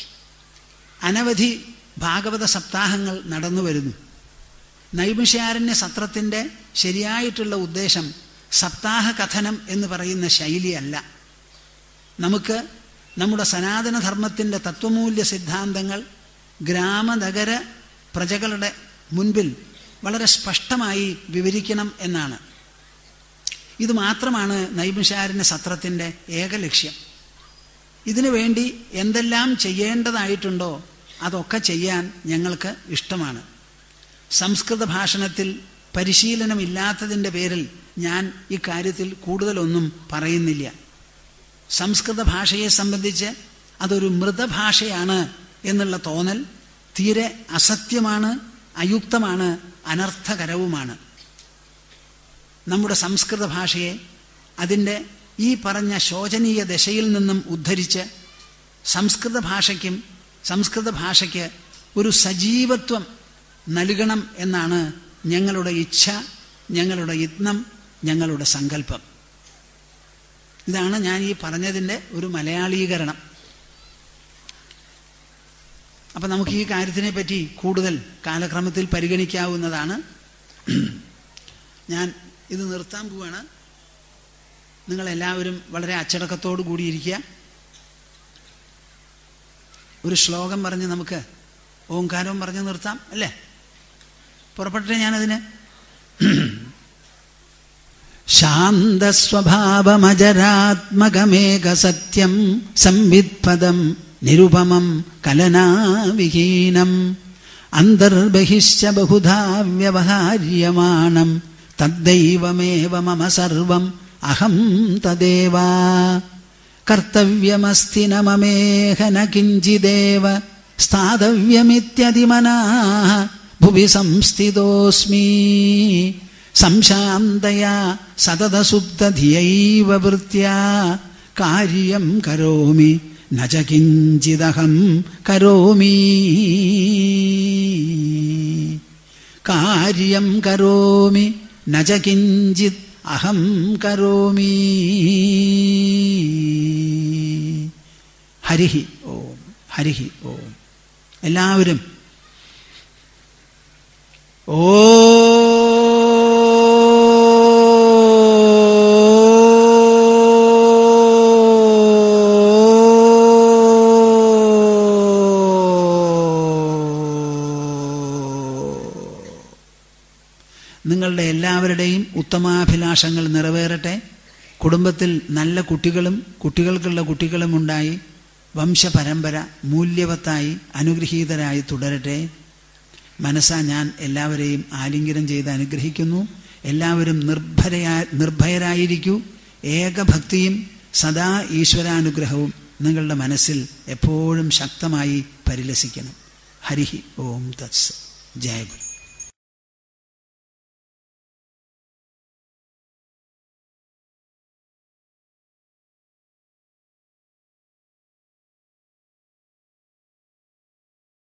അനവധി ഭാഗവത സപ്താഹങ്ങൾ നടന്നു വരുന്നു നൈമിഷാരണ്യ സത്രത്തിൻ്റെ ശരിയായിട്ടുള്ള ഉദ്ദേശം സപ്താഹ കഥനം എന്ന് പറയുന്ന ശൈലിയല്ല നമുക്ക് നമ്മുടെ സനാതനധർമ്മത്തിൻ്റെ തത്വമൂല്യ സിദ്ധാന്തങ്ങൾ ഗ്രാമനഗര പ്രജകളുടെ മുൻപിൽ വളരെ സ്പഷ്ടമായി വിവരിക്കണം എന്നാണ് ഇത് മാത്രമാണ് നൈമിഷാരണ്യ സത്രത്തിൻ്റെ ഏക ലക്ഷ്യം ഇതിനു വേണ്ടി എന്തെല്ലാം ചെയ്യേണ്ടതായിട്ടുണ്ടോ അതൊക്കെ ചെയ്യാൻ ഞങ്ങൾക്ക് ഇഷ്ടമാണ് സംസ്കൃത ഭാഷണത്തിൽ പരിശീലനമില്ലാത്തതിൻ്റെ പേരിൽ ഞാൻ ഇക്കാര്യത്തിൽ കൂടുതലൊന്നും പറയുന്നില്ല സംസ്കൃത ഭാഷയെ സംബന്ധിച്ച് അതൊരു മൃതഭാഷയാണ് എന്നുള്ള തോന്നൽ തീരെ അസത്യമാണ് അയുക്തമാണ് അനർത്ഥകരവുമാണ് നമ്മുടെ സംസ്കൃത ഭാഷയെ അതിൻ്റെ ഈ പറഞ്ഞ ശോചനീയ ദശയിൽ നിന്നും ഉദ്ധരിച്ച് സംസ്കൃത ഭാഷയ്ക്കും സംസ്കൃത ഭാഷയ്ക്ക് ഒരു സജീവത്വം നൽകണം എന്നാണ് ഞങ്ങളുടെ ഇച്ഛ ഞങ്ങളുടെ യത്നം ഞങ്ങളുടെ സങ്കല്പം ഇതാണ് ഞാൻ ഈ പറഞ്ഞതിൻ്റെ ഒരു മലയാളീകരണം അപ്പം നമുക്ക് ഈ കാര്യത്തിനെ പറ്റി കൂടുതൽ കാലക്രമത്തിൽ പരിഗണിക്കാവുന്നതാണ് ഞാൻ ഇത് നിർത്താൻ പോവാണ് നിങ്ങളെല്ലാവരും വളരെ അച്ചടക്കത്തോടു കൂടിയിരിക്കുക ഒരു ശ്ലോകം പറഞ്ഞ് നമുക്ക് ഓങ്കാരവും പറഞ്ഞ് നിർത്താം അല്ലേ പുറപ്പെട്ടെ ഞാനതിന് ശാന്തസ്വഭാവമജരാത്മകമേക സത്യം സംവിത്പദം നിരുപമം കലനാവിഹീനം അന്തർബഹിശ്ച ബഹുധാ വ്യവഹാര്യമാണം തദ്ദൈവമേവ മമ സർവം അഹം തദേവ കർത്തവ്യമസ്തി ന മമേഹ ന കിഞ്ചിദേവ സ്ഥാതവ്യമിത്യതിമനാ ഭുവി സംസ്ഥിതോസ്മി സംശാന്തയാ സതതസുപ്തധിയൈവ വൃത്യാ കാര്യം കരോമി ന ച കിഞ്ചിദഹം കരോമി കാര്യം കരോമി ന ച കിഞ്ചിത് അഹം കരോമി ഹരിഹി ഓം ഹരിഹി ഓം എല്ലാവരും ഓ നിങ്ങളുടെ എല്ലാവരുടെയും ഉത്തമാഭിലാഷങ്ങൾ നിറവേറട്ടെ കുടുംബത്തിൽ നല്ല കുട്ടികളും കുട്ടികൾക്കുള്ള കുട്ടികളും ഉണ്ടായി വംശപരമ്പര മൂല്യവത്തായി അനുഗ്രഹീതരായി തുടരട്ടെ മനസ്സാ ഞാൻ എല്ലാവരെയും ആലിംഗനം ചെയ്ത് അനുഗ്രഹിക്കുന്നു എല്ലാവരും നിർഭരയാ നിർഭയരായിരിക്കൂ ഏകഭക്തിയും സദാ ഈശ്വരാനുഗ്രഹവും നിങ്ങളുടെ മനസ്സിൽ എപ്പോഴും ശക്തമായി പരിലസിക്കണം ഹരിഹി ഓം തത്സ് ജയ ഗുരു